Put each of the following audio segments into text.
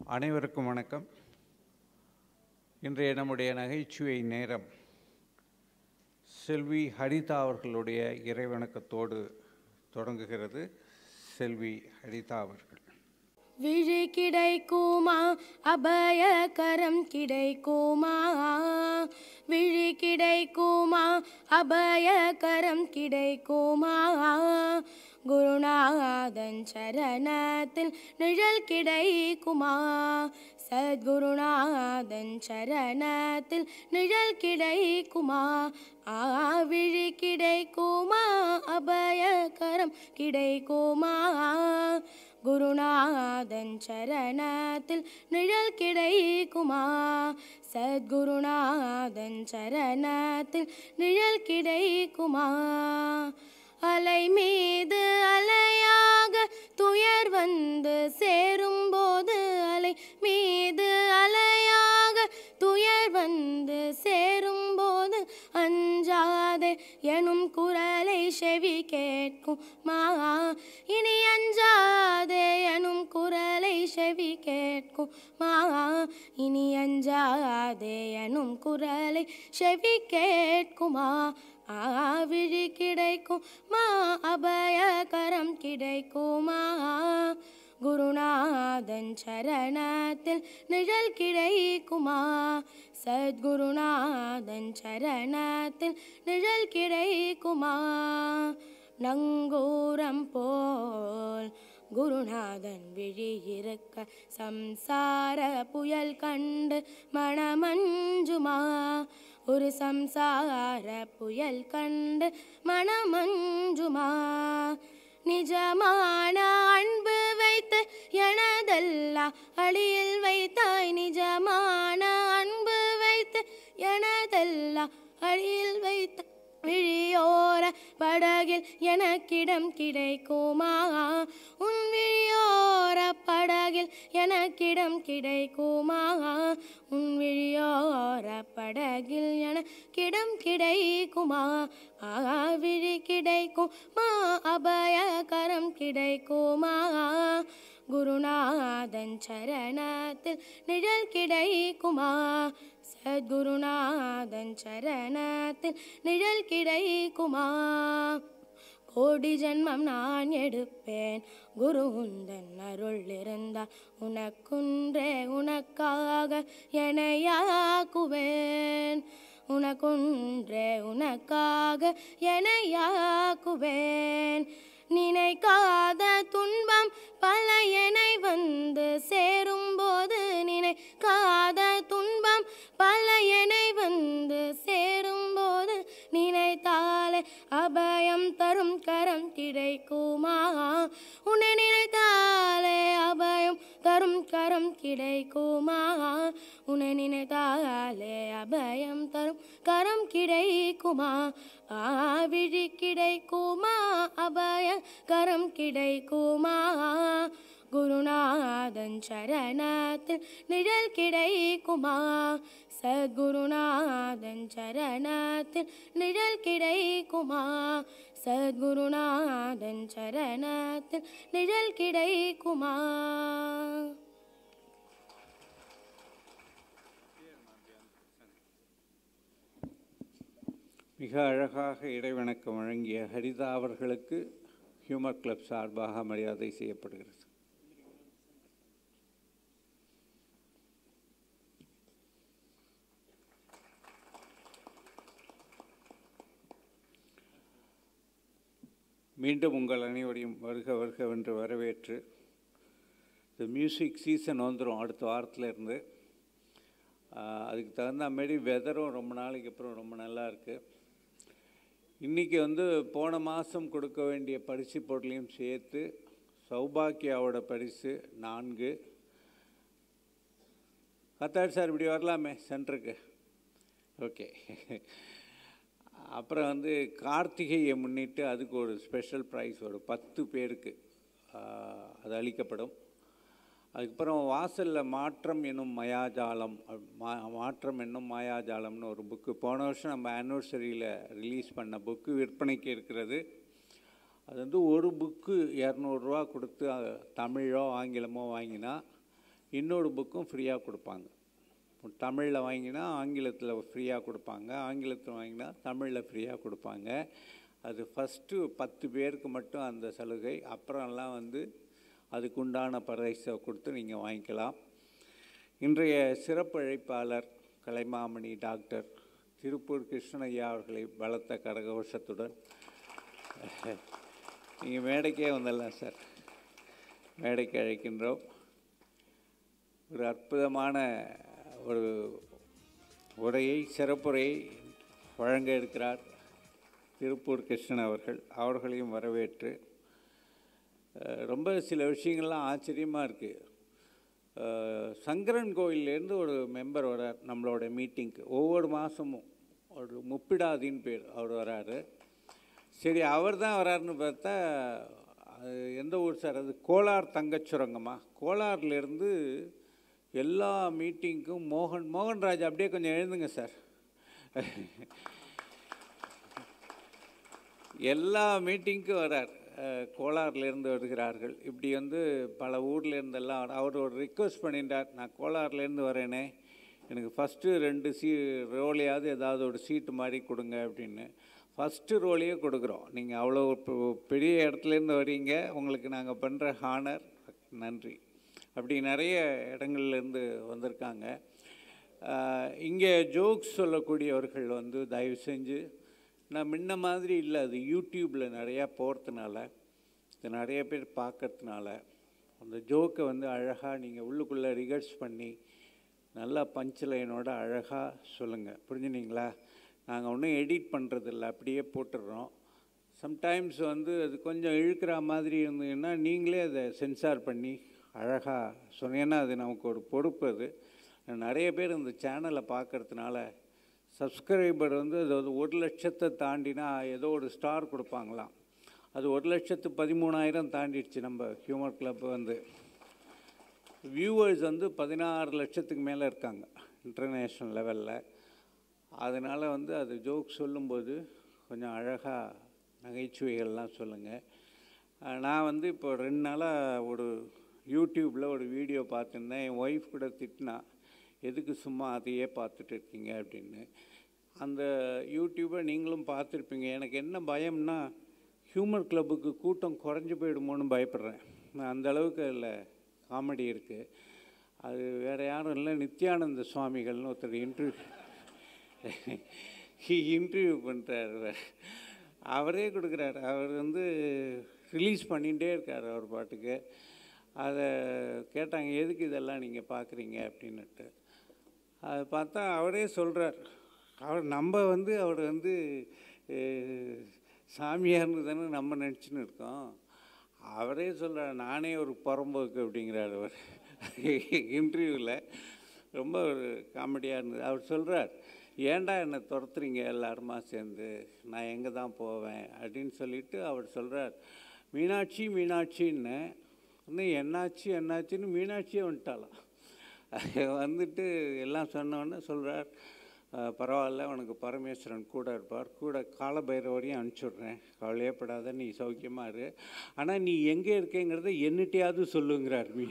அனைவருக்கும் வணக்கம் இன்றைய நம்முடைய நகைச்சுவை நேரம் செல்வி ஹரிதா அவர்களுடைய இறைவணக்கத்தோடு தொடங்குகிறது செல்வி ஹரிதா அவர்கள் விழி கிடைக்குமா அபயகரம் கிடைக்குமா விழி கிடைக்குமா அபயகரம் கிடைக்குமா குருநாதன் சரணத்தில் நிழல் கிடைக்குமா சத்குருநாதன் சரணத்தில் நிழல் கிடைக்குமா ஆவிழி கிடைக்குமா அபயகரம் கிடைக்குமா குருநாதன் சரணத்தில் நிழல் கிடைக்குமா சத்குருநாதன் சரணத்தில் நிழல் கிடைக்குமா அலை மீது அலையாக துயர் வந்து சேரும்போது அலை மீது அலையாக துயர் வந்து சேரும்போது அஞ்சாதே எனும் குரலை செவி கேட்கும் மா இனி அஞ்சாதே எனும் குரலை செவி கேட்கும் மா இனி அஞ்சாதே எனும் குரலை செவி கேட்குமா ஆவிழி கிடைக்கும் மா அபயகரம் கிடைக்குமா குருநாதன் சரணத்தில் நிழல் கிடைக்குமா சத்குருநாதன் சரணத்தில் நிழல் கிடைக்குமா நங்கூரம் போல் குருநாதன் விழி இருக்க சம்சார புயல் கண்டு மணமஞ்சுமா ஒரு சம்சார புயல் கண்டு மணமஞ்சுமா நிஜமான அன்பு வைத்து எனதல்லா அடியில் வைத்தாய் நிஜமான அன்பு வைத்து எனதல்லா அடியில் வைத்த விழியோர படகில் எனக்கிடம் கிடைக்குமா உன் விழியோர படகில் எனக்கிடம் கிடைக்குமா உன் விழியோர படகில் எனக்கிடம் கிடைக்குமா விழி கிடைக்கும் மா அபயகரம் கிடைக்குமா குருநாதன் சரணத்தில் நிழல் கிடைக்குமா சத்குருநாதன் சரணத்தில் நிழல் கிடைக்குமா கோடி ஜென்மம் நான் எடுப்பேன் குரு உந்தன் அருள் இருந்தால் உனக்குன்றே உனக்காக எனையாக்குவேன் உனக்குன்றே உனக்காக எனையாக்குவேன் நினைக்காத துன்பம் பல எனை வந்து சேரும்போது நினைக்காத துன்பம் பல எனை வந்து சேரும்போது நினைத்தாலே அபயம் தரும் கரம் கிடைக்குமா உன்னை நினைத்தாலே அபயம் தரும் கரம் கிடைக்குமா உன்னை நினைத்தாலே அபயம் தரும் கரம் கிடைக்குமா ஆவிழி கிடைக்குமா அபய கரம் கிடைக்குமா குருநாதன் சரணத்தில் நிழல் கிடைக்குமா சத்குருநாதன் சரணத்தில் நிழல் கிடைக்குமா சத்குருநாதன் சரணத்தில் நிழல் கிடைக்குமா மிக அழகாக இறைவணக்கம் வழங்கிய ஹரிதா அவர்களுக்கு ஹியூமர் கிளப் சார்பாக மரியாதை செய்யப்படுகிறது மீண்டும் உங்கள் அனைவரையும் வருக வருக என்று வரவேற்று இந்த மியூசிக் சீசன் வந்துடும் அடுத்த வாரத்தில் இருந்து ஆஹ், அதுக்கு தகுந்த மாதிரி வெதரும் ரொம்ப நாளைக்கு அப்புறம் ரொம்ப நல்லா இருக்குது இன்றைக்கி வந்து போன மாதம் கொடுக்க வேண்டிய பரிசு பொருளையும் சேர்த்து சௌபாக்கியாவோட பரிசு நான்கு கத்தாடு சார் இப்படி வரலாமே சென்டருக்கு ஓகே அப்புறம் வந்து கார்த்திகையை முன்னிட்டு அதுக்கு ஒரு ஸ்பெஷல் ப்ரைஸ் ஒரு பத்து பேருக்கு ஆஹ், அது அளிக்கப்படும் அதுக்கப்புறம் வாசலில் மாற்றம் என்னும் மயாஜாலம் அப்~ மா மாற்றம் என்னும் மாயாஜாலம்னு ஒரு புக்கு போன வருஷம் நம்ம ஆனிவர்சரியில் ரிலீஸ் பண்ண புக்கு விற்பனைக்கு இருக்கிறது அது வந்து ஒரு புக்கு இரநூறுவா கொடுத்து அஹ், தமிழோ ஆங்கிலமோ வாங்கினா இன்னொரு புக்கும் ஃப்ரீயாக கொடுப்பாங்க தமிழில் வாங்கினா ஆங்கிலத்தில் ஃப்ரீயாக கொடுப்பாங்க ஆங்கிலத்தில் வாங்கினா தமிழில் ஃப்ரீயாக கொடுப்பாங்க அது ஃபஸ்ட்டு பத்து பேருக்கு மட்டும் அந்த சலுகை அப்புறம்லாம் வந்து அதுக்குண்டான பரிசை கொடுத்து நீங்கள் வாங்கிக்கலாம் இன்றைய சிறப்பு அழைப்பாளர் கலைமாமணி டாக்டர் திருப்பூர் கிருஷ்ணய்யா அவர்களை பலத்த கரகோஷத்துடன் நீங்கள் மேடைக்கே வந்துடலாம் சார் மேடைக்கு அழைக்கின்றோம் ஒரு அற்புதமான ஒரு உரையை சிறப்புரையை வழங்க இருக்கிறார் திருப்பூர் கிருஷ்ணன் அவர்கள் அவர்களையும் வரவேற்று அஹ், ரொம்ப சில விஷயங்கள்லாம் ஆச்சரியமாக இருக்குது சங்கரன் கோயிலேருந்து ஒரு மெம்பர் வரார் நம்மளோட மீட்டிங்க்கு ஒவ்வொரு மாதமும் ஒரு முப்பிடாதின்னு பேர் அவர் வராரு சரி அவர் தான் வராருன்னு பார்த்தா அது எந்த ஊர் சார் அது கோலார் தங்கச் சுரங்கமா கோலார்லேருந்து எல்லா மீட்டிங்க்கும் மோகன் மோகன்ராஜ் அப்படியே கொஞ்சம் எழுந்துங்க சார் எல்லா மீட்டிங்க்கும் வரார் அஹ், கோலார்லேருந்து வருகிறார்கள் இப்படி வந்து பல ஊர்ல இருந்தெல்லாம் வர- அவர் ஒரு ரிக்வஸ்ட் பண்ணிட்டார் நான் கோலார்லேருந்து வரேனே எனக்கு ஃபஸ்ட்டு ரெண்டு சீ ரோலையாவது ஏதாவது ஒரு சீட்டு மாதிரி கொடுங்க அப்படின்னு ஃபஸ்ட்டு ரோலையே கொடுக்குறோம் நீங்கள் அவ்வளோ பெ- பெரிய இடத்துலேருந்து வரீங்க உங்களுக்கு நாங்கள் பண்ணுற ஹானர் நன்றி அப்படி நிறைய இடங்கள்லேருந்து வந்திருக்காங்க இங்கே ஜோக்ஸ் சொல்லக்கூடியவர்கள் வந்து தயவு செஞ்சு நான் முன்ன மாதிரி இல்லை அது யூடியூப்பில் நிறையா போகிறதுனால இது நிறைய பேர் பார்க்கறதுனால அந்த ஜோக்கை வந்து அழகாக நீங்கள் உள்ளுக்குள்ளே ரிகர்ஸ் பண்ணி நல்லா பஞ்ச் லைனோட அழகாக சொல்லுங்கள் புரிஞ்சுனீங்களா நாங்கள் ஒன்றும் எடிட் பண்ணுறதில்ல அப்படியே போட்டுடுறோம் சம்டைம்ஸ் வந்து அது கொஞ்சம் இழுக்கிற மாதிரி இருந்ததுன்னா நீங்களே அதை சென்சார் பண்ணி அழகாக சொன்னீங்கன்னா அது நமக்கு ஒரு பொறுப்பு அது நிறைய பேர் இந்த சேனலை பார்க்கறதுனால சப்ஸ்கிரைபர் வந்து அது ஒரு ஒரு லட்சத்தை தாண்டினா ஏதோ ஒரு ஸ்டார் கொடுப்பாங்களாம் அது ஒரு லட்சத்து பதிமூணாயிரம் தாண்டிடுச்சு நம்ம ஹியூமர் கிளப் வந்து வியூவர்ஸ் வந்து பதினாறு லட்சத்துக்கு மேலே இருக்காங்க இன்டர்நேஷ்னல் லெவலில் அதனால் வந்து அது ஜோக் சொல்லும்போது கொஞ்சம் அழகாக நகைச்சுவைகள்லாம் சொல்லுங்கள் அஹ் நான் வந்து இப்போ ரெண்டு நாளாக ஒரு யூடியூப்பில் ஒரு வீடியோ பார்த்துருந்தேன் என் ஒய்ஃப் கூட திட்டினா எதுக்கு சும்மா அதையே பார்த்துட்டு இருக்கீங்க அப்படின்னு அந்த யூடியூப்பை நீங்களும் பார்த்துருப்பீங்க எனக்கு என்ன பயம்னா ஹியூமர் கிளப்புக்கு கூட்டம் குறைஞ்சி போயிடுமோன்னு பயப்படுறேன் நான் அந்த அளவுக்கு அதில் காமெடி இருக்குது அது வேறு யாரும் இல்லை நித்யானந்த சுவாமிகள்னு ஒருத்தர் இன்டர்வியூ இன்டர்வியூ பண்ணுறாரு அவரே கொடுக்குறாரு அவர் வந்து ரிலீஸ் பண்ணிகிட்டே இருக்கார் அவர் பாட்டுக்கு அதை கேட்டாங்க எதுக்கு இதெல்லாம் நீங்கள் பார்க்குறீங்க அப்படின்னுட்டு அதை பார்த்தா அவரே சொல்கிறார் அவர் நம்ம வந்து அவர் வந்து அஹ், சாமியார்னு தானே நம்ம நினச்சின்னு இருக்கோம் அவரே சொல்கிறார் நானே ஒரு புறம்போக்கு அப்படிங்கிறார் அவர் இன்டர்வியூவில் ரொம்ப ஒரு காமெடியாக இருந்தது அவர் சொல்கிறார் ஏன்டா என்னை துரத்துறீங்க எல்லாருமா சேர்ந்து நான் எங்கே தான் போவேன் அப்படின்னு சொல்லிட்டு அவர் சொல்கிறார் மீனாட்சி மீனாட்சின்னு இன்னும் என்னாச்சு என்னாச்சுன்னு மீனாட்சியே வந்துட்டாலாம் வந்துட்டு எல்லாம் சொன்னோன்னே சொல்கிறார் பரவாயில்ல உனக்கு பரமேஸ்வரன் கூட இருப்பார் கூட காலபைரவரையும் அனுப்பிச்சுட்றேன் கவலையே படாத நீ சௌக்கியமாக இரு ஆனால் நீ எங்கே இருக்கேங்கிறத என்னட்டையாவது சொல்லுங்கிறார் மீ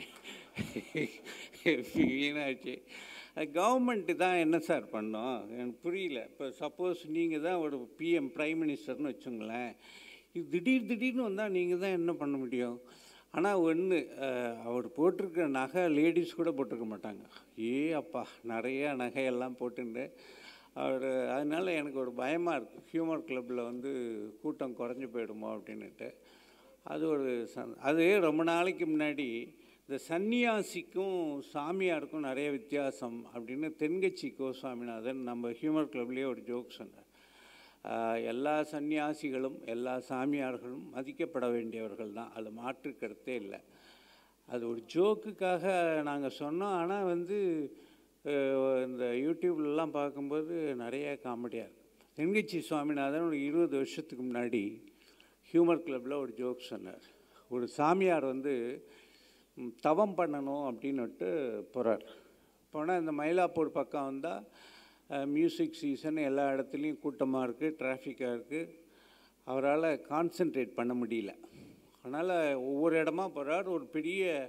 மீனாட்சி கவர்மெண்ட்டு தான் என்ன சார் பண்ணோம் எனக்கு புரியல இப்போ சப்போஸ் நீங்கள் தான் ஒரு பிஎம் பிரைம் மினிஸ்டர்னு வச்சுங்களேன் இது திடீர் திடீர்னு வந்தால் நீங்கள் தான் என்ன பண்ண முடியும் ஆனால் ஒன்று அவர் போட்டிருக்கிற நகை லேடிஸ் கூட போட்டிருக்க மாட்டாங்க ஏ அப்பா நிறைய நகையெல்லாம் போட்டுண்டு அவர் அதனால எனக்கு ஒரு பயமாக இருக்குது ஹியூமர் கிளப்பில் வந்து கூட்டம் குறைஞ்சி போயிடுமோ அப்படின்னுட்டு அது ஒரு சந் அது ரொம்ப நாளைக்கு முன்னாடி இந்த சன்னியாசிக்கும் சாமியாருக்கும் நிறைய வித்தியாசம் அப்படின்னு தென்கட்சி கோஸ்வாமிநாதன் நம்ம ஹியூமர் கிளப்லேயே ஒரு ஜோக் சொன்னார் ஆஹ் எல்லா சன்னியாசிகளும் எல்லா சாமியார்களும் மதிக்கப்பட வேண்டியவர்கள் தான் அது மாற்று கருத்தே இல்லை அது ஒரு ஜோக்குக்காக நாங்கள் சொன்னோம் ஆனால் வந்து அஹ், இந்த யூடியூப்லலாம் பார்க்கும்போது நிறைய காமெடியாக இருக்கும் தென்கட்சி சுவாமிநாதன் ஒரு இருபது வருஷத்துக்கு முன்னாடி ஹியூமர் கிளப்பில் ஒரு ஜோக் சொன்னார் ஒரு சாமியார் வந்து ம், தவம் பண்ணணும் அப்படின்னுட்டு போகிறார் போனால் இந்த மயிலாப்பூர் பக்கம் வந்தால் மியூசிக் சீசன் எல்லா இடத்துலையும் கூட்டமாக இருக்குது டிராஃபிக்காக இருக்குது அவரால் கான்சென்ட்ரேட் பண்ண முடியல அதனால் ஒவ்வொரு இடமா போகிறார் ஒரு பெரிய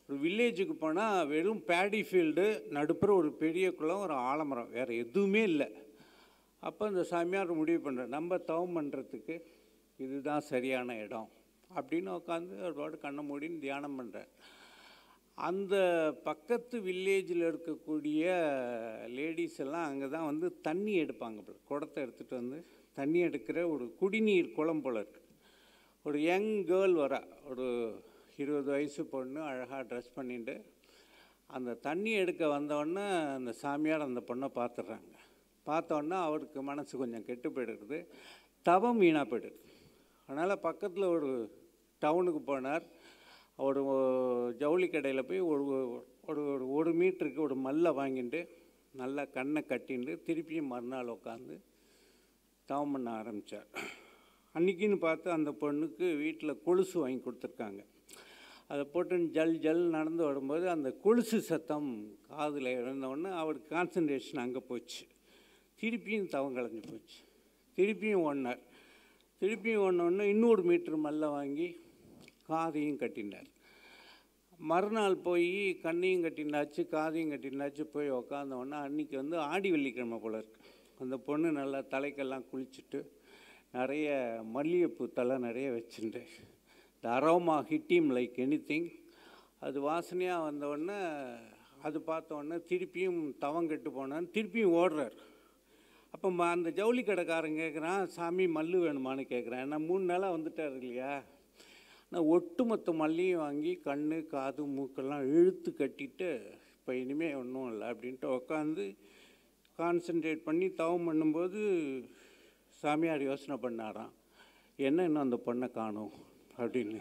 ஒரு வில்லேஜுக்கு போனால் வெறும் பேடி ஃபீல்டு நடுப்புற ஒரு பெரிய குளம் ஒரு ஆலமரம் வேறு எதுவுமே இல்லை அப்போ இந்த சாமியார் முடிவு பண்ணுற நம்ம தவம் பண்ணுறதுக்கு இதுதான் சரியான இடம் அப்படின்னு உட்காந்து ஒரு பாட்டு கண்ணை மூடின்னு தியானம் பண்ணுறார் அந்த பக்கத்து வில்லேஜில் இருக்கக்கூடிய லேடிஸ் எல்லாம் அங்கே தான் வந்து தண்ணி எடுப்பாங்க போல. குடத்தை எடுத்துகிட்டு வந்து தண்ணி எடுக்கிற ஒரு குடிநீர் குளம் போல இருக்கு ஒரு யங் கேர்ள் வரா ஒரு இருபது வயசு பொண்ணு அழகாக ட்ரெஸ் பண்ணிட்டு அந்த தண்ணி எடுக்க வந்தோடனே அந்த சாமியார் அந்த பொண்ணை பார்த்துடுறாங்க பார்த்தோன்னே அவருக்கு மனசு கொஞ்சம் கெட்டு போயிடுறது தவம் வீணாக போயிடுது அதனால் பக்கத்தில் ஒரு டவுனுக்கு போனார் ஒரு ஜவுளி கடையில் போய் ஒரு ஒரு ஒரு ஒரு மீட்டருக்கு ஒரு மல்லை வாங்கிட்டு நல்லா கண்ணை கட்டிண்டு திருப்பியும் மறுநாள் உட்காந்து தவம் பண்ண ஆரம்பித்தார் அன்றைக்கின்னு பார்த்து அந்த பொண்ணுக்கு வீட்டில் கொலுசு வாங்கி கொடுத்துருக்காங்க அதை போட்டு ஜல் ஜல் நடந்து வரும்போது அந்த கொலுசு சத்தம் காதில் உடனே அவருக்கு கான்சன்ட்ரேஷன் அங்கே போச்சு திருப்பியும் தவம் கலைஞ்சு போச்சு திருப்பியும் ஒன்றார் திருப்பியும் ஒன்று இன்னொரு மீட்ரு மல்ல வாங்கி காதையும் கட்டினார் மறுநாள் போய் கண்ணையும் கட்டினாச்சு காதையும் கட்டினாச்சு போய் உக்காந்தோன்னா அன்றைக்கி வந்து ஆடி வெள்ளிக்கிழமை போல இருக்கு அந்த பொண்ணு நல்லா தலைக்கெல்லாம் குளிச்சுட்டு நிறைய மல்லிகைப்பூ தலை நிறைய வச்சுட்டு the aroma hit him like anything அது வாசனையாக வந்தோடனே அது பார்த்தோன்னே திருப்பியும் தவம் கெட்டு போனான்னு திருப்பியும் ஓடுறார் அப்போ ம- அந்த ஜவுளி கடைக்காரன் கேட்குறான் சாமி மல்லு வேணுமான்னு கேட்குறேன் நான் மூணு நாளாக வந்துட்டார் இல்லையா நான் ஒட்டுமொத்த மல்லியும் வாங்கி கண் காது மூக்கெல்லாம் இழுத்து கட்டிட்டு இப்போ இனிமேல் ஒன்றும் இல்லை அப்படின்ட்டு உட்காந்து கான்சென்ட்ரேட் பண்ணி தவம் பண்ணும்போது சாமியார் யோசனை பண்ணாராம் என்ன இன்னும் அந்த பொண்ணை காணும் அப்படின்னு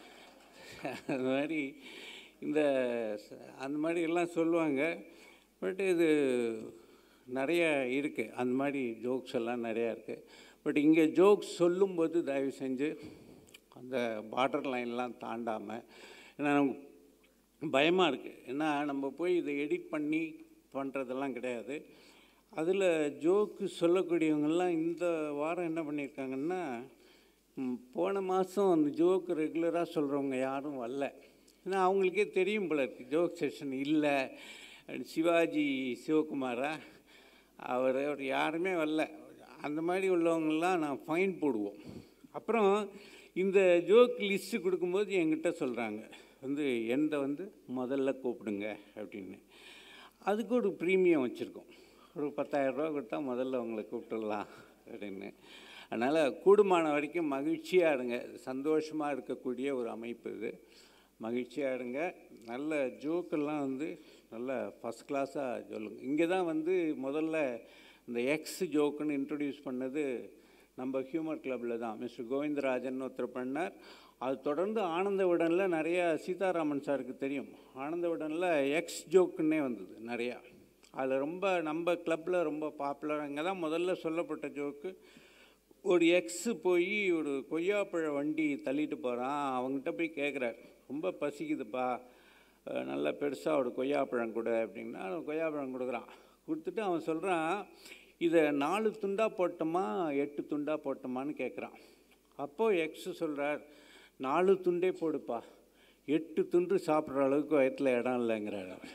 அது மாதிரி இந்த ச- அந்த மாதிரி எல்லாம் சொல்லுவாங்க பட் இது நிறைய இருக்குது அந்த மாதிரி ஜோக்ஸ் எல்லாம் நிறையா இருக்குது பட் இங்கே ஜோக்ஸ் சொல்லும்போது தயவு செஞ்சு அந்த பார்டர் லைன்லாம் தாண்டாமல் ஏன்னா நமக்கு பயமாக இருக்குது ஏன்னா நம்ம போய் இதை எடிட் பண்ணி பண்ணுறதெல்லாம் கிடையாது அதில் ஜோக்கு சொல்லக்கூடியவங்கெல்லாம் இந்த வாரம் என்ன பண்ணியிருக்காங்கன்னா ம், போன மாதம் அந்த ஜோக்கு ரெகுலராக சொல்கிறவங்க யாரும் வரல ஏன்னா அவங்களுக்கே தெரியும் போல இருக்கு ஜோக் செஷன் இல்லை சிவாஜி சிவகுமாரா அவர் அவர் யாருமே வரல அந்த மாதிரி உள்ளவங்கெல்லாம் நான் ஃபைன் போடுவோம் அப்புறம் இந்த ஜோக் லிஸ்ட்டு கொடுக்கும்போது என்கிட்ட சொல்கிறாங்க வந்து எந்த வந்து முதல்ல கூப்பிடுங்க அப்படின்னு அதுக்கு ஒரு ப்ரீமியம் வச்சுருக்கோம் ஒரு பத்தாயிரரூபா கொடுத்தா முதல்ல உங்களை கூப்பிட்டுடலாம் அப்படின்னு அதனால் கூடுமான வரைக்கும் மகிழ்ச்சியாக இருங்க சந்தோஷமாக இருக்கக்கூடிய ஒரு அமைப்பு இது மகிழ்ச்சியாக இருங்க நல்ல ஜோக்கெல்லாம் வந்து நல்ல ஃபஸ்ட் கிளாஸாக சொல்லுங்க இங்கே தான் வந்து முதல்ல இந்த எக்ஸ் ஜோக்குன்னு இன்ட்ரடியூஸ் பண்ணது நம்ம ஹியூமர் கிளப்பில் தான் மிஸ்டர் கோவிந்தராஜன் ஒருத்தர் பண்ணார் அது தொடர்ந்து ஆனந்த விடனில் நிறைய சீதாராமன் சாருக்கு தெரியும் ஆனந்த விடனில் எக்ஸ் ஜோக்குன்னே வந்தது நிறையா அதில் ரொம்ப நம்ம கிளப்பில் ரொம்ப பாப்புலர் அங்கே தான் முதல்ல சொல்லப்பட்ட ஜோக்கு ஒரு எக்ஸு போய் ஒரு கொய்யாப்பழ வண்டி தள்ளிட்டு போகிறான் அவங்ககிட்ட போய் கேட்குறார் ரொம்ப பசிக்குதுப்பா அஹ் நல்லா பெருசாக ஒரு கொய்யாப்பழம் கொடு அப்படின்னா அவன் கொய்யாப்பழம் கொடுக்குறான் கொடுத்துட்டு அவன் சொல்கிறான் இதை நாலு துண்டா போட்டோமா எட்டு துண்டா போட்டோமான்னு கேட்குறான் அப்போது எக்ஸு சொல்கிறார் நாலு துண்டே போடுப்பா எட்டு துண்டு சாப்பிட்ற அளவுக்கு வயிற்றில் இடம் இல்லைங்கிறார் அவர்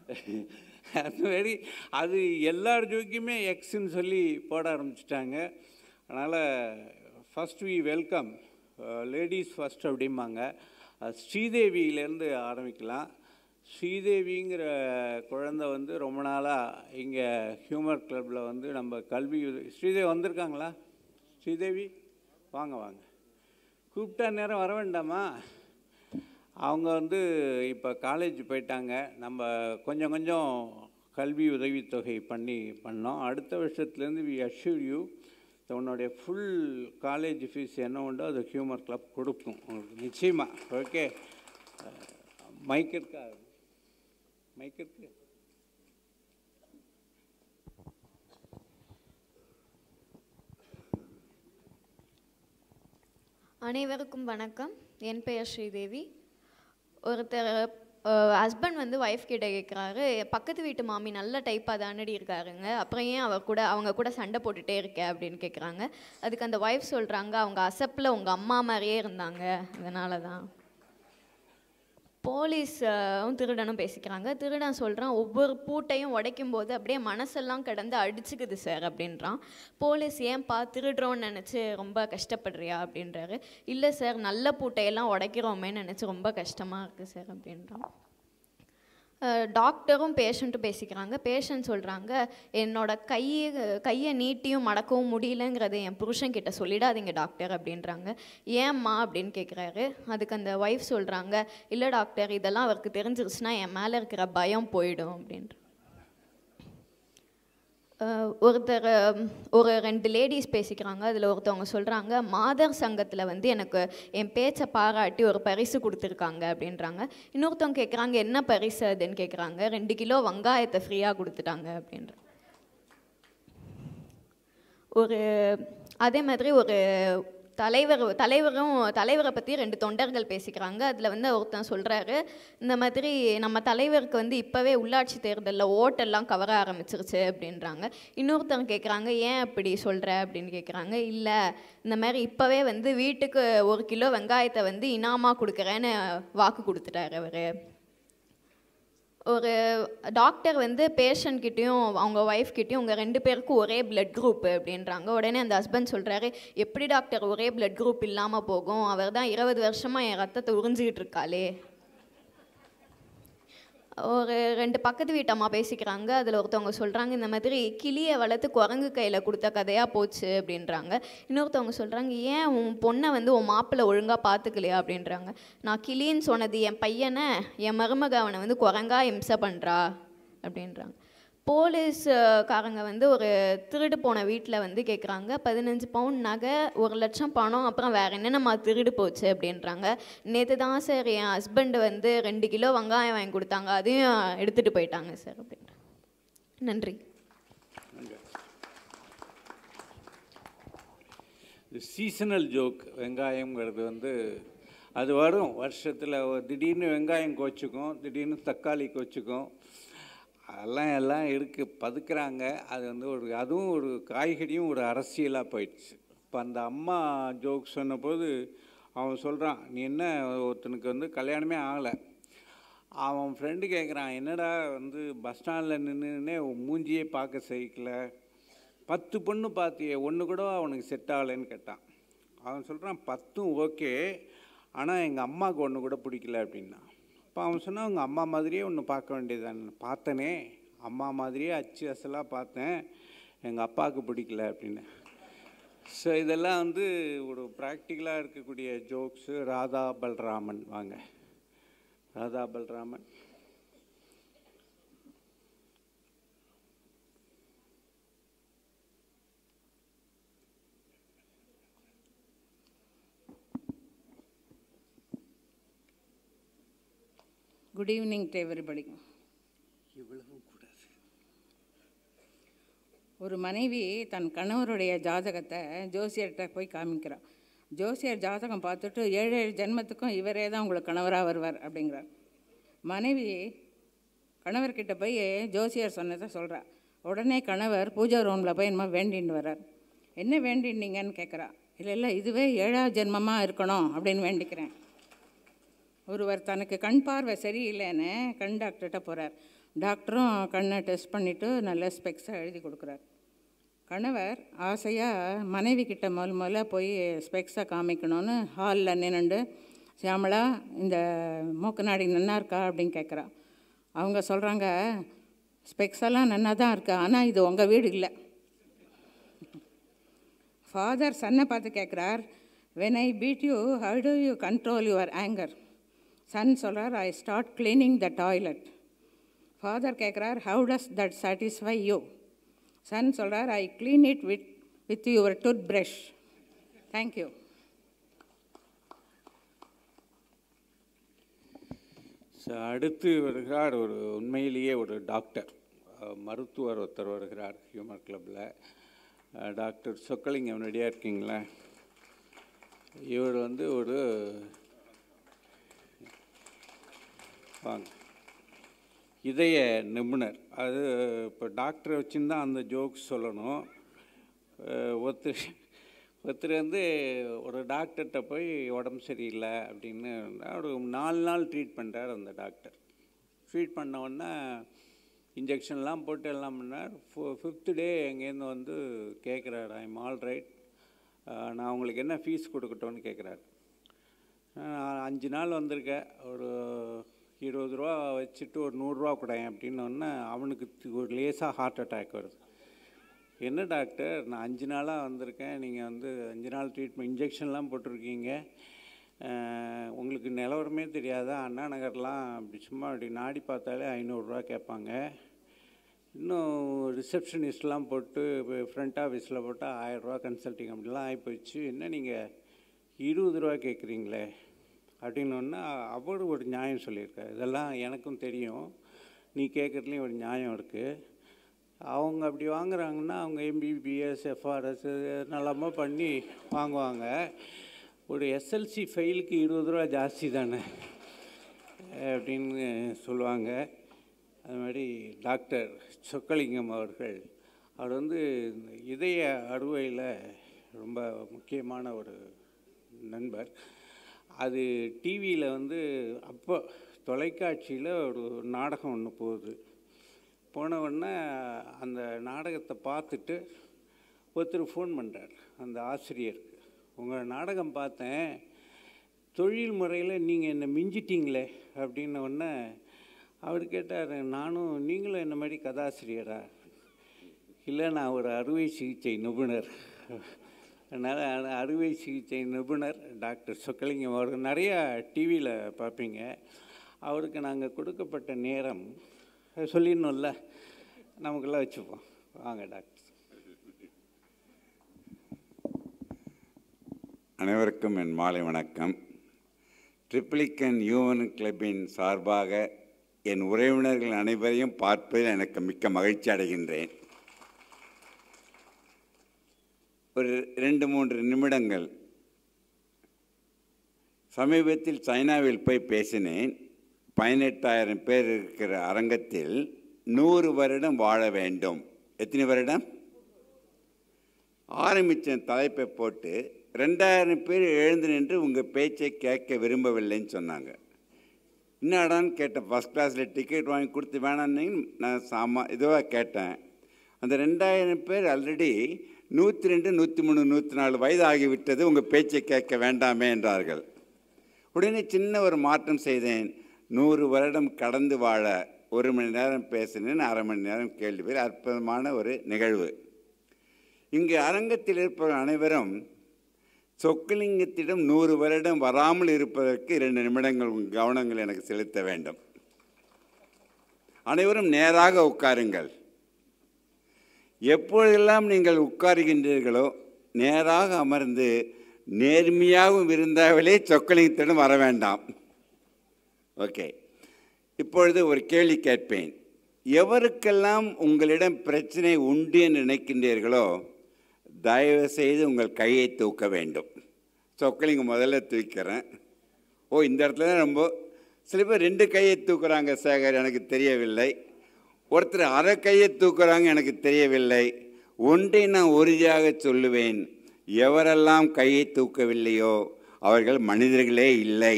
அது மாதிரி அது எல்லார் ஜோக்கியுமே எக்ஸ்ன்னு சொல்லி போட ஆரம்பிச்சிட்டாங்க அதனால் first we welcome ladies first அப்படிம்பாங்க அது ஸ்ரீதேவியிலேருந்து ஆரம்பிக்கலாம் ஸ்ரீதேவிங்கிற குழந்தை வந்து ரொம்ப நாளாக இங்கே ஹியூமர் கிளப்பில் வந்து நம்ம கல்வி உதவி- ஸ்ரீதேவி வந்திருக்காங்களா ஸ்ரீதேவி வாங்க வாங்க கூப்பிட்டா நேரம் வர வேண்டாமா அவங்க வந்து இப்போ காலேஜ் போயிட்டாங்க நம்ம கொஞ்சம் கொஞ்சம் கல்வி உதவித்தொகை பண்ணி பண்ணோம் அடுத்த வருஷத்துலேருந்து வி அஷ்யூர் யூ உன்னுடைய ஃபுல் காலேஜ் ஃபீஸ் என்ன உண்டோ அது ஹியூமர் கிளப் கொடுக்கும் உங்களுக்கு நிச்சயமாக ஓகே மைக் இருக்கா மைக் இருக்கு அனைவருக்கும் வணக்கம் என் பெயர் ஸ்ரீதேவி ஒருத்தர் ஹஸ்பண்ட் வந்து ஒய்ஃப் கிட்ட கேட்குறாரு பக்கத்து வீட்டு மாமி நல்ல டைப்பாக தானடி இருக்காருங்க அப்புறம் ஏன் அவர் கூட அவங்க கூட சண்டை போட்டுட்டே இருக்க அப்படின்னு கேட்குறாங்க அதுக்கு அந்த ஒய்ஃப் சொல்கிறாங்க அவங்க அசப்பில் உங்கள் அம்மா மாதிரியே இருந்தாங்க அதனால தான் போலீஸும் திருடனும் பேசிக்கிறாங்க திருடன் சொல்கிறான் ஒவ்வொரு பூட்டையும் உடைக்கும் போது அப்படியே மனசெல்லாம் கிடந்து அடிச்சுக்குது சார் அப்படின்றான் போலீஸ் ஏன்பா திருடுறோன்னு நினச்சி ரொம்ப கஷ்டப்படுறியா அப்படின்றாரு இல்லை சார் நல்ல பூட்டையெல்லாம் உடைக்கிறோமே நினச்சி ரொம்ப கஷ்டமாக இருக்குது சார் அப்படின்றான் அஹ் டாக்டரும் பேஷண்ட்டும் பேசிக்கிறாங்க பேஷண்ட் சொல்கிறாங்க என்னோட கையை கையை நீட்டியும் மடக்கவும் முடியலங்கிறத என் புருஷன்கிட்ட சொல்லிடாதீங்க டாக்டர் அப்படின்றாங்க ஏம்மா அப்படின்னு கேட்குறாரு அதுக்கு அந்த ஒய்ஃப் சொல்கிறாங்க இல்லை டாக்டர் இதெல்லாம் அவருக்கு தெரிஞ்சிருச்சுன்னா என் மேலே இருக்கிற பயம் போயிடும் அப்படின்ற அஹ் ஒருத்தர் அஹ், ஒரு ரெண்டு லேடிஸ் பேசிக்கிறாங்க அதில் ஒருத்தவங்க சொல்கிறாங்க மாதர் சங்கத்தில் வந்து எனக்கு என் பேச்சை பாராட்டி ஒரு பரிசு கொடுத்துருக்காங்க அப்படின்றாங்க இன்னொருத்தவங்க கேட்குறாங்க என்ன பரிசு அதுன்னு கேட்குறாங்க ரெண்டு கிலோ வெங்காயத்தை ஃப்ரீயாக கொடுத்துட்டாங்க அப்படின்ற ஒரு அதே மாதிரி ஒரு தலைவர் தலைவரும் தலைவரை பற்றி ரெண்டு தொண்டர்கள் பேசிக்கிறாங்க அதில் வந்து ஒருத்தன் சொல்கிறாரு இந்த மாதிரி நம்ம தலைவருக்கு வந்து இப்போவே உள்ளாட்சி தேர்தலில் ஓட்டெல்லாம் கவர ஆரம்பிச்சிருச்சு அப்படின்றாங்க இன்னொருத்தவங்க கேட்குறாங்க ஏன் அப்படி சொல்கிற அப்படின்னு கேட்குறாங்க இல்லை இந்த மாதிரி இப்போவே வந்து வீட்டுக்கு ஒரு கிலோ வெங்காயத்தை வந்து இனாமாக கொடுக்குறேன்னு வாக்கு கொடுத்துட்டாரு அவர் ஒரு டாக்டர் வந்து patient கிட்டயும் அவங்க ஒய்ஃப் கிட்டயும் உங்கள் ரெண்டு பேருக்கும் ஒரே பிளட் குரூப் அப்படின்றாங்க உடனே அந்த ஹஸ்பண்ட் சொல்கிறாரு எப்படி டாக்டர் ஒரே பிளட் குரூப் இல்லாமல் போகும் அவர் தான் இருபது வருஷமாக என் ரத்தத்தை உறிஞ்சிக்கிட்டு இருக்காளே ஒரு ரெண்டு பக்கத்து வீட்டு அம்மா பேசிக்கிறாங்க அதில் ஒருத்தவங்க சொல்கிறாங்க இந்த மாதிரி கிளியை வளர்த்து குரங்கு கையில் கொடுத்த கதையாக போச்சு அப்படின்றாங்க இன்னொருத்தவங்க சொல்கிறாங்க ஏன் உன் பொண்ணை வந்து உன் மாப்பிள்ளை ஒழுங்காக பார்த்துக்கலையா அப்படின்றாங்க நான் கிளின்னு சொன்னது என் பையனை என் மருமக அவனை வந்து குரங்கா இம்சை பண்ணுறா அப்படின்றாங்க போலீஸ்காரங்க வந்து ஒரு திருடு போன வீட்டில் வந்து கேட்குறாங்க பதினஞ்சு பவுன் நகை ஒரு லட்சம் பணம் அப்புறம் வேறு என்னென்னம்மா திருடு போச்சு அப்படின்றாங்க நேற்று தான் சார் என் ஹஸ்பண்ட் வந்து ரெண்டு கிலோ வெங்காயம் வாங்கி கொடுத்தாங்க அதையும் எடுத்துகிட்டு போயிட்டாங்க சார் அப்படின்றாங்க நன்றி இந்த சீசனல் ஜோக் வெங்காயம்ங்கிறது வந்து அது வரும் வருஷத்தில் திடீர்னு வெங்காயம் கோச்சுக்கும் திடீர்னு தக்காளி கோச்சுக்கும் அதெல்லாம் எல்லாம் இருக்குது பதுக்குறாங்க அது வந்து ஒரு அதுவும் ஒரு காய்கறியும் ஒரு அரசியலாக போயிடுச்சு இப்போ அந்த அம்மா ஜோக் சொன்னபோது அவன் சொல்கிறான் நீ என்ன ஒருத்தனுக்கு வந்து கல்யாணமே ஆகலை அவன் ஃப்ரெண்டு கேட்குறான் என்னடா வந்து பஸ் ஸ்டாண்டில் நின்றுனே மூஞ்சியே பார்க்க சகிக்கல பத்து பொண்ணு பார்த்தியே ஒன்று கூட அவனுக்கு செட் ஆகலைன்னு கேட்டான் அவன் சொல்கிறான் பத்தும் ஓகே ஆனால் எங்கள் அம்மாவுக்கு ஒன்று கூட பிடிக்கல அப்படின்னா அப்போ அவன் சொன்னான் உங்கள் அம்மா மாதிரியே ஒன்று பார்க்க வேண்டியதானே பார்த்தனே அம்மா மாதிரியே அச்சு அசலாக பார்த்தேன் எங்கள் அப்பாவுக்கு பிடிக்கல அப்படின்னு ஸோ இதெல்லாம் வந்து ஒரு ப்ராக்டிக்கலாக இருக்கக்கூடிய ஜோக்ஸு ராதா பல்ராமன் வாங்க Radha Balraman good evening to everybody இவ்வளவும் கூடாது ஒரு மனைவி தன் கணவருடைய ஜாதகத்தை ஜோசியர்கிட்ட போய் காமிக்கிறான் ஜோசியர் ஜாதகம் பார்த்துட்டு ஏழு ஏழு ஜென்மத்துக்கும் இவரே தான் உங்களுக்கு கணவராக வருவார் அப்படிங்கிறார் மனைவி கணவர்கிட்ட போய் ஜோசியர் சொன்னதை சொல்கிறா உடனே கணவர் பூஜா ரூமில் போய் என்னமோ வேண்டின்னு வர்றார் என்ன வேண்டினீங்கன்னு கேட்குறா இல்லை இல்லை இதுவே ஏழாவது ஜென்மமாக இருக்கணும் அப்படின்னு வேண்டிக்கிறேன் ஒருவர் தனக்கு கண் பார்வை சரியில்லைன்னு கண் டாக்டர்கிட்ட போகிறார் டாக்டரும் கண்ணை டெஸ்ட் பண்ணிவிட்டு நல்ல ஸ்பெக்ஸை எழுதி கொடுக்குறார் கணவர் ஆசையாக மனைவி கிட்ட முதல் முதல்ல போய் ஸ்பெக்ஸை காமிக்கணும்னு ஹாலில் நின்னுண்டு சியாமளா இந்த மூக்கு நாடி நன்னா இருக்கா அப்படின்னு கேட்குறா அவங்க சொல்கிறாங்க ஸ்பெக்ஸ் எல்லாம் நன்னா தான் இருக்கா ஆனால் இது உங்கள் வீடு இல்லை ஃபாதர் சன்னை பார்த்து கேட்குறார் when I beat you how do you control your anger son சொல்கிறார் I start cleaning the toilet father கேட்குறார் how does that satisfy you son சொல்கிறார் I clean it with with your toothbrush thank you so அடுத்து வருகிறார் ஒரு உண்மையிலேயே ஒரு doctor அஹ், மருத்துவர் ஒருத்தர் வருகிறார் ஹியூமர் கிளப்பில் டாக்டர் சொக்கலிங்கம் ரெடியாக இருக்கீங்களா இவர் வந்து ஒரு வாங்க இதய நிபுணர் அது இப்போ டாக்டரை வச்சுன்னு தான் அந்த ஜோக்ஸ் சொல்லணும் அஹ், ஒருத்தர் ஒருத்தர் வந்து ஒரு டாக்டர்கிட்ட போய் உடம்பு சரியில்லை அப்படின்னு ஒரு நாலு நாள் ட்ரீட் பண்ணுறார் அந்த டாக்டர் ட்ரீட் பண்ண உடனே இன்ஜெக்ஷன்லாம் போட்டு எல்லாம் பண்ணார் ஃபிஃப்த்து டே எங்கேருந்து வந்து கேட்குறாரு ஐம் ஆல் ரைட் நான் உங்களுக்கு என்ன ஃபீஸ் கொடுக்கட்டும்னு கேட்குறாரு நான் அஞ்சு நாள் வந்திருக்கேன் ஒரு இருபது ரூபா வச்சுட்டு ஒரு நூறுரூவா கொடுங்க அப்படின்னோடனே அவனுக்கு தி- ஒரு லேசாக ஹார்ட் அட்டாக் வருது என்ன டாக்டர் நான் அஞ்சு நாளாக வந்திருக்கேன் நீங்கள் வந்து அஞ்சு நாள் ட்ரீட்மெண்ட் இன்ஜெக்ஷன்லாம் போட்டிருக்கீங்க அஹ், உங்களுக்கு நிலவரமே தெரியாதா அண்ணா நகர்லாம் அப்படி சும்மா அப்படி நாடி பார்த்தாலே ஐநூறுரூவா கேட்பாங்க இன்னும் ரிசப்ஷனிஸ்ட்லாம் போட்டு ஃப்ரண்ட் ஆஃபீஸில் போட்டால் ஆயிரரூவா கன்சல்ட்டிங் அப்படிலாம் ஆகிப்போச்சு என்ன நீங்கள் இருபது ரூபா கேட்குறீங்களே அப்படின்னோடனே அவர் ஒரு நியாயம் சொல்லியிருக்காரு இதெல்லாம் எனக்கும் தெரியும் நீ கேட்குறதுலேயும் ஒரு நியாயம் இருக்குது அவங்க அப்படி வாங்குறாங்கன்னா அவங்க எம்பிபிஎஸ் எஃப்ஆர்எஸ் நல்லாம பண்ணி வாங்குவாங்க ஒரு எஸ்எல்சி ஃபெயிலுக்கு இருபது ரூபா ஜாஸ்தி தானே அப்படின்னு சொல்லுவாங்க அது மாதிரி டாக்டர் சொக்கலிங்கம் அவர்கள் அவர் வந்து இந்த இதய அறுவையில் ரொம்ப முக்கியமான ஒரு நண்பர் அது டிவியில் வந்து அப்போ தொலைக்காட்சியில் ஒரு நாடகம் ஒன்று போகுது போன உடனே அந்த நாடகத்தை பார்த்துட்டு ஒருத்தர் ஃபோன் பண்ணுறார் அந்த ஆசிரியருக்கு உங்கள் நாடகம் பார்த்தேன் தொழில் முறையில் நீங்கள் என்னை மிஞ்சிட்டீங்களே அப்படின்ன உடனே அவர் கேட்டார் நானும் நீங்களும் என்ன மாதிரி கதாசிரியரா இல்லை நான் ஒரு அறுவை சிகிச்சை நிபுணர் அதனால் அறுவை சிகிச்சை நிபுணர் டாக்டர் சொக்கலிங்கம் அவர் நிறையா டிவியில் பார்ப்பீங்க அவருக்கு நாங்கள் கொடுக்கப்பட்ட நேரம் அது சொல்லிடணும்ல நமக்கெல்லாம் வச்சுப்போம் வாங்க டாக்டர் அனைவருக்கும் என் மாலை வணக்கம் ட்ரிப்ளிகன் யூவன் கிளப்பின் சார்பாக என் உறவினர்கள் அனைவரையும் பார்ப்பதில் எனக்கு மிக்க மகிழ்ச்சி அடைகின்றேன் ஒரு ரெண்டு மூன்று நிமிடங்கள் சமீபத்தில் சைனாவில் போய் பேசினேன் பதினெட்டாயிரம் பேர் இருக்கிற அரங்கத்தில் நூறு வருடம் வாழ வேண்டும் எத்தனை வருடம் ஆரம்பித்த தலைப்பை போட்டு ரெண்டாயிரம் பேர் எழுந்து நின்று உங்கள் பேச்சை கேட்க விரும்பவில்லைன்னு சொன்னாங்க என்னடான்னு கேட்டேன் ஃபஸ்ட் கிளாஸில் டிக்கெட் வாங்கி கொடுத்து வேணான்னு நான் சாமா இதுவாக கேட்டேன் அந்த ரெண்டாயிரம் பேர் ஆல்ரெடி நூற்றி ரெண்டு நூற்றி மூணு நூற்றி நாலு வயது ஆகிவிட்டது உங்கள் பேச்சை கேட்க வேண்டாமே என்றார்கள் உடனே சின்ன ஒரு மாற்றம் செய்தேன் நூறு வருடம் கடந்து வாழ ஒரு மணி நேரம் பேசினேன் அரை மணி நேரம் கேள்வி பேர் அற்புதமான ஒரு நிகழ்வு இங்கு அரங்கத்தில் இருப்பவர்கள் அனைவரும் சொக்கலிங்கத்திடம் நூறு வருடம் வராமல் இருப்பதற்கு இரண்டு நிமிடங்கள் உங்கள் கவனங்கள் எனக்கு செலுத்த வேண்டும் அனைவரும் நேராக உட்காருங்கள் எப்பொழுதெல்லாம் நீங்கள் உட்காருகின்றீர்களோ நேராக அமர்ந்து நேர்மையாகவும் இருந்தாலே சொக்கலிங்கத்திடம் வர வேண்டாம் ஓகே இப்பொழுது ஒரு கேள்வி கேட்பேன் எவருக்கெல்லாம் உங்களிடம் பிரச்சனை உண்டு என்று நினைக்கின்றீர்களோ தயவு செய்து உங்கள் கையை தூக்க வேண்டும் சொக்கலிங்க முதல்ல தூக்கிறேன் ஓ இந்த இடத்துல தான் ரொம்ப சில பேர் ரெண்டு கையை தூக்குறாங்க சேகர் எனக்கு தெரியவில்லை ஒருத்தர் அரை கையை தூக்குறாங்க எனக்கு தெரியவில்லை ஒன்றை நான் உறுதியாக சொல்லுவேன் எவரெல்லாம் கையை தூக்கவில்லையோ அவர்கள் மனிதர்களே இல்லை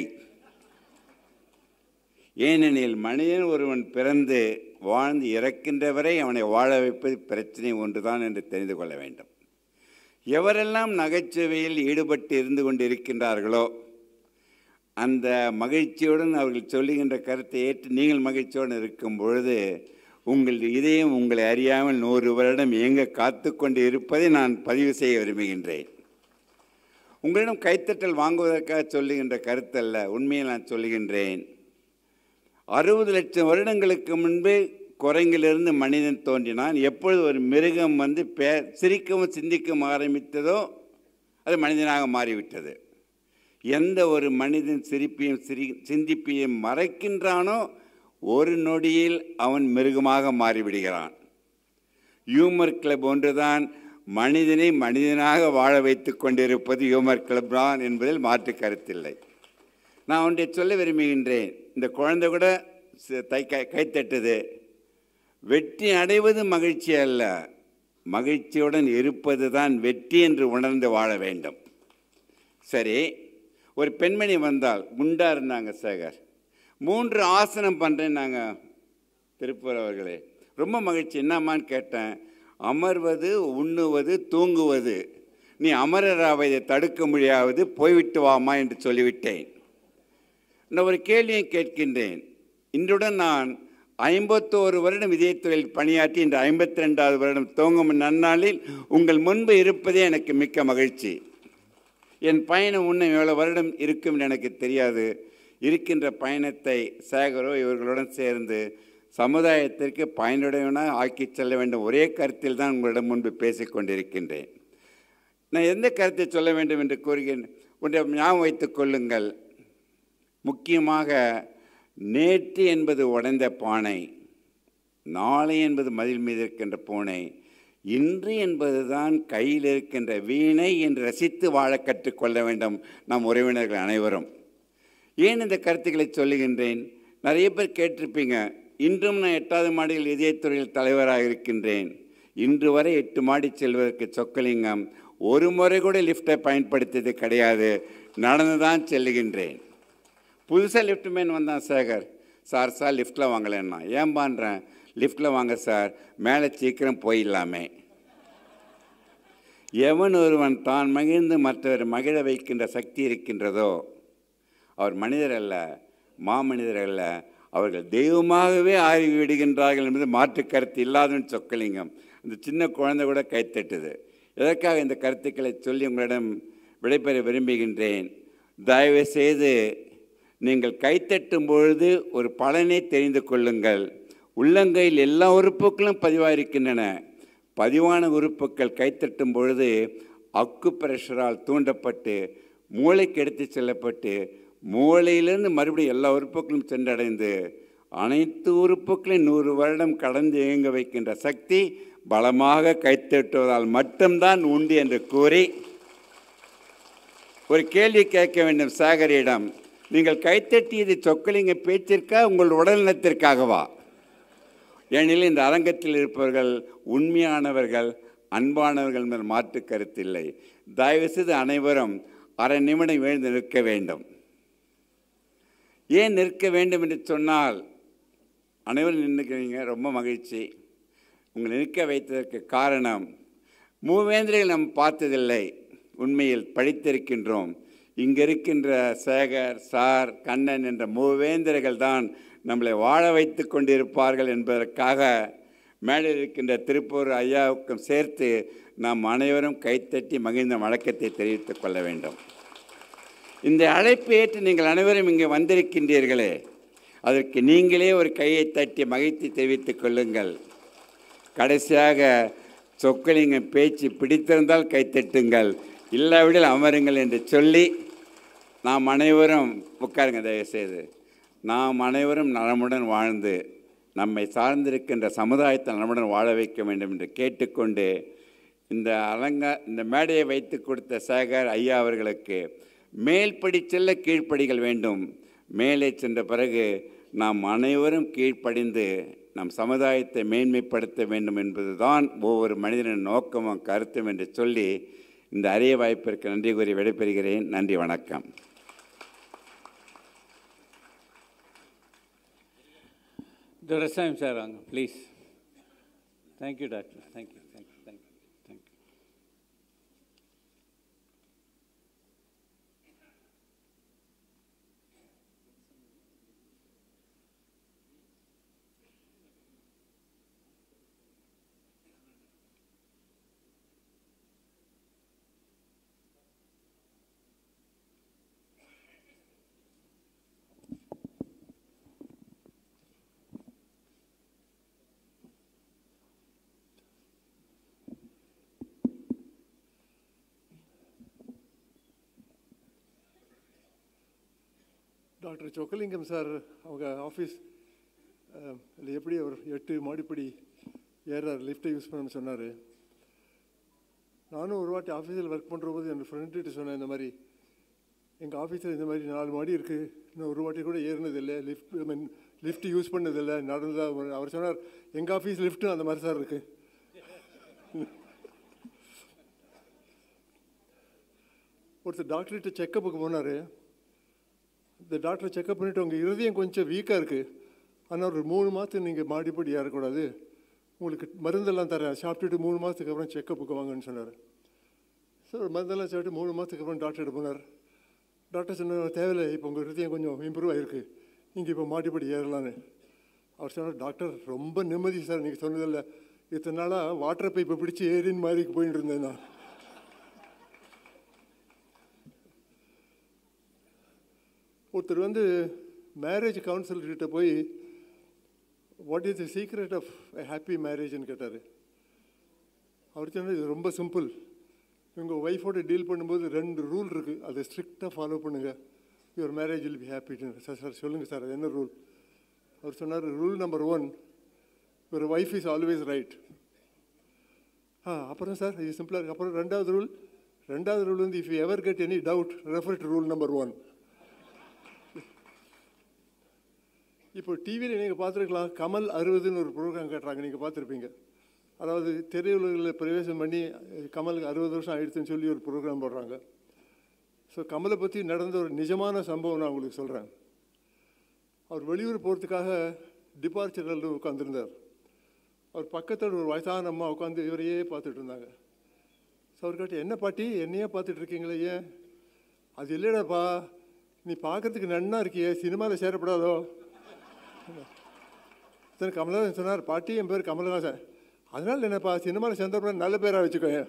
ஏனெனில் மனிதன் ஒருவன் பிறந்து வாழ்ந்து இறக்கின்ற வரை அவனை வாழ வைப்பது பிரச்சனை ஒன்றுதான் என்று தெரிந்து கொள்ள வேண்டும் எவரெல்லாம் நகைச்சுவையில் ஈடுபட்டு இருந்து கொண்டு இருக்கின்றார்களோ அந்த மகிழ்ச்சியுடன் அவர்கள் சொல்லுகின்ற கருத்தை ஏற்று நீங்கள் மகிழ்ச்சியுடன் இருக்கும் பொழுது உங்கள் இதயம் உங்களை அறியாமல் நூறு வருடம் இயங்க காத்து கொண்டு இருப்பதை நான் பதிவு செய்ய விரும்புகின்றேன் உங்களிடம் கைத்தட்டல் வாங்குவதற்காக சொல்லுகின்ற கருத்தல்ல உண்மையை நான் சொல்லுகின்றேன் அறுபது லட்சம் வருடங்களுக்கு முன்பே குரங்கிலிருந்து மனிதன் தோன்றினான் எப்பொழுது ஒரு மிருகம் வந்து பே சிரிக்கவும் சிந்திக்கவும் ஆரம்பித்ததோ அது மனிதனாக மாறிவிட்டது எந்த ஒரு மனிதன் சிரிப்பையும் சிரி சிந்திப்பையும் மறைக்கின்றானோ ஒரு நொடியில் அவன் மிருகமாக மாறிவிடுகிறான் ஹியூமர் கிளப் ஒன்றுதான் மனிதனை மனிதனாக வாழ வைத்து கொண்டிருப்பது ஹியூமர் கிளப் தான் என்பதில் மாற்று கருத்தில்லை நான் ஒன்றை சொல்ல விரும்புகின்றேன் இந்த குழந்தை கூட சி- தை கை கைத்தட்டுது வெற்றி அடைவது மகிழ்ச்சி அல்ல மகிழ்ச்சியுடன் இருப்பது தான் வெற்றி என்று உணர்ந்து வாழ வேண்டும் சரி ஒரு பெண்மணி வந்தால் குண்டா இருந்தாங்க சேகர் மூன்று ஆசனம் பண்ணுறேன் நாங்கள் திருப்பூர் அவர்களே ரொம்ப மகிழ்ச்சி என்னம்மான்னு கேட்டேன் அமர்வது உண்ணுவது தூங்குவது நீ அமரராவதை தடுக்க முடியாவது போய்விட்டு வாமா என்று சொல்லிவிட்டேன் நான் ஒரு கேள்வியை கேட்கின்றேன் இன்றுடன் நான் ஐம்பத்தோரு வருடம் இதயத்துறையில் பணியாற்றி இன்று ஐம்பத்தி ரெண்டாவது வருடம் துவங்கும் நன்னாளில் உங்கள் முன்பு இருப்பதே எனக்கு மிக்க மகிழ்ச்சி என் பயணம் இன்னும் எவ்வளோ வருடம் இருக்கும் என்று எனக்கு தெரியாது இருக்கின்ற பயணத்தை சேகரோ இவர்களுடன் சேர்ந்து சமுதாயத்திற்கு பயனுடையவனாக ஆக்கிச் செல்ல வேண்டும் ஒரே கருத்தில் தான் உங்களிடம் முன்பு பேசிக் கொண்டிருக்கின்றேன் நான் எந்த கருத்தை சொல்ல வேண்டும் என்று கூறுகிறேன் ஒன்றை ஞாபகம் வைத்துக் கொள்ளுங்கள் முக்கியமாக நேற்று என்பது உடைந்த பானை நாளை என்பது மதில் மீது இருக்கின்ற பூனை இன்று என்பதுதான் கையில் இருக்கின்ற வீணை என்று ரசித்து வாழ கற்றுக்கொள்ள வேண்டும் நம் உறவினர்கள் அனைவரும் ஏன் இந்த கருத்துக்களை சொல்லுகின்றேன் நிறைய பேர் கேட்டிருப்பீங்க இன்றும் நான் எட்டாவது மாடியில் இதயத்துறையில் தலைவராக இருக்கின்றேன் இன்று வரை எட்டு மாடி செல்வதற்கு சொக்கலிங்கம் ஒரு முறை கூட லிஃப்டை பயன்படுத்தியது கிடையாது நடந்து தான் செல்லுகின்றேன் புதுசாக லிஃப்ட் மேன் வந்தான் சேகர் சார் சார் லிஃப்ட்டில் வாங்கலைன்னா ஏன் பண்ணுறேன் லிஃப்ட்டில் வாங்க சார் மேலே சீக்கிரம் போயிடலாமே எவன் ஒருவன் தான் மகிழ்ந்து மற்றவர் மகிழ வைக்கின்ற சக்தி இருக்கின்றதோ அவர் மனிதர் அல்ல மாமனிதர் அல்ல அவர்கள் தெய்வமாகவே ஆய்வு விடுகின்றார்கள் என்பது மாற்று கருத்து இல்லாதவன் சொக்கலிங்கம் அந்த சின்ன குழந்தை கூட கைத்தட்டுது எதற்காக இந்த கருத்துக்களை சொல்லி உங்களிடம் விடைபெற விரும்புகின்றேன் தயவு செய்து நீங்கள் கைத்தட்டும் பொழுது ஒரு பலனை தெரிந்து கொள்ளுங்கள் உள்ளங்கையில் எல்லா உறுப்புகளும் பதிவாயிருக்கின்றன பதிவான உறுப்புகள் கைத்தட்டும் பொழுது அக்கு பிரஷரால் தூண்டப்பட்டு மூளைக்கு எடுத்து செல்லப்பட்டு மூளையிலிருந்து மறுபடியும் எல்லா உறுப்புகளும் சென்றடைந்து அனைத்து உறுப்புகளையும் நூறு வருடம் கடந்து இயங்க வைக்கின்ற சக்தி பலமாக கைத்தட்டுவதால் மட்டும்தான் உண்டு என்று கூறி ஒரு கேள்வி கேட்க வேண்டும் சாகரியிடம் நீங்கள் கைத்தட்டியது சொக்கலிங்க பேச்சிற்கா உங்கள் உடல் நலத்திற்காகவா ஏனெனில் இந்த அரங்கத்தில் இருப்பவர்கள் உண்மையானவர்கள் அன்பானவர்கள் என்பது மாற்று கருத்தில்லை தயவுசெய்து அனைவரும் அரை நிமிடம் எழுந்து நிற்க வேண்டும் ஏன் நிற்க வேண்டும் என்று சொன்னால் அனைவரும் நின்றுக்கிறீங்க ரொம்ப மகிழ்ச்சி உங்களை நிற்க வைத்ததற்கு காரணம் மூவேந்திரிகள் நாம் பார்த்ததில்லை உண்மையில் படித்திருக்கின்றோம் இங்கே இருக்கின்ற சேகர் சார் கண்ணன் என்ற மூவேந்திரர்கள் தான் நம்மளை வாழ வைத்து கொண்டிருப்பார்கள் என்பதற்காக மேடையில் இருக்கின்ற திருப்பூர் ஐயாவுக்கும் சேர்த்து நாம் அனைவரும் கைத்தட்டி மகிழ்ந்த வழக்கத்தை தெரிவித்துக் கொள்ள வேண்டும் இந்த அழைப்பு ஏற்று நீங்கள் அனைவரும் இங்கே வந்திருக்கின்றீர்களே அதற்கு நீங்களே ஒரு கையை தட்டி மகிழ்ச்சி தெரிவித்துக் கொள்ளுங்கள் கடைசியாக சொக்கலிங்கம் பேச்சு பிடித்திருந்தால் கைத்தட்டுங்கள் இல்லாவிடில் அமருங்கள் என்று சொல்லி நாம் அனைவரும் உட்காருங்க தயவுசெய்து நாம் அனைவரும் நலமுடன் வாழ்ந்து நம்மை சார்ந்திருக்கின்ற சமுதாயத்தை நலமுடன் வாழ வைக்க வேண்டும் என்று கேட்டுக்கொண்டு இந்த அலங்கா இந்த மேடையை வைத்து கொடுத்த சேகர் ஐயா அவர்களுக்கு மேல்படி செல்ல கீழ்ப்படிகள் வேண்டும் மேலே சென்ற பிறகு நாம் அனைவரும் கீழ்ப்படிந்து நம் சமுதாயத்தை மேன்மைப்படுத்த வேண்டும் என்பதுதான் ஒவ்வொரு மனிதனின் நோக்கமும் கருத்தும் என்று சொல்லி இந்த அரிய வாய்ப்பிற்கு நன்றி கூறி விடைபெறுகிறேன் நன்றி வணக்கம் துரசாமி சார் வாங்க please thank you doctor thank you thank you thank you thank you doctor Chockalingam sir அவங்க ஆஃபீஸ் இல்லை எப்படி அவர் எட்டு மாடிப்படி ஏறார் லிஃப்ட்டை யூஸ் பண்ண சொன்னார் நானும் ஒரு வாட்டி ஆஃபீஸில் ஒர்க் பண்ணுற போது என் ஃப்ரெண்டுகிட்ட சொன்னேன் இந்த மாதிரி எங்கள் ஆஃபீஸில் இந்த மாதிரி நாலு மாடி இருக்குது இன்னும் ஒரு வாட்டி கூட ஏறினதில்லை lift I mean lift use பண்ணதில்லை நடந்ததா அவர் சொன்னார் எங்கள் ஆஃபீஸ் லிஃப்ட்டும் அந்த மாதிரி சார் இருக்குது ஒருத்தர் டாக்டர்கிட்ட செக்கப்புக்கு போனார் இந்த டாக்டர் செக்கப் பண்ணிவிட்டு உங்கள் இருதயம் கொஞ்சம் வீக்காக இருக்குது ஆனால் ஒரு மூணு மாதத்துக்கு நீங்கள் மாடிப்படி ஏறக்கூடாது உங்களுக்கு மருந்தெல்லாம் தரேன் சாப்பிட்டுட்டு மூணு மாதத்துக்கு அப்புறம் செக்கப்புக்கு வாங்கன்னு சொன்னார் ஸோ மருந்தெல்லாம் சாப்பிட்டு மூணு மாதத்துக்கு அப்புறம் டாக்டர்கிட்ட போனார் டாக்டர் சொன்னார் தேவையில்லை இப்போ உங்கள் இருதயம் கொஞ்சம் இம்ப்ரூவ் ஆகிருக்கு நீங்கள் இப்போ மாடிப்படி ஏறலான்னு அவர் சொன்னார் டாக்டர் ரொம்ப நிம்மதி சார் நீங்கள் சொன்னதில்ல இத்தனை நாளாக வாட்டர் பைப்பை பிடிச்சி ஏரின் மாதிரி போயிட்டு இருந்தேன் நான் ஒருத்தர் வந்து மேரேஜ் கவுன்சிலர்கிட்ட போய் what is the secret of a happy மேரேஜ்னு கேட்டார் அவர் சொன்னார் இது ரொம்ப சிம்பிள் உங்கள் ஒய்ஃபோட டீல் பண்ணும்போது ரெண்டு ரூல் இருக்குது அதை ஸ்ட்ரிக்டாக ஃபாலோ பண்ணுங்கள் யுவர் மேரேஜ் வில் பி ஹாப்பின்னு சார் சார் சொல்லுங்கள் சார் அது என்ன ரூல் அவர் சொன்னார் rule number one your wife is always right ah அப்புறம் சார் இது சிம்பிளாக இருக்குது அப்புறம் ரெண்டாவது ரூல் ரெண்டாவது ரூல் வந்து if you ever get any doubt refer to rule number one இப்போ டிவியில் நீங்கள் பார்த்துருக்கலாம் கமல் அறுபதுன்னு ஒரு ப்ரோக்ராம் காட்டுறாங்க நீங்கள் பார்த்துருப்பீங்க அதாவது திரையுலகில் பிரவேசம் பண்ணி கமலுக்கு அறுபது வருஷம் ஆயிடுச்சுன்னு சொல்லி ஒரு ப்ரோக்ராம் போடுறாங்க ஸோ கமலை பற்றி நடந்த ஒரு நிஜமான சம்பவம் நான் உங்களுக்கு சொல்கிறேன் அவர் வெளியூர் போகிறதுக்காக டிபார்ச்சரில் உட்காந்துருந்தார் அவர் பக்கத்தில் ஒரு வயசான அம்மா உட்காந்து இவரையே பார்த்துட்டு இருந்தாங்க ஸோ அவர் கேட்டு என்ன பாட்டி என்னையே பார்த்துட்டு இருக்கீங்களே ஏன் அது இல்லைடாப்பா நீ பார்க்கறதுக்கு நன்னா இருக்கியே சினிமாவில் சேரப்படாதோ சரி கமலஹாசன் சொன்னார் பாட்டி என் பேர் கமலஹாசன் அதனால் என்னப்பா சினிமாவில் சேர்ந்தப்பட நல்ல பேராக வச்சுக்கோங்க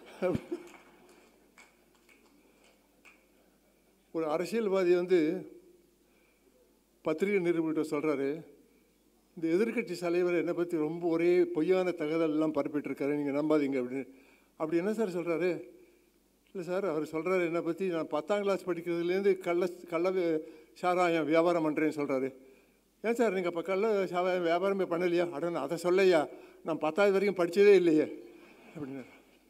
ஒரு அரசியல்வாதி வந்து பத்திரிகை நிருபர்கிட்ட சொல்கிறாரு இந்த எதிர்க்கட்சி தலைவர் என்னை பற்றி ரொம்ப ஒரே பொய்யான தகவல் எல்லாம் பரப்பிட்டுருக்காரு நீங்கள் நம்பாதீங்க அப்படின்னு அப்படி என்ன சார் சொல்கிறாரு இல்லை சார் அவர் சொல்கிறாரு என்னை பற்றி நான் பத்தாம் கிளாஸ் படிக்கிறதுலேருந்து கள்ள கள்ள வி- சாராயம் வியாபாரம் பண்ணுறேன்னு சொல்கிறாரு ஏன் சார் நீங்கள் இப்போ கள்ள சாராயம் வியாபாரமே பண்ணலையா அட அதை சொல்லையா நான் பத்தாவது வரைக்கும் படித்ததே இல்லையே அப்படின்னாரு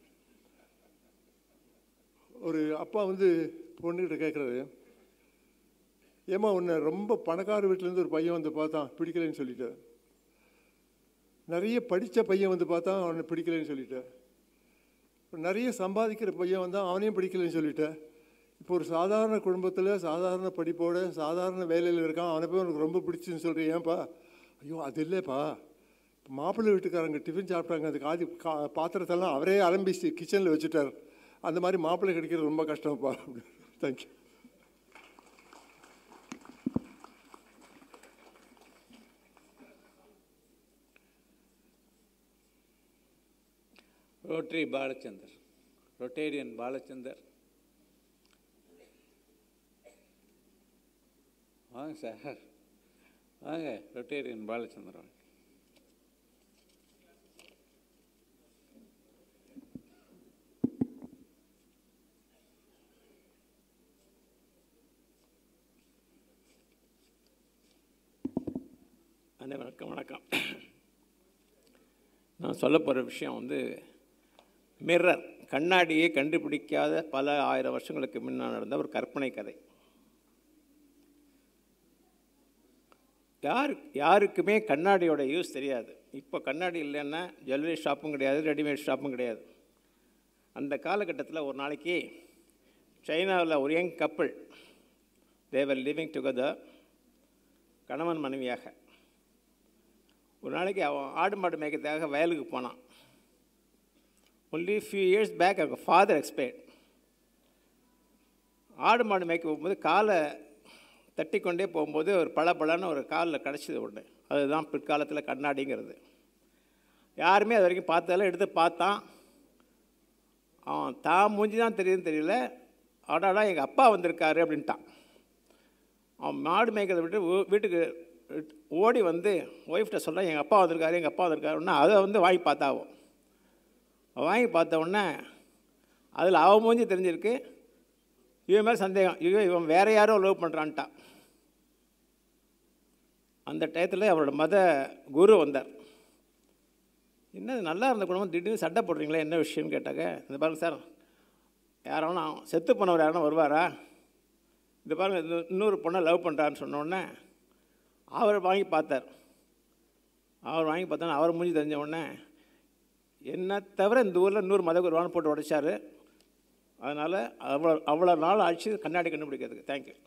ஒரு அப்பா வந்து பொண்ணுக்கிட்ட கேட்குறாரு ஏம்மா உன்னை ரொம்ப பணக்கார வீட்டிலேருந்து ஒரு பையன் வந்து பார்த்தான் பிடிக்கலைன்னு சொல்லிட்டார் நிறைய படித்த பையன் வந்து பார்த்தா அவனை பிடிக்கலைன்னு சொல்லிட்டார் நிறைய சம்பாதிக்கிற பையன் வந்தால் அவனையும் பிடிக்கலைன்னு சொல்லிட்டேன் இப்போ ஒரு சாதாரண குடும்பத்தில் சாதாரண படிப்போட சாதாரண வேலையில் இருக்கான் அவனை போய் உனக்கு ரொம்ப பிடிச்சுன்னு சொல்கிறேன் ஏன்பா ஐயோ அது இல்லைப்பா மாப்பிள்ளை வீட்டுக்காரங்க டிஃபன் சாப்பிட்டாங்க அதுக்கு ஆதி கா பாத்திரத்தெல்லாம் அவரே அலம்பி கிச்சனில் வச்சுட்டார் அந்த மாதிரி மாப்பிள்ளை கிடைக்கிறது ரொம்ப கஷ்டம்ப்பா thank you rotary Balachander rotarian Balachander வாங்க சார் வாங்க ரொட்டேரியன் பாலச்சந்தர் வாங்க அனைவருக்கும் வணக்கம் நான் சொல்ல போகிற விஷயம் வந்து மிரர் கண்ணாடியை கண்டுபிடிக்காத பல ஆயிரம் வருஷங்களுக்கு முன்னால் நடந்த ஒரு கற்பனை கதை யாரு யாருக்குமே கண்ணாடியோட யூஸ் தெரியாது இப்போ கண்ணாடி இல்லைன்னா ஜுவல்லரி ஷாப்பும் கிடையாது ரெடிமேட் ஷாப்பும் கிடையாது அந்த காலகட்டத்தில் ஒரு நாளைக்கு சைனாவில் ஒரு young couple they were living together கணவன் மனைவியாக ஒரு நாளைக்கு அவன் ஆடு மாடு மேய்க்கிறதுக்காக வயலுக்கு போனான் ஒன்லி ஃபியூ இயர்ஸ் பேக் அவங்க ஃபாதர் எக்ஸ்பைர்ட் ஆடு மாடு மேய்க்க போகும்போது காலை தட்டி கொண்டே போகும்போது ஒரு பளபளன்னு ஒரு காலில் கிடச்சிது ஒன்று அதுதான் பிற்காலத்தில் கண்ணாடிங்கிறது யாருமே அது வரைக்கும் பார்த்ததில்ல எடுத்து பார்த்தான் அவன் தான் மூஞ்சி தான் தெரியுதுன்னு தெரியல அடாடா எங்கள் அப்பா வந்திருக்காரு அப்படின்ட்டான் அவன் மாடு மேய்க்கிறத விட்டு ஊ- வீட்டுக்கு ஓடி வந்து ஒய்ஃப்ட்ட சொல்கிறான் எங்கள் அப்பா வந்திருக்காரு எங்கள் அப்பா வந்திருக்காருன்னா அதை வந்து வாங்கி பார்த்தாவும் அவன் வாங்கி பார்த்த உடனே அதில் அவன் மூஞ்சி தெரிஞ்சிருக்கு இவன் மேலே சந்தேகம் ஐயோ இவன் வேற யாரோ லவ் பண்ணுறான்ட்டான் அந்த டயத்தில் அவரோட மத குரு வந்தார் என்ன இது நல்லா இருந்த குடும்பம் திடீர்னு சண்டை போடுறீங்களே என்ன விஷயம்னு கேட்டாங்க இந்த பாருங்க சார் யாராவது செத்து போனவர் யாரும் வருவாரா இந்த பாருங்க இந்த இன்னொரு பொண்ணை லவ் பண்ணுறான்னு சொன்ன உடனே அவர் வாங்கி பார்த்தார் அவர் வாங்கி பார்த்தோன்னா அவர் மூஞ்சி தெரிஞ்ச உடனே என்ன தவிர இந்த ஊரில் இன்னொரு மத குருவான்னு போட்டு உடைச்சாரு அதனால் அவ்வளோ அவ்வளோ நாள் ஆச்சு கண்ணாடி கண்டுபிடிக்கிறதுக்கு தேங்க்யூ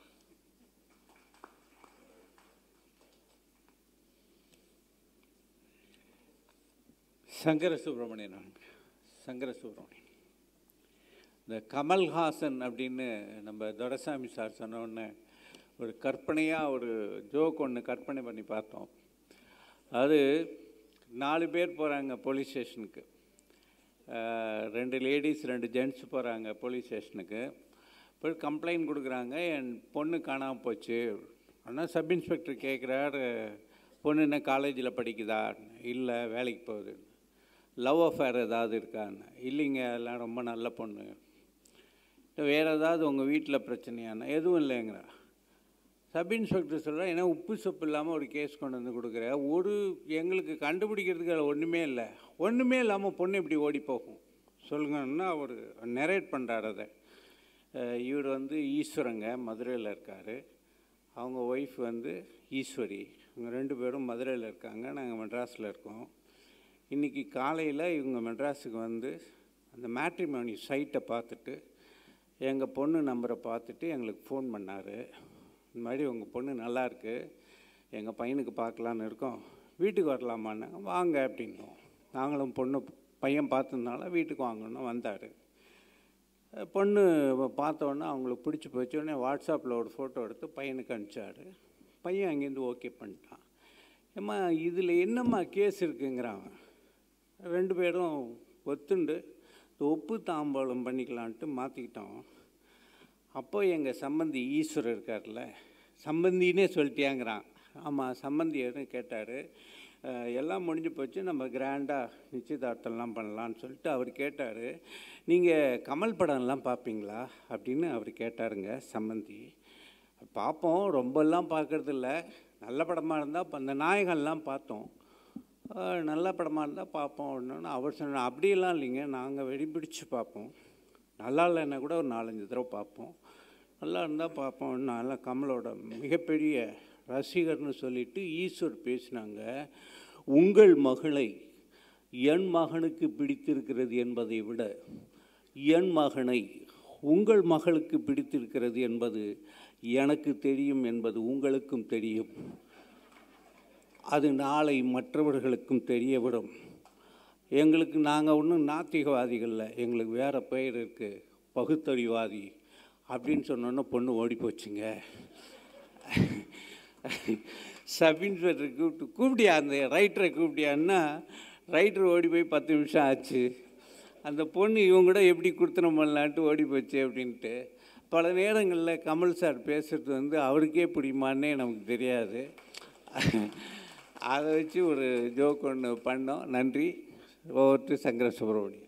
சங்கர சுப்பிரமணியன் சங்கர சுப்பிரமணியன் இந்த கமல்ஹாசன் அப்படின்னு நம்ம துரசாமி சார் சொன்ன உடனே ஒரு கற்பனையாக ஒரு ஜோக் ஒன்று கற்பனை பண்ணி பார்த்தோம் அது நாலு பேர் போகிறாங்க போலீஸ் ஸ்டேஷனுக்கு அஹ், ரெண்டு லேடிஸ் ரெண்டு ஜென்ட்ஸ் போகிறாங்க போலீஸ் ஸ்டேஷனுக்கு போய் கம்ப்ளைண்ட் கொடுக்குறாங்க என் பொண்ணு காணாமல் போச்சு ஆனால் சப் இன்ஸ்பெக்டர் கேட்குறாரு பொண்ணு என்ன காலேஜில் படிக்குதா இல்லை வேலைக்கு போகுது லவ் அஃபேர் ஏதாவது இருக்கான்னு இல்லைங்க அதெல்லாம் ரொம்ப நல்ல பொண்ணு வேறு ஏதாவது உங்கள் வீட்டில் பிரச்சனையானா எதுவும் இல்லைங்கிறா சப் இன்ஸ்பெக்டர் சொல்கிறா ஏன்னா உப்பு சொப்பு இல்லாமல் ஒரு கேஸ் கொண்டு வந்து கொடுக்குற ஒரு எங்களுக்கு கண்டுபிடிக்கிறதுக்கு அதில் ஒன்றுமே இல்லை ஒன்றுமே இல்லாமல் பொண்ணு இப்படி ஓடி போகும் சொல்லுங்கன்னா அவர் நெரேட் பண்ணுறாரு அதை அஹ் இவர் வந்து ஈஸ்வரங்க மதுரையில் இருக்கார் அவங்க ஒய்ஃப் வந்து ஈஸ்வரி இவங்க ரெண்டு பேரும் மதுரையில் இருக்காங்க நாங்கள் மெட்ராஸில் இருக்கோம் இன்றைக்கி காலையில் இவங்க மெட்ராஸுக்கு வந்து அந்த மேட்ரிமோனி சைட்டை பார்த்துட்டு எங்கள் பொண்ணு நம்பரை பார்த்துட்டு எங்களுக்கு ஃபோன் பண்ணார் இந்த மாதிரி உங்கள் பொண்ணு நல்லா இருக்கு எங்கள் பையனுக்கு பார்க்கலான்னு இருக்கோம் வீட்டுக்கு வரலாமான்னாங்க வாங்க அப்படின்னோம் நாங்களும் பொண்ணு பையன் பார்த்ததுனால வீட்டுக்கு வாங்கணும் வந்தார் பொண்ணு பார்த்த உடனே அவங்களுக்கு பிடிச்சி போச்சு உடனே வாட்ஸ்அப்பில் ஒரு ஃபோட்டோ எடுத்து பையனுக்கு அனுப்பிச்சாரு பையன் அங்கேருந்து ஓகே பண்ணிட்டான் ஏம்மா இதில் என்னம்மா கேஸ் இருக்குங்கிறான் ரெண்டு பேரும் ஒத்துண்டு இந்த ஒப்பு தாம்பாளம் பண்ணிக்கலான்ட்டு மாற்றிக்கிட்டோம் அப்போ எங்கள் சம்பந்தி ஈஸ்வரர் இருக்கார்ல சம்பந்தினே சொல்லிட்டியாங்கிறான் ஆமாம் சம்பந்தியர்னு கேட்டார் எல்லாம் முடிஞ்சு போச்சு நம்ம கிராண்டாக நிச்சயதார்த்தம்லாம் பண்ணலான்னு சொல்லிட்டு அவர் கேட்டார் நீங்கள் கமல் படம்லாம் பார்ப்பீங்களா அப்படின்னு அவர் கேட்டாருங்க சம்பந்தி பார்ப்போம் ரொம்பலாம் பார்க்கறது இல்ல நல்ல படமாக இருந்தால் அந்த நாயகன்லாம் பார்த்தோம் அஹ் நல்ல படமாக இருந்தால் பார்ப்போம் அப்படின்னு அவர் சொன்ன அப்படியெல்லாம் இல்லைங்க நாங்கள் வெடி பிடிச்சு பார்ப்போம் நல்லா இல்லைன்னா கூட ஒரு நாலஞ்சு தடவை பார்ப்போம் நல்லா இருந்தால் பார்ப்போம் நல்லா கமலோட மிகப்பெரிய ரசிகர்னு சொல்லிட்டு ஈஸ்வர் பேசினாங்க உங்கள் மகளை என் மகனுக்கு பிடித்திருக்கிறது என்பதை விட என் மகனை உங்கள் மகளுக்கு பிடித்திருக்கிறது என்பது எனக்கு தெரியும் என்பது உங்களுக்கும் தெரியும் அது நாளை மற்றவர்களுக்கும் தெரியவிடும் எங்களுக்கு நாங்கள் ஒன்றும் நாத்திகவாதிகள்ல எங்களுக்கு வேறு பெயர் இருக்குது பகுத்தறிவாதி அப்படின்னு சொன்னோன்னே பொண்ணு ஓடி போச்சுங்க சப் இன்ஸ்பெக்டர் கூப்பிட்டு கூப்பிட்டியா அந்த ரைட்டரை கூப்பிட்டியான்னா ரைட்டர் ஓடி போய் பத்து நிமிஷம் ஆச்சு அந்த பொண்ணு இவங்க கூட எப்படி கொடுத்தனம் பண்ணலான்ட்டு ஓடி போச்சு அப்படின்ட்டு பல நேரங்களில் கமல் சார் பேசுகிறது வந்து அவருக்கே பிடிக்குமான்னே நமக்கு தெரியாது அதை வச்சு ஒரு ஜோக் ஒன்று பண்ணோம் நன்றி over to Sankara Subramanian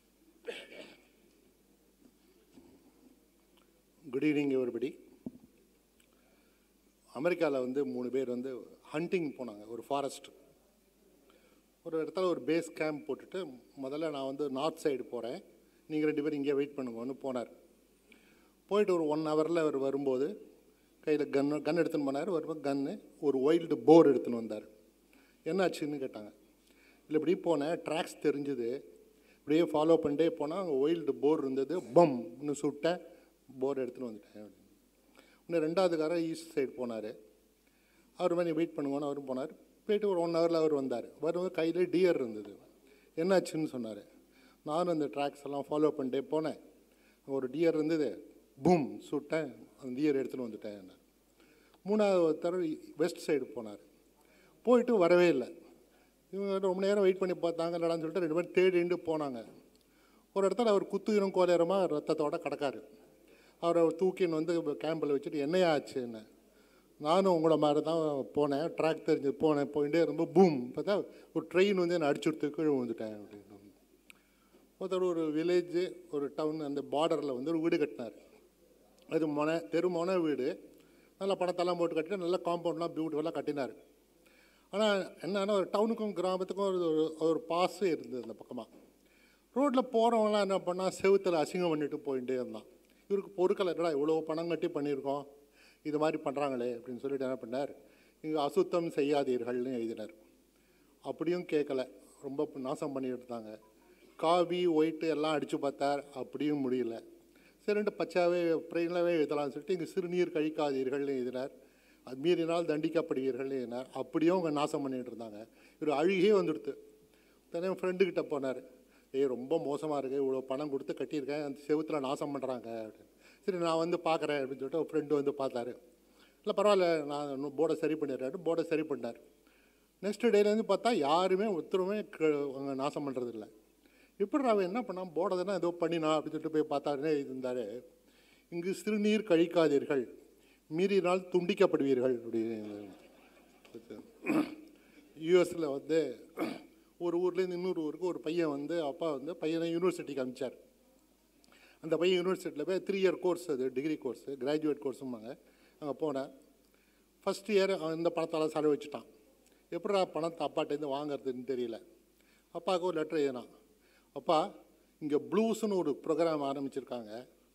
good evening everybody அமெரிக்காவில் வந்து மூணு பேர் வந்து ஹண்டிங் போனாங்க ஒரு ஃபாரஸ்ட் ஒரு இடத்துல ஒரு பேஸ் கேம்ப் போட்டுட்டு முதல்ல நான் வந்து நார்த் சைடு போகிறேன் நீங்கள் ரெண்டு பேரும் இங்கே வெயிட் பண்ணுங்கன்னு போனார் போயிட்டு ஒரு ஒன் ஹவரில் அவர் வரும்போது கையில் கன் கன் எடுத்துன்னு போனார் வரும்போது கன்னு ஒரு ஒயில்டு போர் எடுத்துன்னு வந்தார் என்னாச்சுன்னு கேட்டாங்க இல்லை இப்படி போனேன் ட்ராக்ஸ் தெரிஞ்சுது இப்படியே ஃபாலோ பண்ணிட்டே போனால் அங்கே ஒயில்டு போர் இருந்தது பம்னு சுட்டேன் போர் எடுத்துன்னு வந்துட்டேன் அப்படின்னு இன்னும் ரெண்டாவதுக்காரர் ஈஸ்ட் சைடு போனார் அவர் மாதிரி வெயிட் பண்ணுங்கன்னு அவரும் போனார் போயிட்டு ஒரு ஒன் ஹவரில் அவர் வந்தார் வரும்போது கையில் டியர் இருந்தது என்னாச்சுன்னு சொன்னார் நானும் அந்த ட்ராக்ஸ் எல்லாம் ஃபாலோ பண்ணிட்டே போனேன் ஒரு டியர் இருந்தது பூம் சுட்டேன் அந்த டியர் எடுத்துன்னு வந்துட்டேன் மூணாவது ஒருத்தர் வெஸ்ட் சைடு போனார் போயிட்டு வரவே இல்லை இவங்க ரொம்ப நேரம் வெயிட் பண்ணி பார்த்தாங்க இல்லடான்னு சொல்லிட்டு ரெண்டு பேரும் தேடிண்டு போனாங்க ஒரு இடத்துல அவர் குத்துயிரும் கோலேரமாக ரத்தத்தோட கிடக்காரு அவரை தூக்கின்னு வந்து கேம்பில் வச்சுட்டு என்னையா ஆச்சுன்னு நானும் உங்களை மாதிரி தான் போனேன் ட்ராக் தெரிஞ்சு போனேன் போயிட்டே இருந்தோம் பூம் பார்த்தா ஒரு ட்ரெயின் வந்து என்னை அடிச்சு கொடுத்து கீழே வந்துட்டேன் அப்படின்னு ஒருத்தர் ஒரு வில்லேஜ் ஒரு டவுன் அந்த பார்டரில் வந்து ஒரு வீடு கட்டினார் அது மொன தெரு மொன வீடு நல்லா பணத்தெல்லாம் போட்டு கட்டிட்டு நல்லா காம்பவுண்ட்லாம் பியூட்டிஃபுல்லாக கட்டினார் ஆனால் என்னன்னா ஒரு டவுனுக்கும் கிராமத்துக்கும் ஒரு ஒரு- ஒரு பாஸ் இருந்தது அந்த பக்கமாக ரோட்டில் போகிறவங்களாம் என்ன பண்ணால் செவுத்தில் அசிங்கம் பண்ணிட்டு போயிட்டே இருந்தான் இவருக்கு பொறுக்கலை என்னடா இவ்வளோ பணம் கட்டி பண்ணியிருக்கோம் இது மாதிரி பண்ணுறாங்களே அப்படின்னு சொல்லிட்டு என்ன பண்ணார் இங்கே அசுத்தம் செய்யாதீர்கள்னு எழுதினார் அப்படியும் கேட்கல ரொம்ப நாசம் பண்ணி எடுத்தாங்க காவி ஒயிட்டு எல்லாம் அடித்து பார்த்தார் அப்படியும் முடியல சரின்ட்டு பச்சாவே பிரெயினாகவே எழுதலாம்னு சொல்லிட்டு இங்கே சிறுநீர் கழிக்காதீர்கள்னு எழுதினார் அது மீறினால் தண்டிக்கப்படுவீர்கள்னு எழுதினார் அப்படியும் அவங்க நாசம் பண்ணிட்டு இருந்தாங்க இவர் அழுகே வந்துடுத்து தானே ஃப்ரெண்டுக்கிட்ட போனார் ஏய் ரொம்ப மோசமாக இருக்குது இவ்வளோ பணம் கொடுத்து கட்டியிருக்கேன் அந்த செவுத்தில் நாசம் பண்ணுறாங்க அப்படின்னு சரி நான் வந்து பார்க்குறேன் அப்படின்னு சொல்லிட்டு ஒரு ஃப்ரெண்டு வந்து பார்த்தாரு இல்லை பரவாயில்ல நான் போர்டை சரி பண்ணிடுறேன் போர்டை சரி பண்ணார் நெக்ஸ்ட் டேலேருந்து பார்த்தா யாருமே ஒருத்தருமே க- அவங்க நாசம் பண்ணுறது இல்லை எப்படி அவன் என்ன பண்ணான் போர்டை தானே ஏதோ பண்ணினா அப்படின்னு சொல்லிட்டு போய் பார்த்தாருன்னே இருந்தார் இங்கு சிறுநீர் கழிக்காதீர்கள் மீறினால் துண்டிக்கப்படுவீர்கள் அப்படின்னு யூஎஸில் வந்து ஒரு ஊர்லேருந்து இன்னொரு ஊருக்கு ஒரு பையன் வந்து அப்பா வந்து பையனை யூனிவர்சிட்டிக்கு அனுப்பிச்சார் அந்த பையன் யூனிவர்சிட்டியில் போய் த்ரீ இயர் கோர்ஸ் அது டிகிரி கோர்ஸு கிராஜுவேட் கோர்ஸும்பாங்க அங்கே போனேன் ஃபஸ்ட் இயர் அவன் இந்த பணத்தால் செலவு வச்சுட்டான் எப்படா பணத்தை அப்பாட்டேருந்து வாங்குறதுன்னு தெரியல அப்பாவுக்கு ஒரு லெட்டர் எழுதினான் அப்பா இங்கே ப்ளூஸ்னு ஒரு ப்ரோக்ராம் ஆரம்பிச்சிருக்காங்க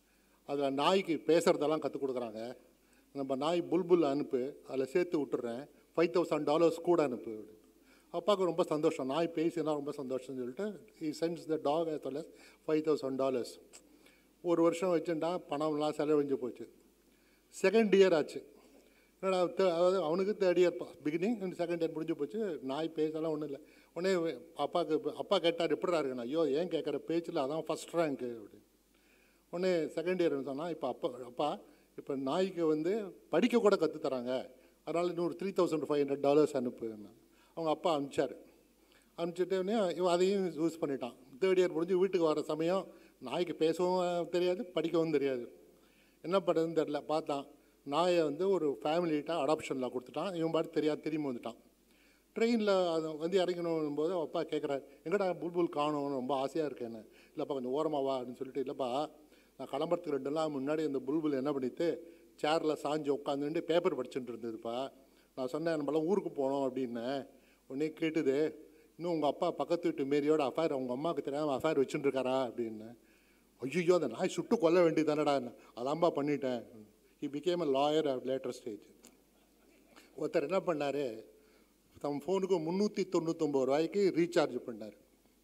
அதில் நாய்க்கு பேசுகிறதெல்லாம் கற்றுக் கொடுக்குறாங்க நம்ம நாய் புல்புல் அனுப்பு அதில் சேர்த்து விட்டுறேன் ஃபைவ் தௌசண்ட் டாலர்ஸ் கூட அனுப்பு அப்படின்னு. அப்பாவுக்கு ரொம்ப சந்தோஷம் நாய் பேசினா ரொம்ப சந்தோஷம்னு சொல்லிட்டு he sends the dog as well as five thousand dollars ஒரு வருஷம் வச்சுட்டா பணம்லாம் செலவழிஞ்சு போச்சு செகண்ட் இயர் ஆச்சு என்னடா third- அதாவது அவனுக்கு third year beginning second year முடிஞ்சு போச்சு நாய் பேசலாம் ஒன்றும் இல்லை உடனே அப்பாவுக்கு அப்பா கேட்டார் எப்படிடா இருக்குண்ணா ஐயோ ஏன் கேட்குற பேச்சில் அதான் ஃபஸ்ட் ரேங்க்கு அப்படின்னு உடனே செகண்ட் இயர் சொன்னால் இப்போ அப்பா அப்பா இப்போ நாய்க்கு வந்து படிக்க கூட கற்றுத் தராங்க அதனால் இன்னொரு three thousand five hundred dollars அனுப்புன்னா அவங்க அப்பா அனுப்பிச்சார் அனுப்பிச்சிட்டு உடனே இவன் அதையும் யூஸ் பண்ணிட்டான் தேர்ட் இயர் முடிஞ்சு வீட்டுக்கு வர சமயம் நாய்க்கு பேசவும் தெரியாது படிக்கவும் தெரியாது என்ன பண்ணுறதுன்னு தெரில பார்த்தான் நாயை வந்து ஒரு ஃபேமிலிகிட்ட அடாப்ஷனில் கொடுத்துட்டான் இவன் பாட்டு தெரியாது திரும்பி வந்துட்டான் ட்ரெயினில் அது வந்து இறங்கணும் போது அப்பா கேட்குறாரு எங்கடா புல்புல் காணோம்னு ரொம்ப ஆசையாக இருக்கேன்னு இல்லைப்பா கொஞ்சம் ஓரமா வா அப்படின்னு சொல்லிட்டு இல்லைப்பா நான் கிளம்புறதுக்கு ரெண்டு நாள் முன்னாடி அந்த புல்புல் என்ன பண்ணிட்டு சேரில் சாஞ்சு உட்காந்துட்டு பேப்பர் படிச்சுட்டு இருந்ததுப்பா நான் சொன்னேன் நம்மளாம் ஊருக்கு போனோம் அப்படின்னேன் உடனே கேட்டுது இன்னும் உங்கள் அப்பா பக்கத்து வீட்டு மேரியோட அஃபேர் அவங்க அம்மாவுக்கு தெரியாமல் அஃபேர் வச்சுட்டு இருக்காரா அப்படின்னு ஐயோ அந்த நாய் சுட்டு கொல்ல வேண்டியதானடா அதான்பா பண்ணிட்டேன் he became a lawyer at later stage ஒருத்தர் என்ன பண்ணார் தம் ஃபோனுக்கு முந்நூற்றி தொண்ணூத்தொம்பது ரூபாய்க்கு ரீசார்ஜ் பண்ணார்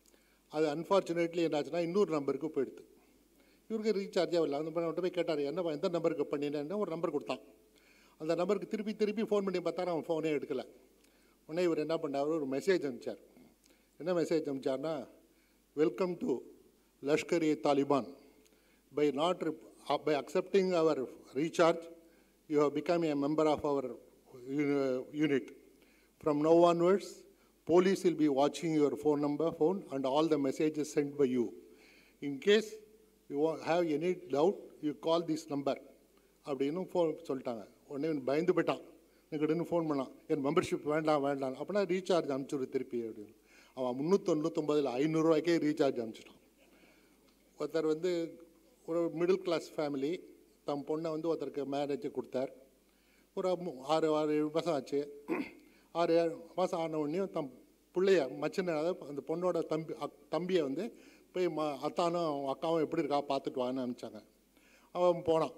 அது அன்ஃபார்ச்சுனேட்லி என்னாச்சுன்னா இன்னொரு நம்பருக்கு போயிடுது இவருக்கு ரீசார்ஜே இல்லை அந்த பண்ண போய் கேட்டார் என்னப்பா எந்த நம்பருக்கு பண்ணினேன்னு ஒரு நம்பர் கொடுத்தான் அந்த நம்பருக்கு திருப்பி திருப்பி ஃபோன் பண்ணி பார்த்தாரு அவன் ஃபோனே எடுக்கலை உடனே இவர் என்ன பண்ணார் ஒரு மெசேஜ் அனுப்பிச்சார் என்ன மெசேஜ் அனுப்பிச்சார்னா welcome to Lashkar e Taliban by not rep- uh, by accepting our recharge you have become a member of our uh, unit from now onwards police will be watching your phone number phone and all the messages sent by you in case you wa- have any doubt you call this number அப்படின்னு phone சொல்லிட்டாங்க உடனே இவன் பயந்து போயிட்டான் எனக்கு phone பண்ணான் என் membership வேண்டாம் வேண்டாம் அப்படின்னா ரீசார்ஜ் அனுப்பிச்சுடு திருப்பி அப்படின்னு அவன் முந்நூற்றொண்ணூத்தொம்பதில் ஐநூறுரூவாய்க்கே ரீசார்ஜ் அனுப்பிச்சிட்டான் ஒருத்தர் வந்து ஒரு மிடில் கிளாஸ் ஃபேமிலி தம் பொண்ணை வந்து ஒருத்தருக்கு மேரேஜ் கொடுத்தார் ஒரு மு- ஆறு ஆறு ஏழு மாதம் ஆச்சு ஆறு ஏழு மாதம் ஆன உடனே தம் பிள்ளைய மச்சின அதாவது அந்த பொண்ணோட தம்பி அக் தம்பியை வந்து போய் ம அத்தானும் அவன் அக்காவும் எப்படி இருக்கா பார்த்துட்டு வான்னு அனுப்பிச்சாங்க அவன் போனான்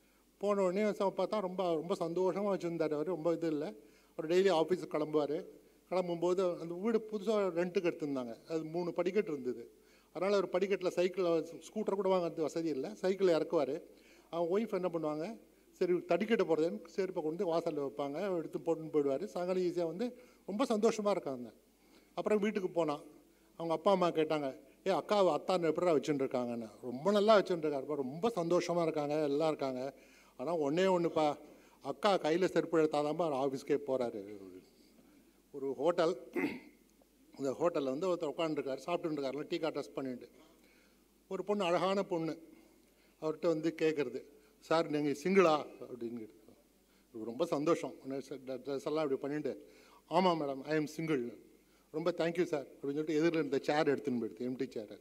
போன உடனே ச- பார்த்தா ரொம்ப ரொம்ப சந்தோஷமாக வச்சுருந்தார் அவர் ரொம்ப இது இல்லை அவர் டெய்லி ஆஃபீஸுக்கு கிளம்புவார் கிளம்பும்போது அந்த வீடு புதுசாக ரெண்ட்டுக்கு எடுத்திருந்தாங்க அது மூணு படிக்கட்டு இருந்தது அதனால் அவர் படிக்கட்டில் சைக்கிள் ஸ்கூட்டர் கூட வாங்குறது வசதி இல்லை சைக்கிள் இறக்குவார் அவன் ஒய்ஃப் என்ன பண்ணுவாங்க சரி தடிக்கட்டு போகிறதுன்னு செருப்பை கொண்டு வாசலில் வைப்பாங்க எடுத்து போட்டுன்னு போயிடுவார் சாயங்காலம் ஈஸியாக வந்து ரொம்ப சந்தோஷமாக இருக்காங்க அப்புறம் வீட்டுக்கு போனான் அவங்க அப்பா அம்மா கேட்டாங்க ஏ அக்கா அத்தான் எப்படா வச்சுட்டு இருக்காங்கன்னு ரொம்ப நல்லா வச்சுட்டு இருக்காருப்பா ரொம்ப சந்தோஷமாக இருக்காங்க எல்லாம் இருக்காங்க ஆனால் ஒன்றே ஒன்றுப்பா அக்கா கையில் செருப்பு எடுத்தாதான்ப்பா அவர் ஆஃபீஸ்க்கே போகிறாரு ஒரு ஹோட்டல் இந்த ஹோட்டலில் வந்து ஒருத்தர் உட்காந்துருக்காரு சாப்பிட்டுருக்காரு டீ கா ட்ரெஸ் பண்ணிட்டு ஒரு பொண்ணு அழகான பொண்ணு அவர்கிட்ட வந்து கேட்குறது சார் நீங்கள் சிங்கிளா அப்படின்னு கேட்டு இவருக்கு ரொம்ப சந்தோஷம் ட்ரெஸ் எல்லாம் இப்படி பண்ணிட்டு ஆமாம் மேடம் ஐ எம் சிங்கிள் ரொம்ப தேங்க்யூ சார் அப்படின்னு சொல்லிட்டு எதிரில் இருந்த சேர் எடுத்துன்னு போயிடுது எம்டி சேரை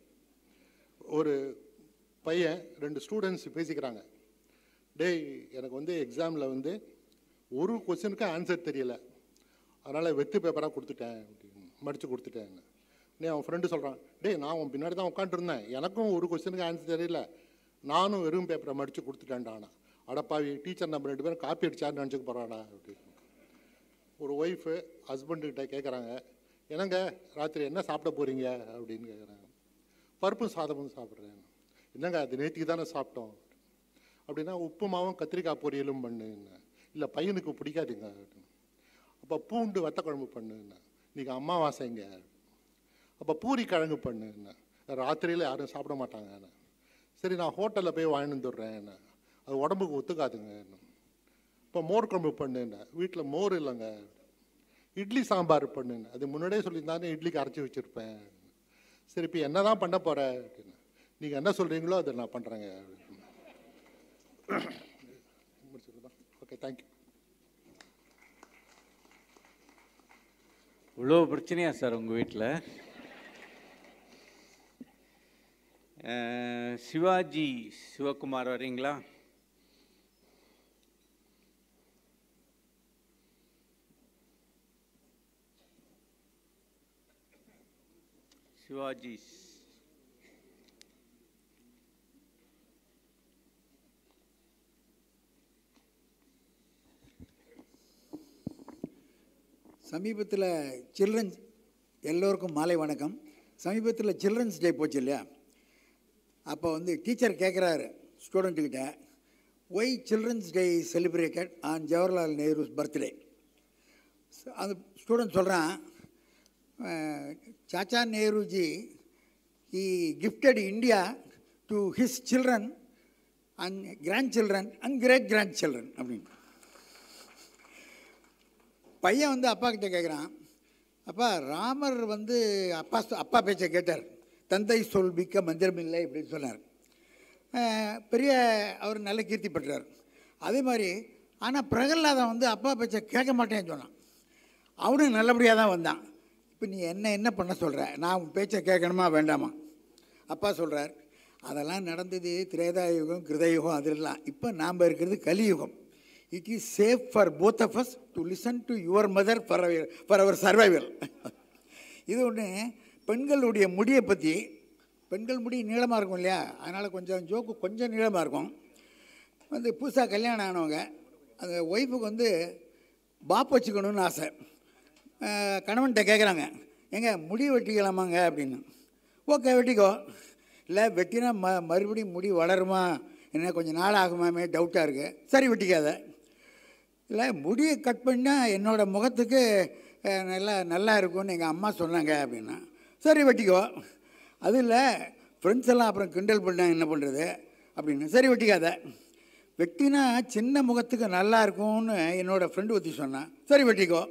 ஒரு பையன் ரெண்டு ஸ்டூடெண்ட்ஸ் பேசிக்கிறாங்க டேய் எனக்கு வந்து எக்ஸாமில் வந்து ஒரு கொஸ்டினுக்கு ஆன்சர் தெரியல அதனால் வெத்து பேப்பராக கொடுத்துட்டேன் அப்படின்னு மடித்து கொடுத்துட்டேன் நீ அவன் ஃப்ரெண்டு சொல்கிறான் டேய் நான் உன் பின்னாடி தான் உட்காந்துருந்தேன் எனக்கும் ஒரு கொஸ்டினுக்கு ஆன்சர் தெரியல நானும் வெறும் பேப்பரை மடித்து கொடுத்துட்டேன்டானா அடப்பாவி டீச்சர் நம்ம ரெண்டு பேரும் காப்பி அடிச்சாருன்னு நினச்சிக்க போகிறாடா அப்படின்னு ஒரு ஒய்ஃபு ஹஸ்பண்டுக்கிட்ட கேட்குறாங்க என்னங்க ராத்திரி என்ன சாப்பிட போகிறீங்க அப்படின்னு கேட்குறாங்க பருப்பும் சாதமும் சாப்பிட்றேன் என்னங்க அது நேற்றுக்கு தானே சாப்பிட்டோம் அப்படின்னா உப்புமாவும் கத்திரிக்காய் பொரியலும் பண்ணுன்னு இல்லை பையனுக்கு பிடிக்காதுங்க அப்போ பூண்டு வத்த குழம்பு பண்ணுன்னு இன்னைக்கு அமாவாசைங்க அப்போ பூரி கிழங்கு பண்ணுன்னு ராத்திரியில் யாரும் சாப்பிட மாட்டாங்க சரி நான் ஹோட்டலில் போய் வாங்கிட்டு வந்துடுறேன் அது உடம்புக்கு ஒத்துக்காதுங்க இப்போ மோர் குழம்பு பண்ணுன்னு வீட்டில் மோர் இல்லைங்க இட்லி சாம்பார் பண்ணுன்னு அது முன்னாடியே சொல்லியிருந்தானே இட்லிக்கு அரைச்சி வச்சுருப்பேன் சரி இப்போ என்ன தான் பண்ண போகிற அப்படின்னு நீங்கள் என்ன சொல்கிறீங்களோ அதை நான் பண்ணுறேங்க முடிச்சிருக்கா ஓகே தேங்க்யூ இவ்வளோ பிரச்சனையா சார் உங்கள் வீட்டில் சிவாஜி சிவகுமார் வரீங்களா சிவாஜி சமீபத்தில் சில்ட்ரன்ஸ் எல்லோருக்கும் மாலை வணக்கம் சமீபத்தில் சில்ட்ரன்ஸ் டே போச்சு இல்லையா அப்போ வந்து டீச்சர் கேட்குறாரு ஸ்டூடெண்ட்டுக்கிட்ட why children's day celebrated on Jawaharlal Nehru's birthday அந்த ஸ்டூடெண்ட் சொல்கிறான் Chacha Nehruji he gifted India to his children and grandchildren and great grandchildren அப்படின்னு பையன் வந்து அப்பா கிட்ட கேட்குறான் அப்பா ராமர் வந்து அப்பா சொ- அப்பா பேச்சை கேட்டார் தந்தை சொல் மிக்க மந்திரம் இல்லை இப்படின்னு சொன்னார் அஹ் பெரிய அவர் நல்ல கீர்த்தி பெற்றார் அதே மாதிரி ஆனால் பிரகலாதன் வந்து அப்பா பேச்சை கேட்க மாட்டேன்னு சொன்னான் அவனும் நல்லபடியாக தான் வந்தான் இப்போ நீ என்ன என்ன பண்ண சொல்கிற நான் உன் பேச்சை கேட்கணுமா வேண்டாமா அப்பா சொல்கிறார் அதெல்லாம் நடந்தது திரேதாயுகம் கிருதயுகம் அதெல்லாம் இப்போ நாம் இருக்கிறது கலியுகம் it is safe for both of us to listen to your mother for for our survival இது ஒன்று பெண்களுடைய முடியை பற்றி பெண்கள் முடி நீளமாக இருக்கும் இல்லையா அதனால் கொஞ்சம் ஜோக்கு கொஞ்சம் நீளமாக இருக்கும் வந்து புதுசாக கல்யாணம் ஆனவங்க அந்த ஒய்ஃபுக்கு வந்து பாப் வச்சுக்கணும்னு ஆசை அஹ் கணவன்கிட்ட கேட்குறாங்க ஏங்க முடி வெட்டிக்கலாமாங்க அப்படின்னு ஓகே வெட்டிக்கோ இல்லை வெட்டினா ம மறுபடியும் முடி வளருமா என்ன கொஞ்சம் நாள் ஆகுமாமே டவுட்டாக இருக்குது சரி வெட்டிக்காத இல்லை முடியை கட் பண்ணால் என்னோடய முகத்துக்கு அஹ், நல்லா நல்லா இருக்கும்னு எங்கள் அம்மா சொன்னாங்க அப்படின்னா சரி வெட்டிக்கோ அது இல்லை ஃப்ரெண்ட்ஸ் எல்லாம் அப்புறம் கிண்டல் பண்ணாங்க என்ன பண்ணுறது அப்படின்னு சரி வெட்டிக்காத வெட்டினா சின்ன முகத்துக்கு நல்லா இருக்கும்னு என்னோடய ஃப்ரெண்டு ஒருத்தி சொன்னான் சரி வெட்டிக்கோ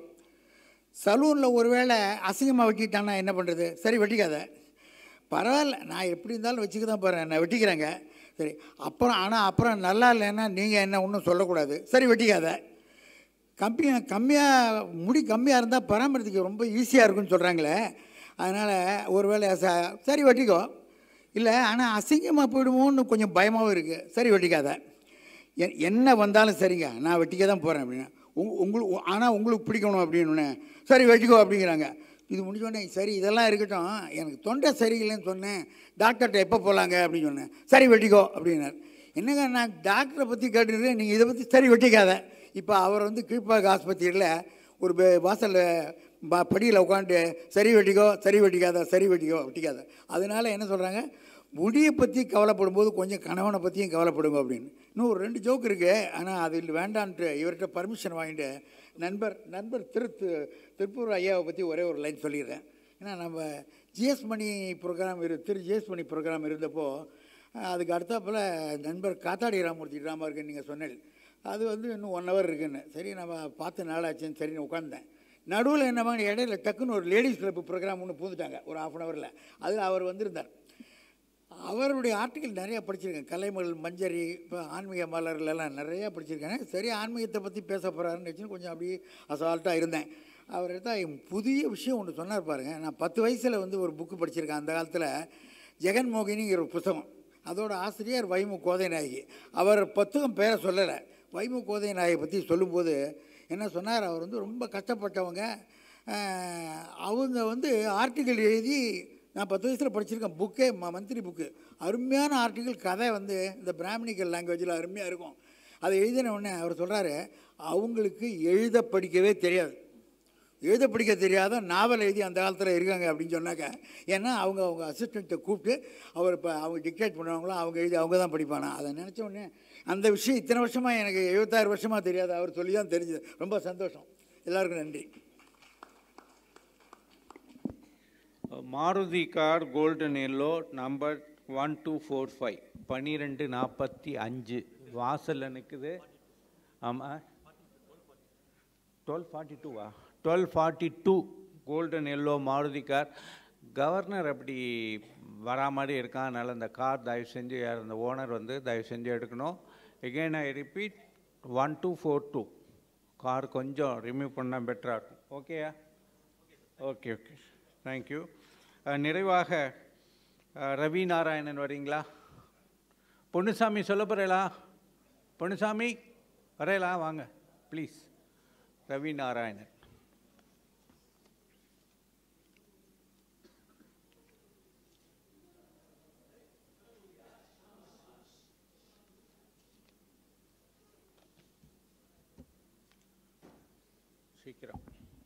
சலூனில் ஒருவேளை அசிங்கமாக வெட்டிட்டான்னா என்ன பண்ணுறது சரி வெட்டிக்காத பரவாயில்ல நான் எப்படி இருந்தாலும் வச்சுக்க தான் போகிறேன் நான் வெட்டிக்கிறேங்க சரி அப்புறம் ஆனால் அப்புறம் நல்லா இல்லைன்னா நீங்கள் என்ன ஒன்றும் சொல்லக்கூடாது சரி வெட்டிக்காத கம்மியாக கம்மியாக முடி கம்மியாக இருந்தால் பராமரித்துக்க ரொம்ப ஈஸியாக இருக்குன்னு சொல்கிறாங்களே அதனால் ஒருவேளை ச சரி வெட்டிக்கோ இல்லை ஆனால் அசிங்கமாக போயிடுமோன்னு கொஞ்சம் பயமாகவும் இருக்குது சரி வெட்டிக்காத எ- என்ன வந்தாலும் சரிங்க நான் வெட்டிக்க தான் போகிறேன் அப்படின்னு உங் உங்களுக்கு ஆனால் உங்களுக்கு பிடிக்கணும் அப்படின்னு சரி வெட்டிக்கோ அப்படிங்கிறாங்க இது முடிஞ்சோடனே சரி இதெல்லாம் இருக்கட்டும் எனக்கு தொண்டை சரியில்லைன்னு சொன்னேன் டாக்டர்கிட்ட எப்போ போகலாங்க அப்படின்னு சொன்னேன் சரி வெட்டிக்கோ அப்படின்னார் என்னங்க நான் டாக்டரை பற்றி கேட்டுட்டு நீங்கள் இதை பற்றி சரி வெட்டிக்காத இப்போ அவர் வந்து கீழ்ப்பாக்கு ஆஸ்பத்திரியில் ஒரு பே- வாசல்ல ப படியில் உட்காந்து சரி வெட்டிக்கோ சரி வெட்டிக்காத சரி வெட்டிக்கோ வெட்டிக்காத அதனால என்ன சொல்கிறாங்க முடியை பற்றி கவலைப்படும்போது கொஞ்சம் கணவனை பற்றியும் கவலைப்படுங்க அப்படின்னு இன்னும் ஒரு ரெண்டு ஜோக் இருக்குது ஆனால் அது இல்லை வேண்டான்ட்டு இவர்கிட்ட பர்மிஷன் வாங்கிட்டு நண்பர் நண்பர் திரு தி- திருப்பூர் ஐயாவை பற்றி ஒரே ஒரு லைன் சொல்லிடுறேன் ஏன்னா நம்ம ஜிஎஸ் மணி ப்ரோக்ராம் இரு திரு ஜிஎஸ் மணி ப்ரோக்ராம் இருந்தப்போ அஹ், அதுக்கு அடுத்தாப்புல நண்பர் காத்தாடி ராமூர்த்தி ட்ராமா இருக்குன்னு நீங்கள் சொன்னேன் அது வந்து இன்னும் ஒன் ஹவர் இருக்குன்னு சரி நம்ம பார்த்து நாளாச்சுன்னு சரின்னு உட்காந்தேன் நடுவில் என்னமா இடையில டக்குன்னு ஒரு லேடிஸ் கிளப் ப்ரோக்ராம் ஒன்று பூந்துட்டாங்க ஒரு ஆஃப் அன் ஹவரில் அதில் அவர் வந்திருந்தார் அவருடைய ஆர்டிக்கல் நிறையா படிச்சிருக்கேன் கலைமகள் மஞ்சரி இப்போ ஆன்மீக மலர்லலாம் நிறையா படிச்சிருக்கேன் சரி ஆன்மீகத்தை பற்றி பேச போகிறாருன்னு வச்சுன்னு கொஞ்சம் அப்படியே அசால்ட்டாக இருந்தேன் அவர் தான் புதிய விஷயம் ஒன்று சொன்னார் பாருங்க நான் பத்து வயசில் வந்து ஒரு புக்கு படிச்சிருக்கேன் அந்த காலத்தில் ஜெகன் மோகினிங்கிற ஒரு புத்தகம் அதோட ஆசிரியர் வைமு கோதைநாயகி அவர் புத்தகம் பேரை சொல்லலை வைமு கோதைநாயகி பற்றி சொல்லும்போது என்ன சொன்னார் அவர் வந்து ரொம்ப கஷ்டப்பட்டவங்க அஹ், அவங்க வந்து ஆர்டிக்கல் எழுதி நான் பத்து வயசில் படிச்சிருக்கேன் புக்கே ம மந்த்லி புக்கு அருமையான ஆர்டிக்கல் கதை வந்து இந்த பிராமணிக்கல் லாங்குவேஜில் அருமையாக இருக்கும் அதை எழுதின உடனே அவர் சொல்கிறாரு அவங்களுக்கு எழுத படிக்கவே தெரியாது எழுத படிக்க தெரியாத நாவல் எழுதி அந்த காலத்தில் இருக்காங்க அப்படின்னு சொன்னாக்க ஏன்னா அவங்க அவங்க அசிஸ்டண்ட்டை கூப்பிட்டு அவர் இப்போ அவங்க டிக்டேட் பண்ணுவாங்களோ அவங்க எழுதி அவங்க தான் படிப்பானா அதை நினச்ச உடனே அந்த விஷயம் இத்தனை வருஷமாக எனக்கு எழுபத்தாறு வருஷமாக தெரியாது அவர் சொல்லி தான் தெரிஞ்சது ரொம்ப சந்தோஷம் எல்லாருக்கும் நன்றி Maruti car golden yellow number one two four five பன்னிரெண்டு நாற்பத்தி அஞ்சு வாசலில் நிற்குது ஆமாம் டுவெல் ஃபார்ட்டி டூவா twelve forty two golden yellow Maruti car governor அப்படி வரா மாதிரி இருக்கான் அதனால் அந்த கார் தயவு செஞ்சு யார் அந்த ஓனர் வந்து தயவு செஞ்சு எடுக்கணும் again I repeat one two four two car கொஞ்சம் ரிமூவ் பண்ணால் பெட்டராக இருக்கும் ஓகேயா ஓகே ஓகே தேங்க்யூ நிறைவாக அஹ், ரவி நாராயணன் வரீங்களா பொன்னுசாமி சொல்ல போகிறேளா பொன்னுசாமி வரையலா வாங்க ப்ளீஸ் ரவி நாராயணன் சீக்கிரம்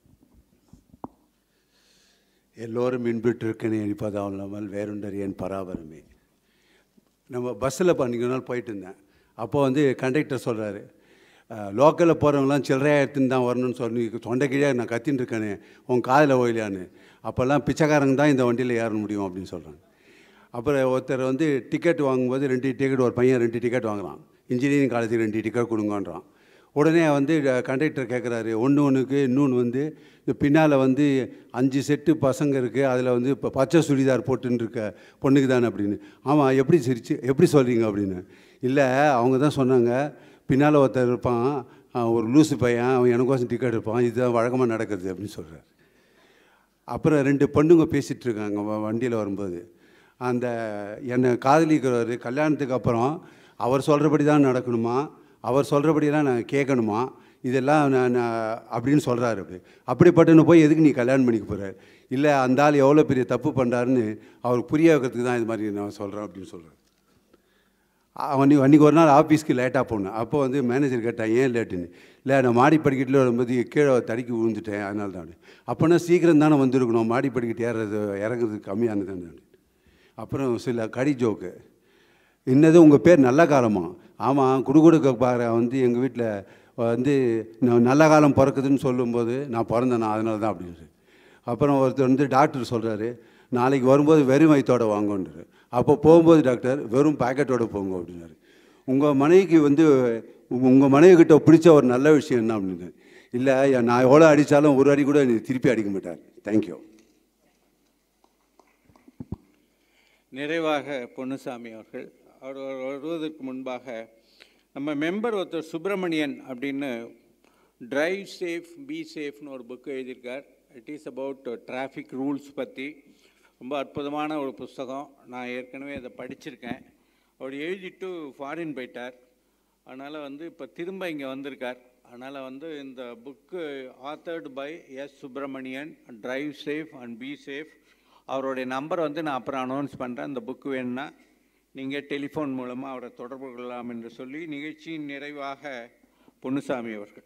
எல்லோரும் மின்பிட்டிருக்கனே அடிப்பதாம் இல்லாமல் வேறுண்டறியன் பராபரமே நம்ம பஸ்ஸில் பண்ணிக்க நாள் போயிட்டு இருந்தேன் அப்போ வந்து கண்டக்டர் சொல்கிறாரு லோக்கலில் போகிறவங்களாம் சில்லறையாக எடுத்துன்னு தான் வரணும்னு சொல்லி தொண்டை கீழே நான் கத்தின்னு இருக்கேனே உன் காதில் ஓயிலையான்னு அப்போல்லாம் பிச்சைக்காரங்க தான் இந்த வண்டியில் ஏற முடியும் அப்படின்னு சொல்கிறாங்க அப்புறம் ஒருத்தர் வந்து டிக்கெட் வாங்கும்போது ரெண்டு டிக்கெட் ஒரு பையன் ரெண்டு டிக்கெட் வாங்குறான் இன்ஜினியரிங் காலேஜுக்கு ரெண்டு டிக்கெட் கொடுங்கன்றான் உடனே வந்து கண்டக்டர் கேட்குறாரு ஒன்று ஒன்றுக்கு இன்னொன்று வந்து இந்த பின்னால் வந்து அஞ்சு செட்டு பசங்க இருக்குது அதில் வந்து இப்போ பச்சை சுடிதார் போட்டுன்னு இருக்க பொண்ணுக்கு தானே அப்படின்னு ஆமாம் எப்படி சிரிச்சு எப்படி சொல்கிறீங்க அப்படின்னு இல்லை அவங்க தான் சொன்னாங்க பின்னால் ஒருத்தர் இருப்பான் அவன் ஒரு லூசு பையன் அவன் எனக்கோசம் டிக்கெட் இருப்பான் இதுதான் வழக்கமாக நடக்குது அப்படின்னு சொல்கிறார் அப்புறம் ரெண்டு பொண்ணுங்க பேசிகிட்டு இருக்காங்க வண்டியில் வரும்போது அந்த என்னை காதலிக்கிறவர் கல்யாணத்துக்கு அப்புறம் அவர் சொல்கிறபடி தான் நடக்கணுமா அவர் சொல்கிறபடியெல்லாம் நான் கேட்கணுமா இதெல்லாம் நான் நான் அப்படின்னு சொல்கிறாரு அப்படி அப்படிப்பட்டவனை போய் எதுக்கு நீ கல்யாணம் பண்ணிக்க போகிற இல்லை அந்த ஆள் எவ்வளோ பெரிய தப்பு பண்ணுறாருன்னு அவருக்கு புரிய வைக்கிறதுக்கு தான் இது மாதிரி நான் சொல்கிறேன் அப்படின்னு சொல்கிறார் அன்றைக்கி அன்றைக்கி ஒரு நாள் ஆஃபீஸ்க்கு லேட்டாக போனேன் அப்போ வந்து மேனேஜர் கேட்டான் ஏன் லேட்டுன்னு இல்லை நான் மாடி படிக்கட்டில் வரும்போது கீழே தடுக்கி விழுந்துட்டேன் அதனால தான் அப்போனா சீக்கிரம் தானே வந்திருக்கணும் மாடி படிக்கட்டு ஏறுறது இறங்குறது கம்மியானது நான் அப்புறம் சில கடி ஜோக்கு இன்னது உங்கள் பேர் நல்ல காலமா ஆமாம் குடுகுடுக்க பாரு வந்து எங்கள் வீட்டில் வந்து நான் நல்ல காலம் பிறக்குதுன்னு சொல்லும்போது நான் பிறந்தேன் நான் அதனால தான் அப்படின்னு அப்புறம் ஒருத்தர் வந்து டாக்டர் சொல்கிறாரு நாளைக்கு வரும்போது வெறும் வயிற்றோட வாங்கன்றாரு அப்போ போகும்போது டாக்டர் வெறும் பாக்கெட்டோட போங்க அப்படின்னாரு உங்கள் மனைவிக்கு வந்து உங்கள் மனைவி கிட்ட பிடிச்ச ஒரு நல்ல விஷயம் என்ன அப்படின்னு இல்லை நான் எவ்வளோ அடித்தாலும் ஒரு அடி கூட நீ திருப்பி அடிக்க மாட்டார் தேங்க்யூ நிறைவாக பொன்னுசாமி அவர்கள் அவர் வருவதற்கு முன்பாக நம்ம மெம்பர் ஒருத்தர் சுப்பிரமணியன் அப்படின்னு டிரைவ் சேஃப் பி சேஃப்னு ஒரு புக்கு எழுதியிருக்கார் it is about traffic rules பற்றி ரொம்ப அற்புதமான ஒரு புஸ்தகம் நான் ஏற்கனவே அதை படிச்சிருக்கேன் அவர் எழுதிட்டு ஃபாரின் போயிட்டார் அதனால் வந்து இப்போ திரும்ப இங்கே வந்திருக்கார் அதனால் வந்து இந்த book authored by S Subramanian drive safe and be safe அவருடைய நம்பர் வந்து நான் அப்புறம் அனௌன்ஸ் பண்ணுறேன் இந்த புக்கு வேணும்னா நீங்கள் டெலிஃபோன் மூலமாக அவரை தொடர்பு கொள்ளலாம் என்று சொல்லி நிகழ்ச்சியின் நிறைவாக பொன்னுசாமி அவர்கள்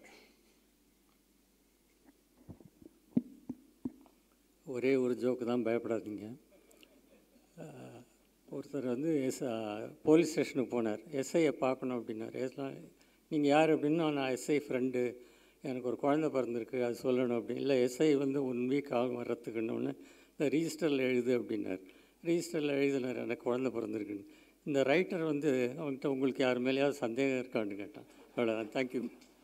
ஒரே ஒரு ஜோக்கு தான் பயப்படாதீங்க அஹ், ஒருத்தர் வந்து எஸ் போலீஸ் ஸ்டேஷனுக்கு போனார் எஸ்ஐயை பார்க்கணும் அப்படின்னார் எஸ்லாம் நீங்கள் யார் அப்படின்னா நான் எஸ்ஐ ஃப்ரெண்டு எனக்கு ஒரு குழந்தை பிறந்திருக்கு அது சொல்லணும் அப்படின்னு இல்லை எஸ்ஐ வந்து ஒன் வீக் ஆகும் வர்றதுக்குன்னு இந்த ரிஜிஸ்டரில் எழுது அப்படின்னார் ரிஜிஸ்டரில் எழுதினார் எனக்கு குழந்தை பிறந்திருக்குன்னு இந்த ரைட்டர் வந்து அவன்கிட்ட உங்களுக்கு யார் மேலேயாவது சந்தேகம் இருக்கான்னு கேட்டான் அவ்வளோதான் தேங்க்யூ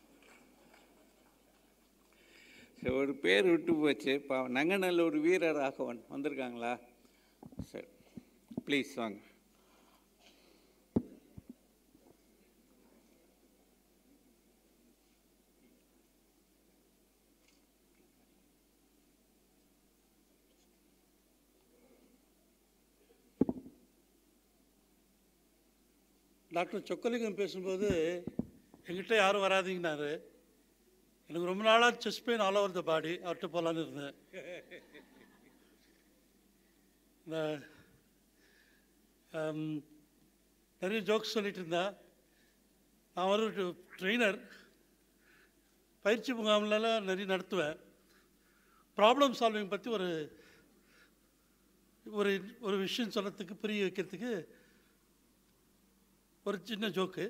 சரி ஒரு பேர் விட்டு போச்சு பா நங்கநல்லூர் வீர ராகவன் வந்திருக்காங்களா சரி ப்ளீஸ் வாங்க டாக்டர் சொக்கலிங்கம் பேசும்போது எங்கிட்ட யாரும் வராதீங்கன்னாரு எனக்கு ரொம்ப நாளாக chest pain all over the body அவர்கிட்ட போகலான்னு இருந்தேன் இந்த ஆம், நிறைய ஜோக்ஸ் சொல்லிட்டு இருந்தா நான் ஒரு ட்ரெயினர் பயிற்சி முகாம்லலாம் நிறைய நடத்துவேன் ப்ராப்ளம் சால்விங் பற்றி ஒரு ஒரு ஒரு விஷயம் சொல்கிறதுக்கு புரிய வைக்கிறதுக்கு ஒரு சின்ன ஜோக்கு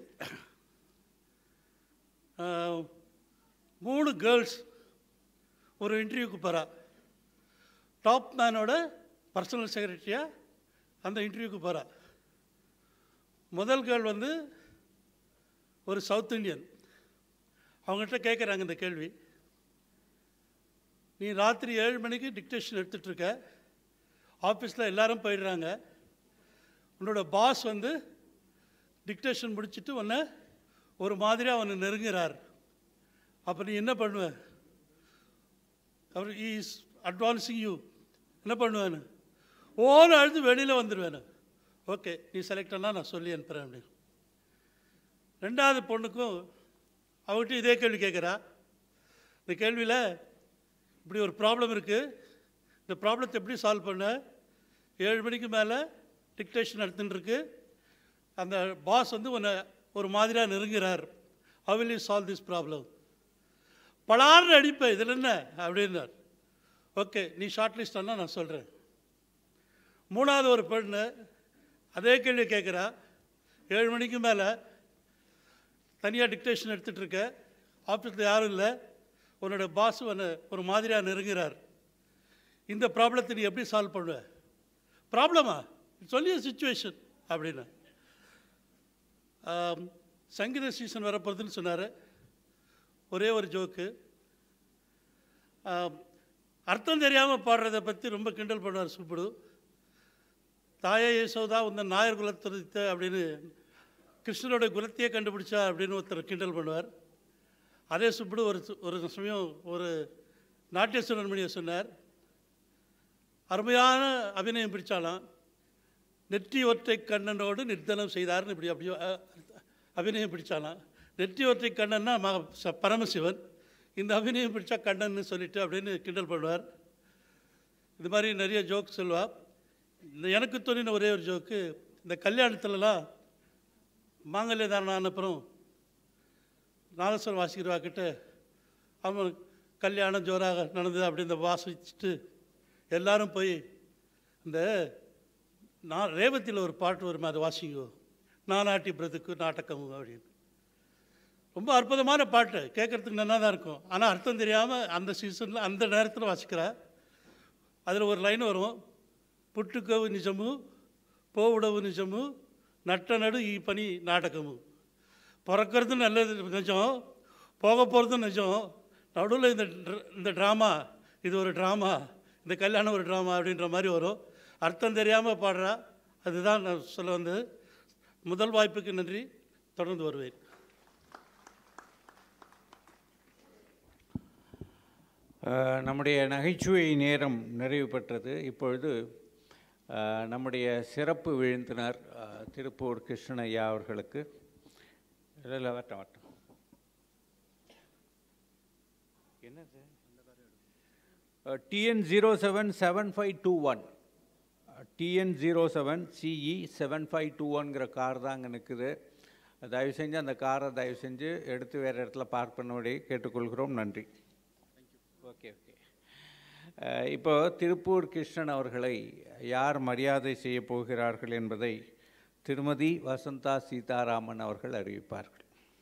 மூணு கேர்ள்ஸ் ஒரு இன்டர்வியூக்கு போகிறா டாப் மேனோட பர்சனல் செக்ரட்டரியாக அந்த இன்டர்வியூக்கு போகிறா முதல் கேர்ள் வந்து ஒரு சவுத் இந்தியன் அவங்ககிட்ட கேட்குறாங்க இந்த கேள்வி நீ ராத்திரி ஏழு மணிக்கு டிக்டேஷன் எடுத்துகிட்ருக்க ஆஃபீஸில் எல்லாரும் போயிடுறாங்க உன்னோட பாஸ் வந்து டிக்டேஷன் முடிச்சுட்டு உன்னை ஒரு மாதிரியாக அவனை நெருங்குறார் அப்போ நீ என்ன பண்ணுவ அவர் இஸ் அட்வான்ஸிங் யூ என்ன பண்ணுவேன்னு ஓன அழுது வெளியில் வந்துடுவேன் ஓகே நீ செலக்ட் ஆனால் நான் சொல்லி அனுப்புகிறேன் அப்படின்னு ரெண்டாவது பொண்ணுக்கும் அவகிட்ட இதே கேள்வி கேட்குறா இந்த கேள்வியில் இப்படி ஒரு ப்ராப்ளம் இருக்குது இந்த ப்ராப்ளத்தை எப்படி சால்வ் பண்ண ஏழு மணிக்கு மேலே டிக்டேஷன் நடத்துன்னு இருக்கு அந்த பாஸ் வந்து உன்னை ஒரு மாதிரியாக நெருங்குறார் how will you solve this problem பலார்னு அடிப்பேன் இதில் என்ன அப்படின்னார் ஓகே நீ ஷார்ட் லிஸ்ட் ஆனால் நான் சொல்கிறேன் மூணாவது ஒரு பெண்ணு அதே கேள்வி கேட்குறா ஏழு மணிக்கு மேலே தனியாக டிக்டேஷன் எடுத்துகிட்டு இருக்க ஆஃபீஸில் யாரும் இல்லை உன்னோட பாஸ் உன்னை ஒரு மாதிரியாக நெருங்குறார் இந்த ப்ராப்ளத்தை நீ எப்படி சால்வ் பண்ணுவ ப்ராப்ளமா சொல்லிய சுச்சுவேஷன் அப்படின்னு ஆம், சங்கீத சீசன் வரப்போகுதுன்னு சொன்னார் ஒரே ஒரு ஜோக்கு ஆம், அர்த்தம் தெரியாமல் பாடுறதை பற்றி ரொம்ப கிண்டல் பண்ணுவார் சுப்புடு தாயே யசோதா உந்த நாயர் குலத்துரித்த அப்படின்னு கிருஷ்ணனோட குலத்தையே கண்டுபிடிச்சா அப்படின்னு ஒருத்தர் கிண்டல் பண்ணுவார் அதே சுப்புடு ஒரு சு- ஒரு சமயம் ஒரு நாட்டிய சுடர்மணியை சொன்னார் அருமையான அபிநயம் பிடிச்சாலாம் நெற்றி ஒற்றை கண்ணனோடு நிர்தனம் செய்தார்னு இப்படி அப்படியோ அ, அபிநயம் பிடிச்சாலாம் நெற்றி ஒற்றை கண்ணன்னா மக ச- பரமசிவன் இந்த அபிநயம் பிடிச்சா கண்ணன்னு சொல்லிட்டு அப்படின்னு கிண்டல் பண்ணுவார் இது மாதிரி நிறைய ஜோக் சொல்லுவார் இந்த எனக்கு தோணின ஒரே ஒரு ஜோக்கு இந்த கல்யாணத்துலலாம் மாங்கல்ய தாரணம் ஆன அப்புறம் நாதஸ்வரம் வாசிக்கிறவா கிட்ட அவன் கல்யாணம் ஜோராக நடந்தது அப்படி இந்த வாசிச்சுட்டு எல்லாரும் போய் இந்த நான் ரேவதியில் ஒரு பாட்டு வருமா அதை வாசிங்கோ நானாட்டி பிரதுக்கு நாட்டகமும் அப்படின்னு ரொம்ப அற்புதமான பாட்டு கேட்குறதுக்கு நல்லா தான் இருக்கும் ஆனால் அர்த்தம் தெரியாமல் அந்த சீசனில் அந்த நேரத்தில் வாசிக்கிறா அதில் ஒரு லைன் வரும் புட்டுக்கவு நிஜமு போவுடவு நிஜமு நட்ட நடு ஈ பனி நாடகமு பிறக்கிறது நல்லது நிஜம் போக போகிறதும் நிஜம் நடுவில் இந்த ட்ர- இந்த ட்ராமா இது ஒரு ட்ராமா இந்த கல்யாணம் ஒரு ட்ராமா அப்படின்ற மாதிரி வரும் அர்த்தம் தெரியாமல் பாடுறா அதுதான் நான் சொல்ல வந்தது முதல் வாய்ப்புக்கு நன்றி தொடர்ந்து வருவேன் அஹ், நம்முடைய நகைச்சுவை நேரம் நிறைவு பெற்றது இப்பொழுது அஹ், நம்முடைய சிறப்பு விழுந்தினர் அஹ், திருப்பூர் கிருஷ்ணன் ஐயா அவர்களுக்கு இல்லை இல்லை வரட்டும் வரட்டும் என்னது TN zero seven seven five two one TN zero seven CE seven five two ஒன்கிற கார் தான் அங்கே நிற்குது தயவு செஞ்சு அந்த காரை தயவு செஞ்சு எடுத்து வேறு இடத்துல பார்க் பண்ணும்படி கேட்டுக்கொள்கிறோம் நன்றி ஓகே ஓகே அஹ், இப்போ திருப்பூர் கிருஷ்ணன் அவர்களை யார் மரியாதை செய்ய போகிறார்கள் என்பதை திருமதி வசந்தா சீதாராமன் அவர்கள் அறிவிப்பார்கள்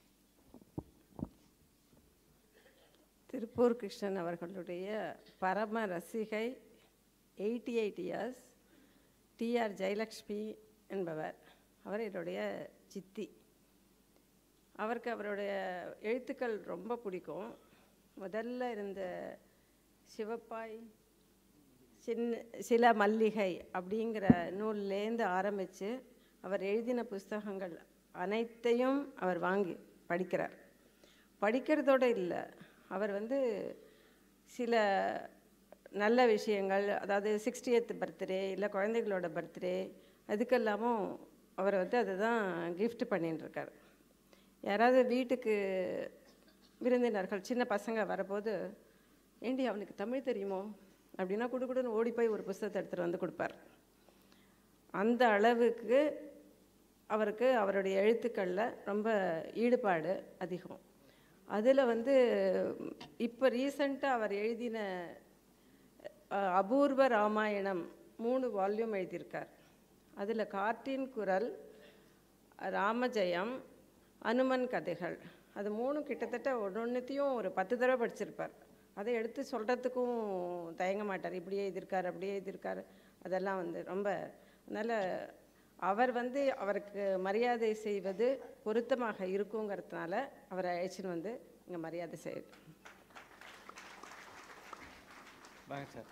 திருப்பூர் கிருஷ்ணன் அவர்களுடைய பரம ரசிகை eighty eight years TR Jayalakshmi என்பவர் அவர் என்னுடைய சித்தி அவருக்கு அவருடைய எழுத்துக்கள் ரொம்ப பிடிக்கும் முதல்ல இருந்த சிவப்பாய் சின்ன சில மல்லிகை அப்படிங்கிற நூல்லேருந்து ஆரம்பித்து அவர் எழுதின புஸ்தகங்கள் அனைத்தையும் அவர் வாங்கி படிக்கிறார் படிக்கிறதோடு இல்லை அவர் வந்து சில நல்ல விஷயங்கள் அதாவது சிக்ஸ்டியத் பர்த்டே இல்லை குழந்தைகளோட பர்த்டே அதுக்கெல்லாமும் அவர் வந்து அதை தான் gift பண்ணின்னு இருக்கார் யாராவது வீட்டுக்கு விருந்தினர்கள் சின்ன பசங்க வரபோது ஏண்டி அவனுக்கு தமிழ் தெரியுமோ அப்படின்னா குடுகுடுன்னு ஓடி போய் ஒரு புஸ்தகத்தை எடுத்துகிட்டு வந்து கொடுப்பார் அந்த அளவுக்கு அவருக்கு அவருடைய எழுத்துக்களில் ரொம்ப ஈடுபாடு அதிகம் அதில் வந்து இப்போ ரீசண்டாக அவர் எழுதின அஹ், அபூர்வ ராமாயணம் மூணு வால்யூம் எழுதியிருக்கார் அதில் கார்ட்டீன் குரல் ராமஜெயம் அனுமன் கதைகள் அது மூணு கிட்டத்தட்ட ஒன்னொன்றுத்தையும் ஒரு பத்து தடவை படிச்சிருப்பார் அதை எடுத்து சொல்கிறதுக்கும் தயங்க மாட்டார் இப்படியே எழுதியிருக்கார் அப்படியே எழுதியிருக்கார் அதெல்லாம் வந்து ரொம்ப அதனால் அவர் வந்து அவருக்கு மரியாதை செய்வது பொருத்தமாக இருக்குங்கிறதுனால அவரை அழைச்சின்னு வந்து இங்கே மரியாதை செய்யுது வாங்க சார்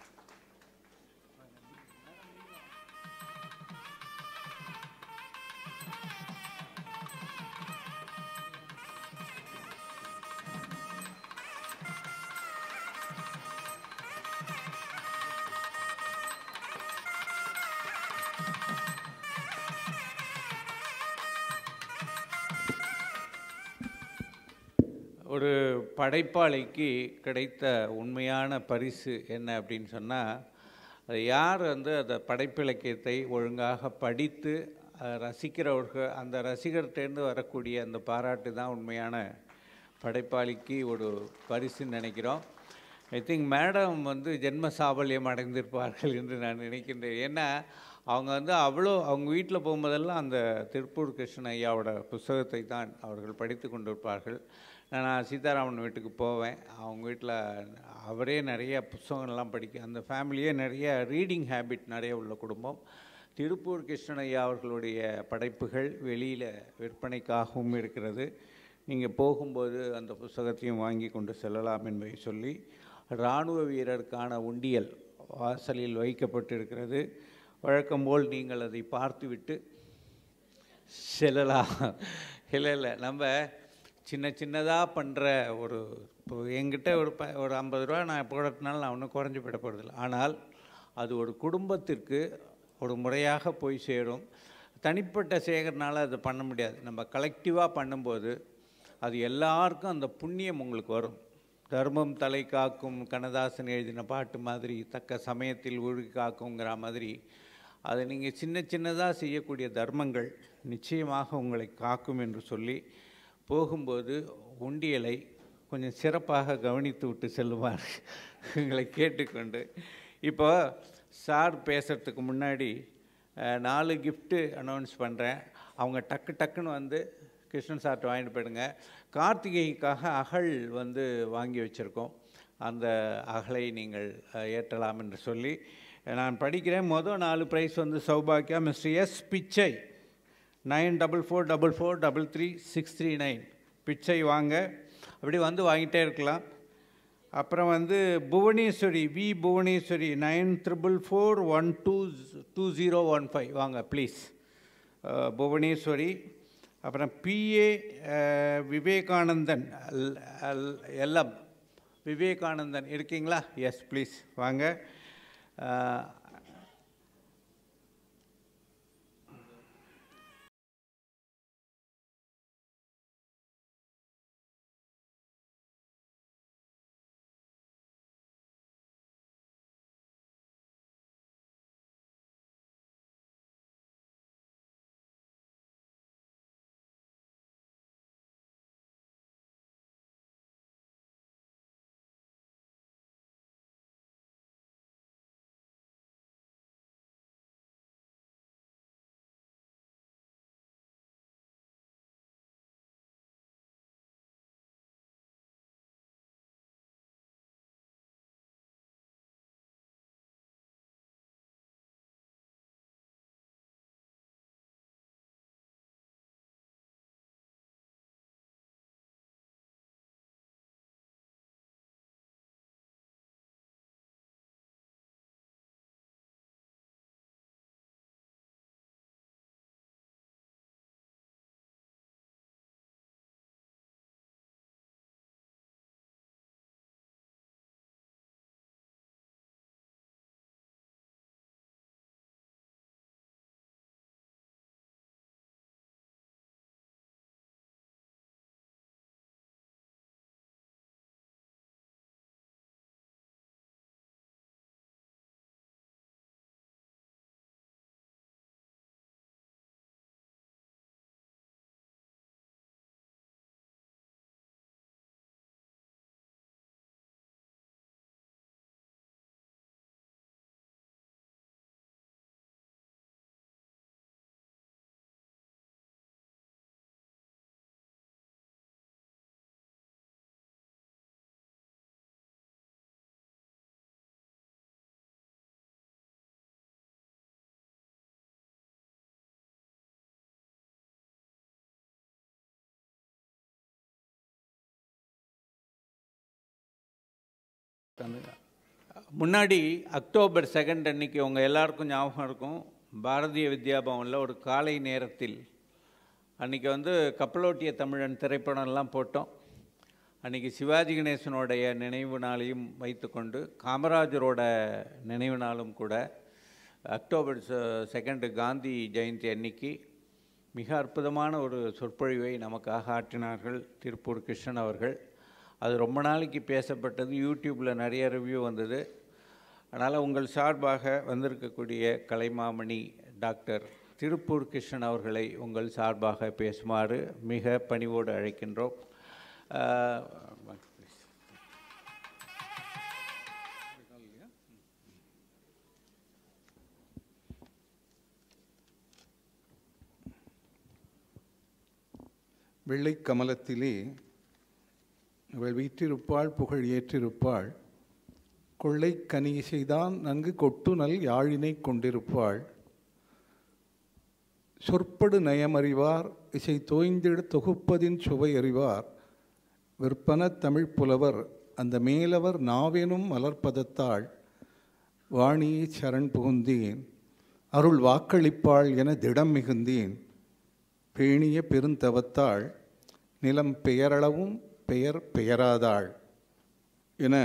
ஒரு படைப்பாளிக்கு கிடைத்த உண்மையான பரிசு என்ன அப்படின்னு சொன்னால் அது யார் வந்து அந்த படைப்பிலக்கியத்தை ஒழுங்காக படித்து அதை ரசிக்கிறவர்கள் அந்த ரசிகர்கிட்டேருந்து வரக்கூடிய அந்த பாராட்டு தான் உண்மையான படைப்பாளிக்கு ஒரு பரிசுன்னு நினைக்கிறோம் ஐ திங்க் மேடம் வந்து ஜென்ம சாபல்யம் அடைந்திருப்பார்கள் என்று நான் நினைக்கின்றேன் ஏன்னா அவங்க வந்து அவ்வளோ அவங்க வீட்டில் போகும்போதெல்லாம் அந்த திருப்பூர் கிருஷ்ணன் ஐயாவோட புஸ்தகத்தை தான் அவர்கள் படித்து கொண்டிருப்பார்கள் நான் சீதாராமன் வீட்டுக்கு போவேன் அவங்க வீட்டில் அவரே நிறைய புஸ்தகங்கள்லாம் படிக்க அந்த ஃபேமிலியே நிறைய ரீடிங் ஹேபிட் நிறைய உள்ள குடும்பம் திருப்பூர் கிருஷ்ணன் ஐயா அவர்களுடைய படைப்புகள் வெளியில் விற்பனைக்காகவும் இருக்கிறது நீங்கள் போகும்போது அந்த புஸ்தகத்தையும் வாங்கி கொண்டு செல்லலாம் என்பதை சொல்லி இராணுவ வீரருக்கான உண்டியல் வாசலில் வைக்கப்பட்டிருக்கிறது வழக்கம் போல் நீங்கள் அதை பார்த்துவிட்டு செல்லலாம் இல்லை இல்லை நம்ம சின்ன சின்னதாக பண்ணுற ஒரு இப்போ என்கிட்ட ஒரு ப ஒரு ஐம்பது ரூபா நான் போடுறதுனால நான் ஒன்றும் குறைஞ்சி போயிட போகிறதில்ல ஆனால் அது ஒரு குடும்பத்திற்கு ஒரு முறையாக போய் சேரும் தனிப்பட்ட சேகரனால் அதை பண்ண முடியாது நம்ம கலெக்டிவாக பண்ணும்போது அது எல்லாருக்கும் அந்த புண்ணியம் உங்களுக்கு வரும் தர்மம் தலை காக்கும் கண்ணதாசன் எழுதின பாட்டு மாதிரி தக்க சமயத்தில் ஊழி காக்குங்கிற மாதிரி அதை நீங்கள் சின்ன சின்னதாக செய்யக்கூடிய தர்மங்கள் நிச்சயமாக உங்களை காக்கும் என்று சொல்லி போகும்போது உண்டியலை கொஞ்சம் சிறப்பாக கவனித்து விட்டு செல்லுமாறு உங்களை கேட்டுக்கொண்டு இப்போ சார் பேசுகிறதுக்கு முன்னாடி அஹ், நாலு கிஃப்ட்டு அனௌன்ஸ் பண்ணுறேன் அவங்க டக்கு டக்குன்னு வந்து கிருஷ்ணன் சார்ட்ட வாங்கிட்டு போயிடுங்க கார்த்திகைக்காக அகல் வந்து வாங்கி வச்சுருக்கோம் அந்த அகலை நீங்கள் அஹ், ஏற்றலாம் என்று சொல்லி நான் படிக்கிறேன் மொதல் நாலு ப்ரைஸ் வந்து சௌபாக்கியா mister S Pichai nine double four double four double three six three nine Pichai வாங்க அப்படி வந்து வாங்கிட்டே இருக்கலாம் அப்புறம் வந்து Bhuvaneswari V Bhuvaneswari nine triple four one two two zero one five வாங்க ப்ளீஸ் புவனேஸ்வரி அப்புறம் BA Vivekanandan L- L- LM Vivekanandan இருக்கீங்களா எஸ் ப்ளீஸ் வாங்க அஹ், உட்காந்துங்க முன்னாடி அக்டோபர் செகண்ட் அன்னைக்கு உங்கள் எல்லாருக்கும் ஞாபகம் இருக்கும் பாரதிய வித்யாபவனில் ஒரு காலை நேரத்தில் அன்றைக்கி வந்து கப்பலோட்டிய தமிழன் திரைப்படம்லாம் போட்டோம் அன்றைக்கி சிவாஜி கணேசனுடைய நினைவு நாளையும் வைத்துக்கொண்டு காமராஜரோட நினைவு நாளும் கூட அக்டோபர் செகண்டு காந்தி ஜெயந்தி அன்னைக்கு மிக அற்புதமான ஒரு சொற்பொழிவை நமக்காக ஆற்றினார்கள் திருப்பூர் கிருஷ்ணன் அவர்கள் அது ரொம்ப நாளைக்கு பேசப்பட்டது யூடியூப்பில் நிறைய ரிவ்யூ வந்தது அதனால் உங்கள் சார்பாக வந்திருக்கக்கூடிய கலைமாமணி டாக்டர் திருப்பூர் கிருஷ்ணன் அவர்களை உங்கள் சார்பாக பேசுமாறு மிக பணிவோடு அழைக்கின்றோம் ஆஹ், வெள்ளைக் கமலத்திலே அவள் வீற்றிருப்பாள் புகழ் ஏற்றிருப்பாள் கொள்ளை கனி செய்தான் நன்கு கொட்டுநல் யாழினை கொண்டிருப்பாள் சொற்படு நயமறிவார் இசை தோய்ந்திட தொகுப்பதின் சுவை அறிவார் விற்பன தமிழ் புலவர் அந்த மேலவர் நாவெனும் மலர்ப்பதத்தாள் வாணியை சரண் புகுந்தேன் அருள் வாக்களிப்பாள் என திடம் மிகுந்தேன் பேணிய பெருந்தவத்தாள் நிலம் பெயரளவும் பெயர் பெயராதாள் என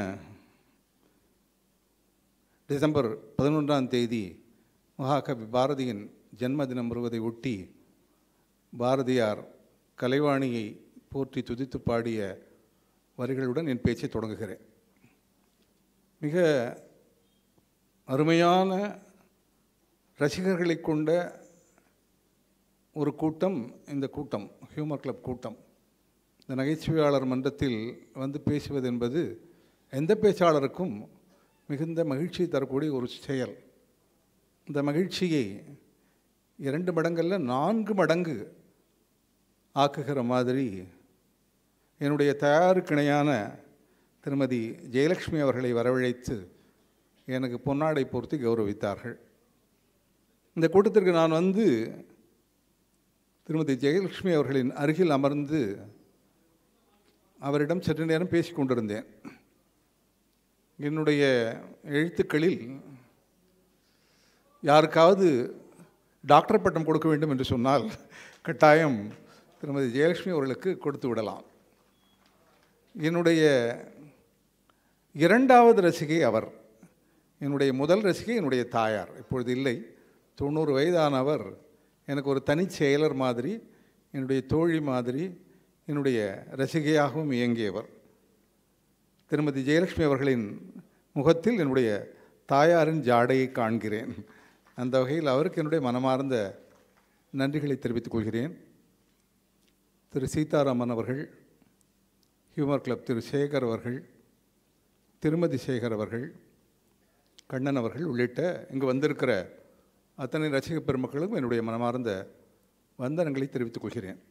டிசம்பர் பதினொன்றாம் தேதி மகாகவி பாரதியின் ஜன்மதினம் வருவதை ஒட்டி பாரதியார் கலைவாணியை போற்றி துதித்து பாடிய வரிகளுடன் என் பேச்சை தொடங்குகிறேன் மிக அருமையான ரசிகர்களை கொண்ட ஒரு கூட்டம் இந்த கூட்டம் ஹியூமர் கிளப் கூட்டம் இந்த நகைச்சுவையாளர் மன்றத்தில் வந்து பேசுவது என்பது எந்த பேச்சாளருக்கும் மிகுந்த மகிழ்ச்சி தரக்கூடிய ஒரு செயல் இந்த மகிழ்ச்சியை இரண்டு மடங்கல்ல நான்கு மடங்கு ஆக்குகிற மாதிரி என்னுடைய தயாருக்கிணையான திருமதி ஜெயலட்சுமி அவர்களை வரவழைத்து எனக்கு பொன்னாடை பொருத்தி கௌரவித்தார்கள் இந்த கூட்டத்திற்கு நான் வந்து திருமதி ஜெயலட்சுமி அவர்களின் அருகில் அமர்ந்து அவரிடம் சற்று நேரம் பேசிக் கொண்டிருந்தேன் என்னுடைய எழுத்துக்களில் யாருக்காவது டாக்டர் பட்டம் கொடுக்க வேண்டும் என்று சொன்னால் கட்டாயம் திருமதி ஜெயலட்சுமி அவர்களுக்கு கொடுத்து விடலாம் என்னுடைய இரண்டாவது ரசிகை அவர் என்னுடைய முதல் ரசிகை என்னுடைய தாயார் இப்பொழுது இல்லை தொண்ணூறு வயதானவர் எனக்கு ஒரு தனிச் செயலர் மாதிரி என்னுடைய தோழி மாதிரி என்னுடைய ரசிகையாகவும் இயங்கியவர் திருமதி ஜெயலட்சுமி அவர்களின் முகத்தில் என்னுடைய தாயாரின் ஜாடையை காண்கிறேன் அந்த வகையில் அவருக்கு என்னுடைய மனமார்ந்த நன்றிகளை தெரிவித்துக் கொள்கிறேன் திரு சீதாராமன் அவர்கள் ஹியூமர் கிளப் திரு சேகர் அவர்கள் திருமதி சேகர் அவர்கள் கண்ணன் அவர்கள் உள்ளிட்ட இங்கு வந்திருக்கிற அத்தனை ரசிக பெருமக்களுக்கும் என்னுடைய மனமார்ந்த வந்தனங்களை தெரிவித்துக் கொள்கிறேன்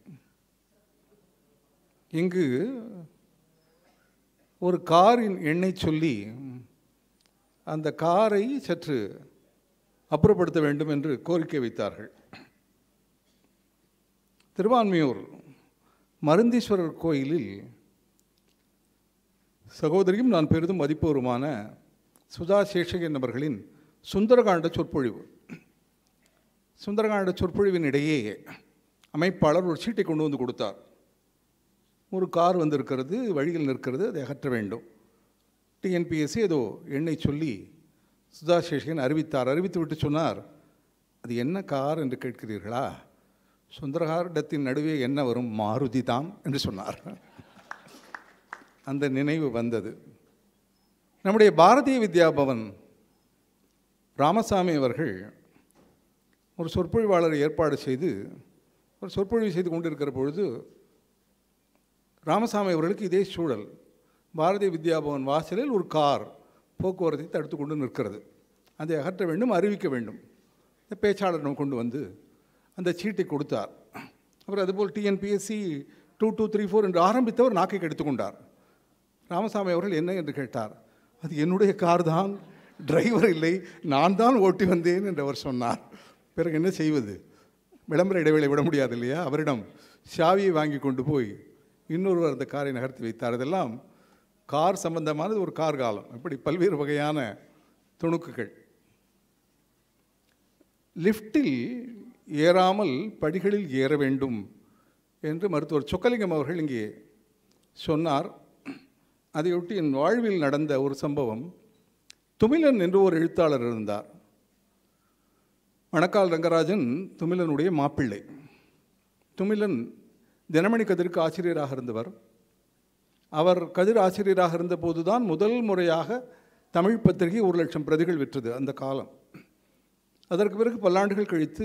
இங்கு ஒரு காரின் எண்ணை சொல்லி அந்த காரை சற்று அப்புறப்படுத்த வேண்டும் என்று கோரிக்கை வைத்தார்கள் திருவான்மியூர் மருந்தீஸ்வரர் கோயிலில் சகோதரியும் நான் பெரிதும் மதிப்பவருமான சுதா சேஷகன் அவர்களின் சுந்தரகாண்ட சொற்பொழிவு சுந்தரகாண்ட சொற்பொழிவின் இடையே அமைப்பாளர் ஒரு சீட்டை கொண்டு வந்து கொடுத்தார் ஒரு கார் வந்திருக்கிறது வழியில் நிற்கிறது அதை அகற்ற வேண்டும் டிஎன்பிஎஸ்சி ஏதோ எண்ணை சொல்லி சுதா சேஷகன் அறிவித்தார் அறிவித்து விட்டு சொன்னார் அது என்ன கார் என்று கேட்கிறீர்களா சுந்தரகாரிடத்தின் நடுவே என்ன வரும் மாருதி தான் என்று சொன்னார் அந்த நினைவு வந்தது நம்முடைய பாரதிய வித்யாபவன் ராமசாமி அவர்கள் ஒரு சொற்பொழிவாளரை ஏற்பாடு செய்து ஒரு சொற்பொழிவு செய்து கொண்டிருக்கிற பொழுது ராமசாமி அவர்களுக்கு இதே சூழல் பாரதிய வித்யாபவன் வாசலில் ஒரு கார் போக்குவரத்தை தடுத்து கொண்டு நிற்கிறது அதை அகற்ற வேண்டும் அறிவிக்க வேண்டும் இந்த பேச்சாளரிடம் கொண்டு வந்து அந்த சீட்டை கொடுத்தார் அப்புறம் அதுபோல் TNPSC two two three four என்று ஆரம்பித்தவர் நாக்கை எடுத்துக்கொண்டார் ராமசாமி அவர்கள் என்ன என்று கேட்டார் அது என்னுடைய கார் தான் டிரைவர் இல்லை நான் தான் ஓட்டி வந்தேன் என்று அவர் சொன்னார் பிறகு என்ன செய்வது விளம்பர இடைவேளை விட முடியாது இல்லையா அவரிடம் சாவியை வாங்கி கொண்டு போய் இன்னொருவர் அந்த காரை நகர்த்தி வைத்தார் இதெல்லாம் கார் சம்பந்தமானது ஒரு கார் காலம் இப்படி பல்வேறு வகையான துணுக்குகள் லிஃப்ட்டில் ஏறாமல் படிகளில் ஏற வேண்டும் என்று மருத்துவர் சொக்கலிங்கம் அவர்கள் இங்கே சொன்னார் அதையொட்டி என் வாழ்வில் நடந்த ஒரு சம்பவம் துமிலன் என்று ஒரு எழுத்தாளர் இருந்தார் மணக்கால் ரங்கராஜன் துமிலனுடைய மாப்பிள்ளை துமிலன் தினமணி கதிருக்கு ஆசிரியராக இருந்தவர் அவர் கதிர் ஆசிரியராக இருந்தபோது தான் முதல் முறையாக தமிழ் பத்திரிகை ஒரு லட்சம் பிரதிகள் விற்றது அந்த காலம் அதற்கு பிறகு பல்லாண்டுகள் கழித்து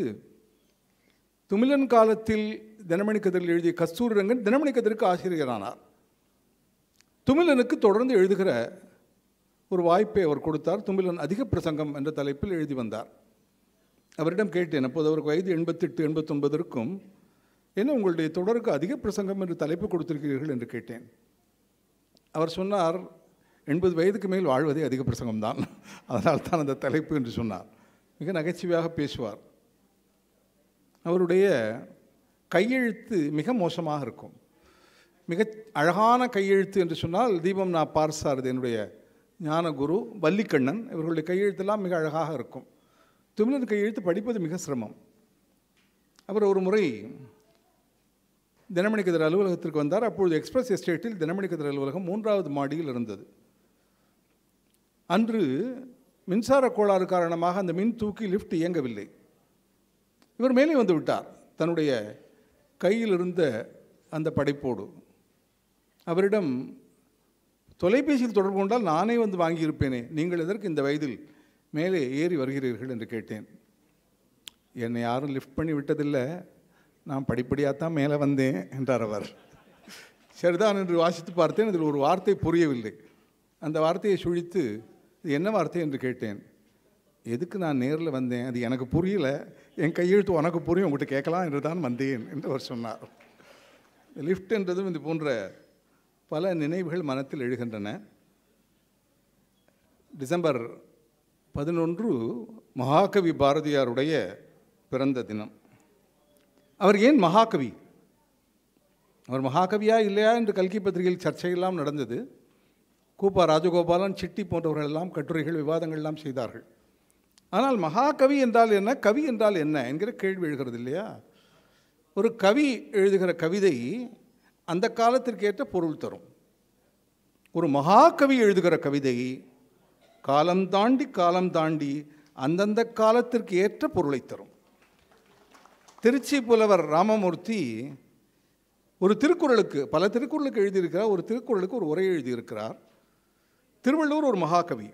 துமிலன் காலத்தில் தினமணி கதிரில் எழுதிய கஸ்தூரி ரங்கன் தினமணி கதிருக்கு ஆசிரியரானார் துமிலனுக்கு தொடர்ந்து எழுதுகிற ஒரு வாய்ப்பை அவர் கொடுத்தார் துமிலன் அதிக பிரசங்கம் என்ற தலைப்பில் எழுதி வந்தார் அவரிடம் கேட்டேன் அப்போது அவருக்கு வயது எண்பத்தெட்டு எண்பத்தொன்பது இருக்கும் என்ன உங்களுடைய தொடருக்கு அதிக பிரசங்கம் என்று தலைப்பு கொடுத்திருக்கிறீர்கள் என்று கேட்டேன் அவர் சொன்னார் எண்பது வயதுக்கு மேல் வாழ்வதே அதிக பிரசங்கம்தான் அதனால் தான் அந்த தலைப்பு என்று சொன்னார் மிக நகைச்சுவையாக பேசுவார் அவருடைய கையெழுத்து மிக மோசமாக இருக்கும் மிக அழகான கையெழுத்து என்று சொன்னால் தீபம் நான் பார்சாரது என்னுடைய ஞானகுரு வள்ளிக்கண்ணன் இவர்களுடைய கையெழுத்தெல்லாம் மிக அழகாக இருக்கும் துமிழன் கையெழுத்து படிப்பது மிக சிரமம் அவர் ஒரு முறை தினமணி கதிர் அலுவலகத்திற்கு வந்தார் அப்பொழுது எக்ஸ்பிரஸ் எஸ்டேட்டில் தினமணி கதிர் அலுவலகம் மூன்றாவது மாடியில் இருந்தது அன்று மின்சார கோளாறு காரணமாக அந்த மின் தூக்கி லிஃப்ட் இயங்கவில்லை இவர் மேலே வந்து விட்டார் தன்னுடைய கையில் இருந்த அந்த படைப்போடு அவரிடம் தொலைபேசியில் தொடர்பு கொண்டால் நானே வந்து வாங்கியிருப்பேனே நீங்கள் எதற்கு இந்த வயதில் மேலே ஏறி வருகிறீர்கள் என்று கேட்டேன் என்னை யாரும் லிஃப்ட் பண்ணி விட்டதில்லை நான் படிப்படியாக தான் மேலே வந்தேன் என்றார் அவர் சரிதான் என்று வாசித்து பார்த்தேன் அதில் ஒரு வார்த்தை புரியவில்லை அந்த வார்த்தையை சுழித்து இது என்ன வார்த்தை என்று கேட்டேன் எதுக்கு நான் நேரில் வந்தேன் அது எனக்கு புரியல என் கையெழுத்து உனக்கு புரியும் உங்கள்கிட்ட கேட்கலாம் என்று தான் வந்தேன் என்று அவர் சொன்னார் லிஃப்ட் என்றதும் இது போன்ற பல நினைவுகள் மனத்தில் எழுகின்றன டிசம்பர் பதினொன்று மகாகவி பாரதியாருடைய பிறந்த தினம் அவர் ஏன் மகாகவி அவர் மகாகவியா இல்லையா என்று கல்கி பத்திரிகையில் சர்ச்சையெல்லாம் நடந்தது கூப்பா ராஜகோபாலன் சிட்டி போன்றவர்கள் எல்லாம் கட்டுரைகள் விவாதங்கள் எல்லாம் செய்தார்கள் ஆனால் மகாகவி என்றால் என்ன கவி என்றால் என்ன என்கிற கேள்வி எழுகிறது இல்லையா ஒரு கவி எழுதுகிற கவிதை அந்த காலத்திற்கு ஏற்ற பொருள் தரும் ஒரு மகாகவி எழுதுகிற கவிதை காலம் தாண்டி காலம் தாண்டி அந்தந்த காலத்திற்கு ஏற்ற பொருளை தரும் திருச்சி புலவர் ராமமூர்த்தி ஒரு திருக்குறளுக்கு பல திருக்குறளுக்கு எழுதியிருக்கிறார் ஒரு திருக்குறளுக்கு ஒரு உரை எழுதியிருக்கிறார் திருவள்ளுவர் ஒரு மகாகவி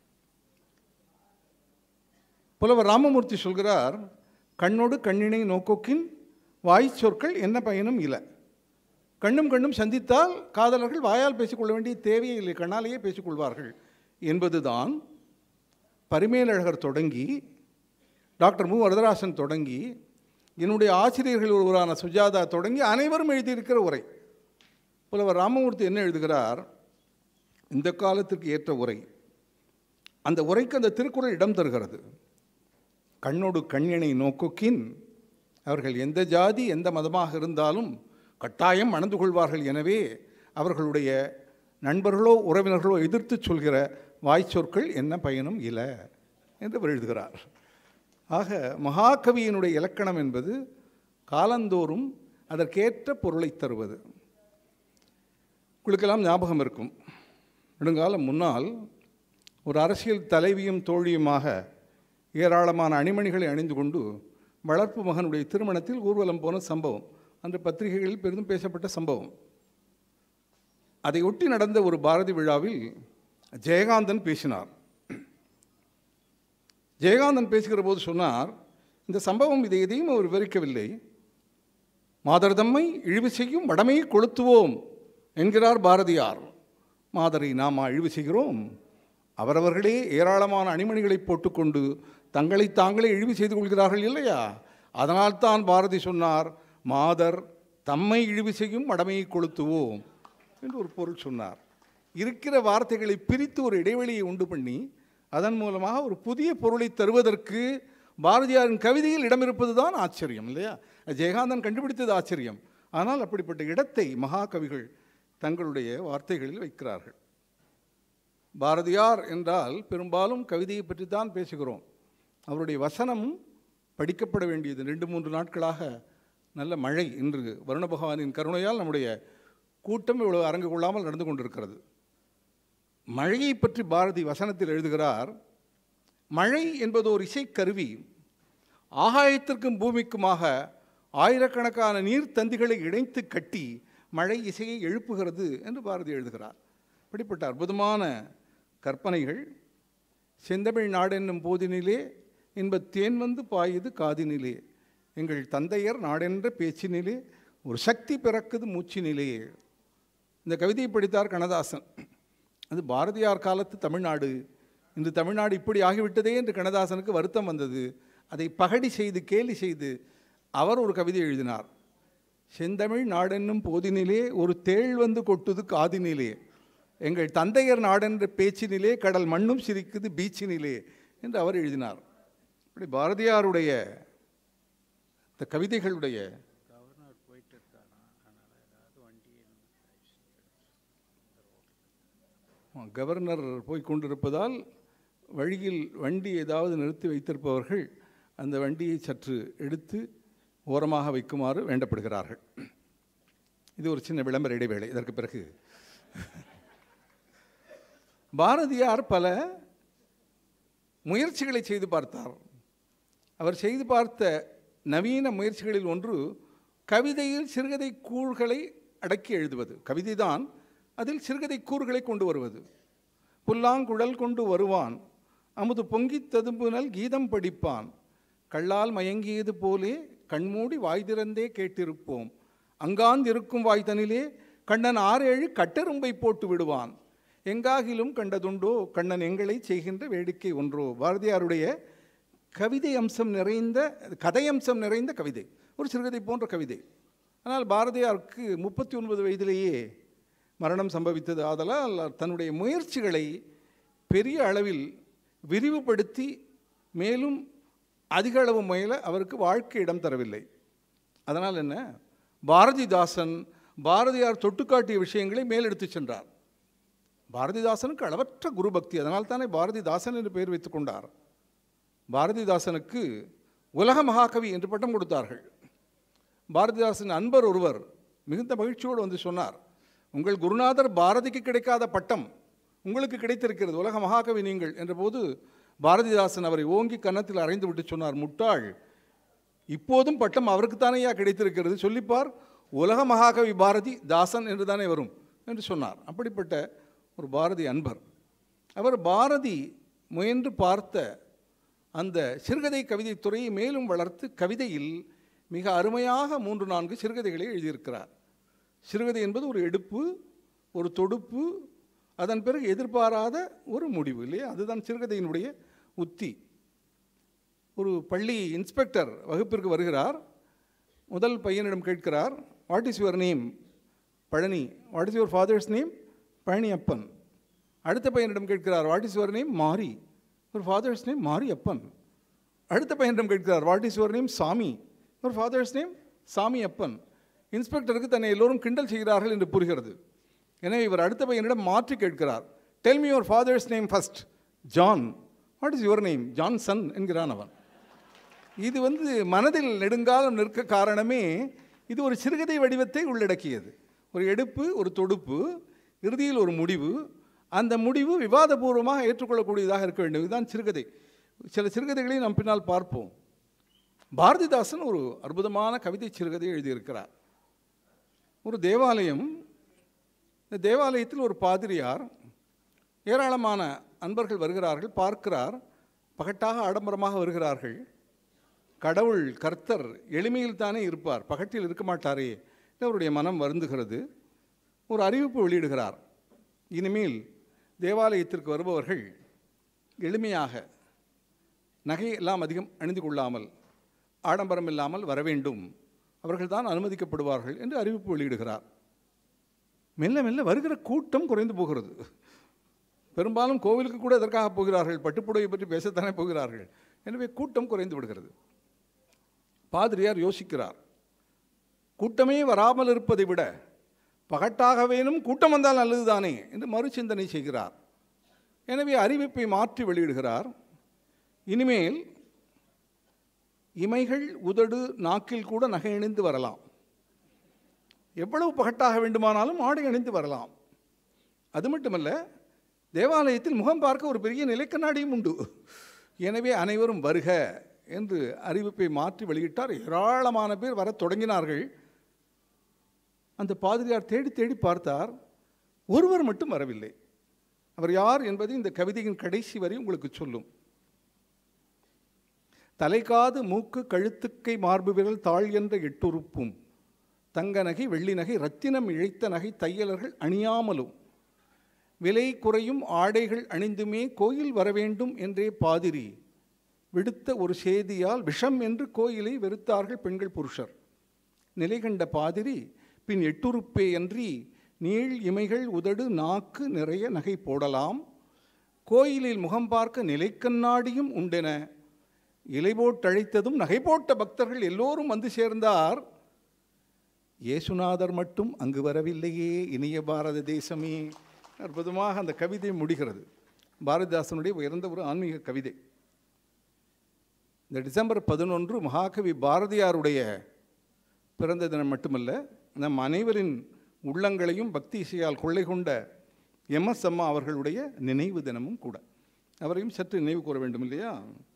புலவர் ராமமூர்த்தி சொல்கிறார் கண்ணோடு கண்ணினை நோக்கோக்கின் வாய் சொற்கள் என்ன பயனும் இல்லை கண்ணும் கண்ணும் சந்தித்தால் காதலர்கள் வாயால் பேசிக்கொள்ள வேண்டிய தேவையே இல்லை கண்ணாலேயே பேசிக்கொள்வார்கள் என்பதுதான் பரிமேலழகர் தொடங்கி டாக்டர் மு வரதராசன் தொடங்கி என்னுடைய ஆசிரியர்கள் ஒருவரான சுஜாதா தொடங்கி அனைவரும் எழுதியிருக்கிற உரை புலவர் ராமமூர்த்தி என்ன எழுதுகிறார் இந்த காலத்திற்கு ஏற்ற உரை அந்த உரைக்கு அந்த திருக்குறள் இடம் தருகிறது கண்ணோடு கண்ணினை நோக்குக்கின் அவர்கள் எந்த ஜாதி எந்த மதமாக இருந்தாலும் கட்டாயம் மணந்து கொள்வார்கள் எனவே அவர்களுடைய நண்பர்களோ உறவினர்களோ எதிர்த்து சொல்கிற வாய்ச்சொற்கள் என்ன பயனும் இல்லை என்று அவர் எழுதுகிறார் ஆக மகாகவியினுடைய இலக்கணம் என்பது காலந்தோறும் அதற்கேற்ற பொருளை தருவது உங்களுக்கெல்லாம் ஞாபகம் இருக்கும் நெடுங்காலம் முன்னால் ஒரு அரசியல் தலைவியும் தோழியுமாக ஏராளமான அணிமணிகளை அணிந்து கொண்டு வளர்ப்பு மகனுடைய திருமணத்தில் ஊர்வலம் போன சம்பவம் அன்று பத்திரிகைகளில் பெரிதும் பேசப்பட்ட சம்பவம் அதை ஒட்டி நடந்த ஒரு பாரதி விழாவில் ஜெயகாந்தன் பேசினார் ஜெயகாந்தன் பேசுகிற போது சொன்னார் இந்த சம்பவம் இதை எதையும் அவர் விவரிக்கவில்லை மாதர்தம்மை இழிவு செய்யும் வடமையை கொளுத்துவோம் என்கிறார் பாரதியார் மாதரை நாமா இழிவு செய்கிறோம் அவரவர்களே ஏராளமான அணிமணிகளை போட்டுக்கொண்டு தங்களை தாங்களே இழிவு செய்து கொள்கிறார்கள் இல்லையா அதனால்தான் பாரதி சொன்னார் மாதர் தம்மை இழிவு செய்யும் வடமையை கொளுத்துவோம் என்று ஒரு பொருள் சொன்னார் இருக்கிற வார்த்தைகளை பிரித்து ஒரு இடைவெளியை உண்டு பண்ணி அதன் மூலமாக ஒரு புதிய பொருளை தருவதற்கு பாரதியாரின் கவிதையில் இடம் இருப்பது தான் ஆச்சரியம் இல்லையா ஜெயகாந்தன் கண்டுபிடித்தது ஆச்சரியம் ஆனால் அப்படிப்பட்ட இடத்தை மகாகவிகள் தங்களுடைய வார்த்தைகளில் வைக்கிறார்கள் பாரதியார் என்றால் பெரும்பாலும் கவிதையை பற்றி தான் பேசுகிறோம் அவருடைய வசனம் படிக்கப்பட வேண்டியது ரெண்டு மூன்று நாட்களாக நல்ல மழை இன்று வருண பகவானின் கருணையால் நம்முடைய கூட்டம் இவ்வளவு அரங்கு கொள்ளாமல் நடந்து கொண்டிருக்கிறது மழையை பற்றி பாரதி வசனத்தில் எழுதுகிறார் மழை என்பது ஒரு இசைக்கருவி ஆகாயத்திற்கும் பூமிக்குமாக ஆயிரக்கணக்கான நீர் தந்திகளை இணைத்து கட்டி மழை இசையை எழுப்புகிறது என்று பாரதி எழுதுகிறார் இப்படிப்பட்ட அற்புதமான கற்பனைகள் செந்தமிழ் நாடென்னும் போதினிலே இன்பத் தேன் வந்து பாயுது காதினிலே எங்கள் தந்தையர் நாடென்ற பேச்சினிலே ஒரு சக்தி பிறக்குது மூச்சினிலே இந்த கவிதையை படித்தார் கண்ணதாசன் அது பாரதியார் காலத்து தமிழ்நாடு இன்று தமிழ்நாடு இப்படி ஆகிவிட்டதே என்று கண்ணதாசனுக்கு வருத்தம் வந்தது அதை பகடி செய்து கேலி செய்து அவர் ஒரு கவிதை எழுதினார் செந்தமிழ் நாடென்னும் போதினிலே ஒரு தேள் வந்து கொட்டுது காதினிலே எங்கள் தந்தையர் நாடென்ற பேச்சினிலே கடல் மண்ணும் சிரிக்குது பீச்சினிலே என்று அவர் எழுதினார் இப்படி பாரதியாருடைய இந்த கவிதைகளுடைய கவர்னர் போய் கொண்டிருப்பதால் வழியில் வண்டி ஏதாவது நிறுத்தி வைத்திருப்பவர்கள் அந்த வண்டியை சற்று எடுத்து ஓரமாக வைக்குமாறு வேண்டப்படுகிறார்கள் இது ஒரு சின்ன விளம்பர இடைவேளை இதற்கு பிறகு பாரதியார் பல முயற்சிகளை செய்து பார்த்தார் அவர் செய்து பார்த்த நவீன முயற்சிகளில் ஒன்று கவிதையில் சிறுகதை கூறுகளை அடக்கி எழுதுவது கவிதைதான் அதில் சிறுகதை கூறுகளை கொண்டு வருவது புல்லாங்குழல் கொண்டு வருவான் அமுது பொங்கித் ததும்புனல் கீதம் படிப்பான் கள்ளால் மயங்கியது போலே கண்மூடி வாய் திறந்தே கேட்டிருப்போம் அங்காந்திருக்கும் வாய்தனிலே கண்ணன் ஆறேழு கட்டெரும்பை போட்டு விடுவான் எங்காகிலும் கண்டதுண்டோ கண்ணன் எங்களை செய்கின்ற வேடிக்கை ஒன்றோ பாரதியாருடைய கவிதை அம்சம் நிறைந்த கதை அம்சம் நிறைந்த கவிதை ஒரு சிறுகதை போன்ற கவிதை ஆனால் பாரதியாருக்கு முப்பத்தி ஒன்பது வயதிலேயே மரணம் சம்பவித்தது ஆதலால் தன்னுடைய முயற்சிகளை பெரிய அளவில் விரிவுபடுத்தி மேலும் அதிக அளவு முயல அவருக்கு வாழ்க்கை இடம் தரவில்லை அதனால் என்ன பாரதிதாசன் பாரதியார் தொட்டுக்காட்டிய விஷயங்களை மேலெடுத்து சென்றார் பாரதிதாசனுக்கு அளவற்ற குரு பக்தி அதனால் தானே பாரதிதாசன் என்று பெயர் வைத்துக் கொண்டார் பாரதிதாசனுக்கு உலக மகாகவி என்று பட்டம் கொடுத்தார்கள் பாரதிதாசன் அன்பர் ஒருவர் மிகுந்த மகிழ்ச்சியோடு வந்து சொன்னார் உங்கள் குருநாதர் பாரதிக்கு கிடைக்காத பட்டம் உங்களுக்கு கிடைத்திருக்கிறது உலக மகாகவி நீங்கள் என்றபோது பாரதிதாசன் அவரை ஓங்கி கன்னத்தில் அறைந்து விட்டு சொன்னார் முட்டாள் இப்போதும் பட்டம் அவருக்குத்தானேயா கிடைத்திருக்கிறது சொல்லிப்பார் உலக மகாகவி பாரதி தாசன் என்று தானே வரும் என்று சொன்னார் அப்படிப்பட்ட ஒரு பாரதி அன்பர் அவர் பாரதி முயன்று பார்த்த அந்த சிறுகதை கவிதை துறையை மேலும் வளர்த்து கவிதையில் மிக அருமையாக மூன்று நான்கு சிறுகதைகளை எழுதியிருக்கிறார் சிறுகதை என்பது ஒரு எடுப்பு ஒரு தொடுப்பு அதன் பிறகு எதிர்பாராத ஒரு முடிவு இல்லையா அதுதான் சிறுகதையினுடைய உத்தி ஒரு பள்ளி இன்ஸ்பெக்டர் வகுப்பிற்கு வருகிறார் முதல் பையனிடம் கேட்கிறார் what is your name Palani what is your father's name Palaniappan அடுத்த பையனிடம் கேட்கிறார் what is your name Mari your father's name Mariappan அடுத்த பையனிடம் கேட்கிறார் what is your name Sami your father's name Samiappan இன்ஸ்பெக்டருக்கு தன்னை எல்லோரும் கிண்டல் செய்கிறார்கள் என்று புரிகிறது எனவே இவர் அடுத்த பையனிடம் மாற்றி கேட்கிறார் tell me your father's name first John what is your name Johnson என்கிறான் அவன் இது வந்து மனதில் நெடுங்காலம் நிற்க காரணமே இது ஒரு சிறுகதை வடிவத்தை உள்ளடக்கியது ஒரு எடுப்பு ஒரு தொடுப்பு இறுதியில் ஒரு முடிவு அந்த முடிவு விவாதபூர்வமாக ஏற்றுக்கொள்ளக்கூடியதாக இருக்க வேண்டும் இதுதான் சிறுகதை சில சிறுகதைகளை நாம் பின்னால் பார்ப்போம் பாரதிதாசன் ஒரு அற்புதமான கவிதை சிறுகதை எழுதியிருக்கிறார் ஒரு தேவாலயம் இந்த தேவாலயத்தில் ஒரு பாதிரியார் ஏராளமான அன்பர்கள் வருகிறார்கள் பார்க்கிறார் பகட்டாக ஆடம்பரமாக வருகிறார்கள் கடவுள் கர்த்தர் எளிமையில் தானே இருப்பார் பகட்டில் இருக்க மாட்டாரே என்று அவருடைய மனம் வருந்துகிறது ஒரு அறிவிப்பு வெளியிடுகிறார் இனிமேல் தேவாலயத்திற்கு வருபவர்கள் எளிமையாக நகை எல்லாம் அதிகம் அணிந்து கொள்ளாமல் ஆடம்பரம் இல்லாமல் வர வேண்டும் அவர்கள்தான் அனுமதிக்கப்படுவார்கள் என்று அறிவிப்பு வெளியிடுகிறார் மெல்ல மெல்ல வருகிற கூட்டம் குறைந்து போகிறது பெரும்பாலும் கோவிலுக்கு கூட எதற்காக போகிறார்கள் பட்டுப்புடவை பற்றி பேசத்தானே போகிறார்கள் எனவே கூட்டம் குறைந்து விடுகிறது பாதிரியார் யோசிக்கிறார் கூட்டமே வராமல் இருப்பதை விட பகட்டாகவேனும் கூட்டம் வந்தால் நல்லதுதானே என்று மறுசிந்தனை செய்கிறார் எனவே அறிவிப்பை மாற்றி வெளியிடுகிறார் இனிமேல் இமைகள் உதடு நாக்கில் கூட நகை அணிந்து வரலாம் எவ்வளவு பகட்டாக வேண்டுமானாலும் ஆடை அணிந்து வரலாம் அது மட்டுமல்ல தேவாலயத்தில் முகம் பார்க்க ஒரு பெரிய நிலைக்கண்ணாடியும் உண்டு எனவே அனைவரும் வருக என்று அறிவிப்பை மாற்றி வெளியிட்டார் ஏராளமான பேர் வரத் தொடங்கினார்கள் அந்த பாதிரியார் தேடி தேடி பார்த்தார் ஒருவர் மட்டும் வரவில்லை அவர் யார் என்பது இந்த கவிதையின் கடைசி வரை உங்களுக்கு சொல்லும் தலைகாது மூக்கு கழுத்துக்கை மார்பு விரல் தாழ் என்ற எட்டுறுப்பும் தங்க நகை வெள்ளி நகை ரத்தினம் இழைத்த நகை தையலர்கள் அணியாமலும் விலை குறையும் ஆடைகள் அணிந்துமே கோயில் வரவேண்டும் என்றே பாதிரி விடுத்த ஒரு செய்தியால் விஷம் என்று கோயிலை வெறுத்தார்கள் பெண்கள் புருஷர் நிலை கண்ட பாதிரி பின் எட்டுறுப்பே அன்றி நீள் இமைகள் உதடு நாக்கு நிறைய நகை போடலாம் கோயிலில் முகம் பார்க்க நிலைக்கண்ணாடியும் உண்டென இலை போட்டழைத்ததும் நகை போட்ட பக்தர்கள் எல்லோரும் வந்து சேர்ந்தார் இயேசுநாதர் மட்டும் அங்கு வரவில்லையே இனிய பாரத தேசமே அற்புதமாக அந்த கவிதை முடிகிறது பாரதிதாசனுடைய உயர்ந்த ஒரு ஆன்மீக கவிதை இந்த டிசம்பர் பதினொன்று மகாகவி பாரதியாருடைய பிறந்த தினம் மட்டுமல்ல நம் அனைவரின் உள்ளங்களையும் பக்தி இசையால் கொள்ளை கொண்ட எம்எஸ் அம்மா அவர்களுடைய நினைவு தினமும் கூட அவரையும் சற்று நினைவு கூற வேண்டும் இல்லையா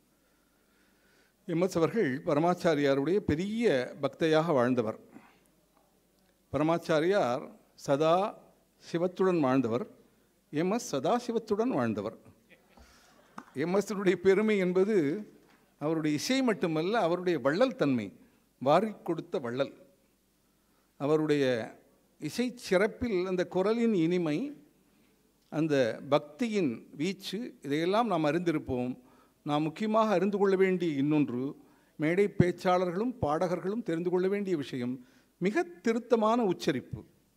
எம்எஸ் அவர்கள் பரமாச்சாரியாருடைய பெரிய பக்தையாக வாழ்ந்தவர் பரமாச்சாரியார் சதா சிவத்துடன் வாழ்ந்தவர் எம்எஸ் சதா சிவத்துடன் வாழ்ந்தவர் எம்எஸ்னுடைய பெருமை என்பது அவருடைய இசை மட்டுமல்ல அவருடைய வள்ளல் தன்மை வாரிக் கொடுத்த வள்ளல் அவருடைய இசை சிறப்பில் அந்த குரலின் இனிமை அந்த பக்தியின் வீச்சு இதையெல்லாம் நாம் அறிந்திருப்போம் நாம் முக்கியமாக அறிந்து கொள்ள வேண்டிய இன்னொன்று மேடை பேச்சாளர்களும் பாடகர்களும் தெரிந்து கொள்ள வேண்டிய விஷயம் மிக திருத்தமான உச்சரிப்பு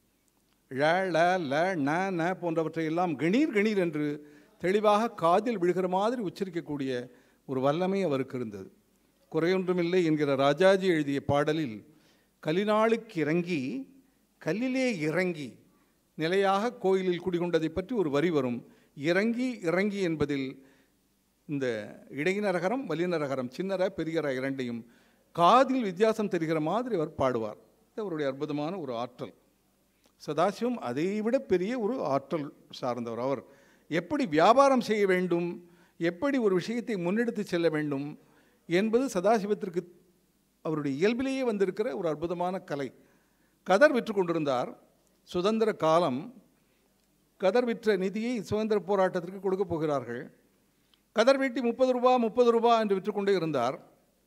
ழ ல ல ந ந போன்றவற்றை எல்லாம் கணீர் கணீர் என்று தெளிவாக காதில் விழுகிற மாதிரி உச்சரிக்கக்கூடிய ஒரு வல்லமை அவருக்கு இருந்தது குறையொன்றுமில்லை என்கிற ராஜாஜி எழுதிய பாடலில் கலினாளுக்கு இறங்கி கல்லிலே இறங்கி நிலையாக கோயிலில் குடிகொண்டதை பற்றி ஒரு வரி வரும் இறங்கி இறங்கி என்பதில் இந்த இடைநரகரம் வலிநரகரம் சின்னர பெரியர இரண்டையும் காதில் வித்தியாசம் தெரிகிற மாதிரி அவர் பாடுவார் இது அவருடைய அற்புதமான ஒரு ஆற்றல் சதாசிவம் அதைவிட பெரிய ஒரு ஆற்றல் சார்ந்தவர் அவர் எப்படி வியாபாரம் செய்ய வேண்டும் எப்படி ஒரு விஷயத்தை முன்னெடுத்து செல்ல வேண்டும் என்பது சதாசிவத்திற்கு அவருடைய இயல்பிலேயே வந்திருக்கிற ஒரு அற்புதமான கலை கதர் விற்று கொண்டிருந்தார் சுதந்திர காலம் கதர் விற்ற நிதியை சுதந்திர போராட்டத்திற்கு கொடுக்க போகிறார்கள் கதர் வெட்டி முப்பது ரூபா முப்பது ரூபா என்று விற்றுக்கொண்டே இருந்தார்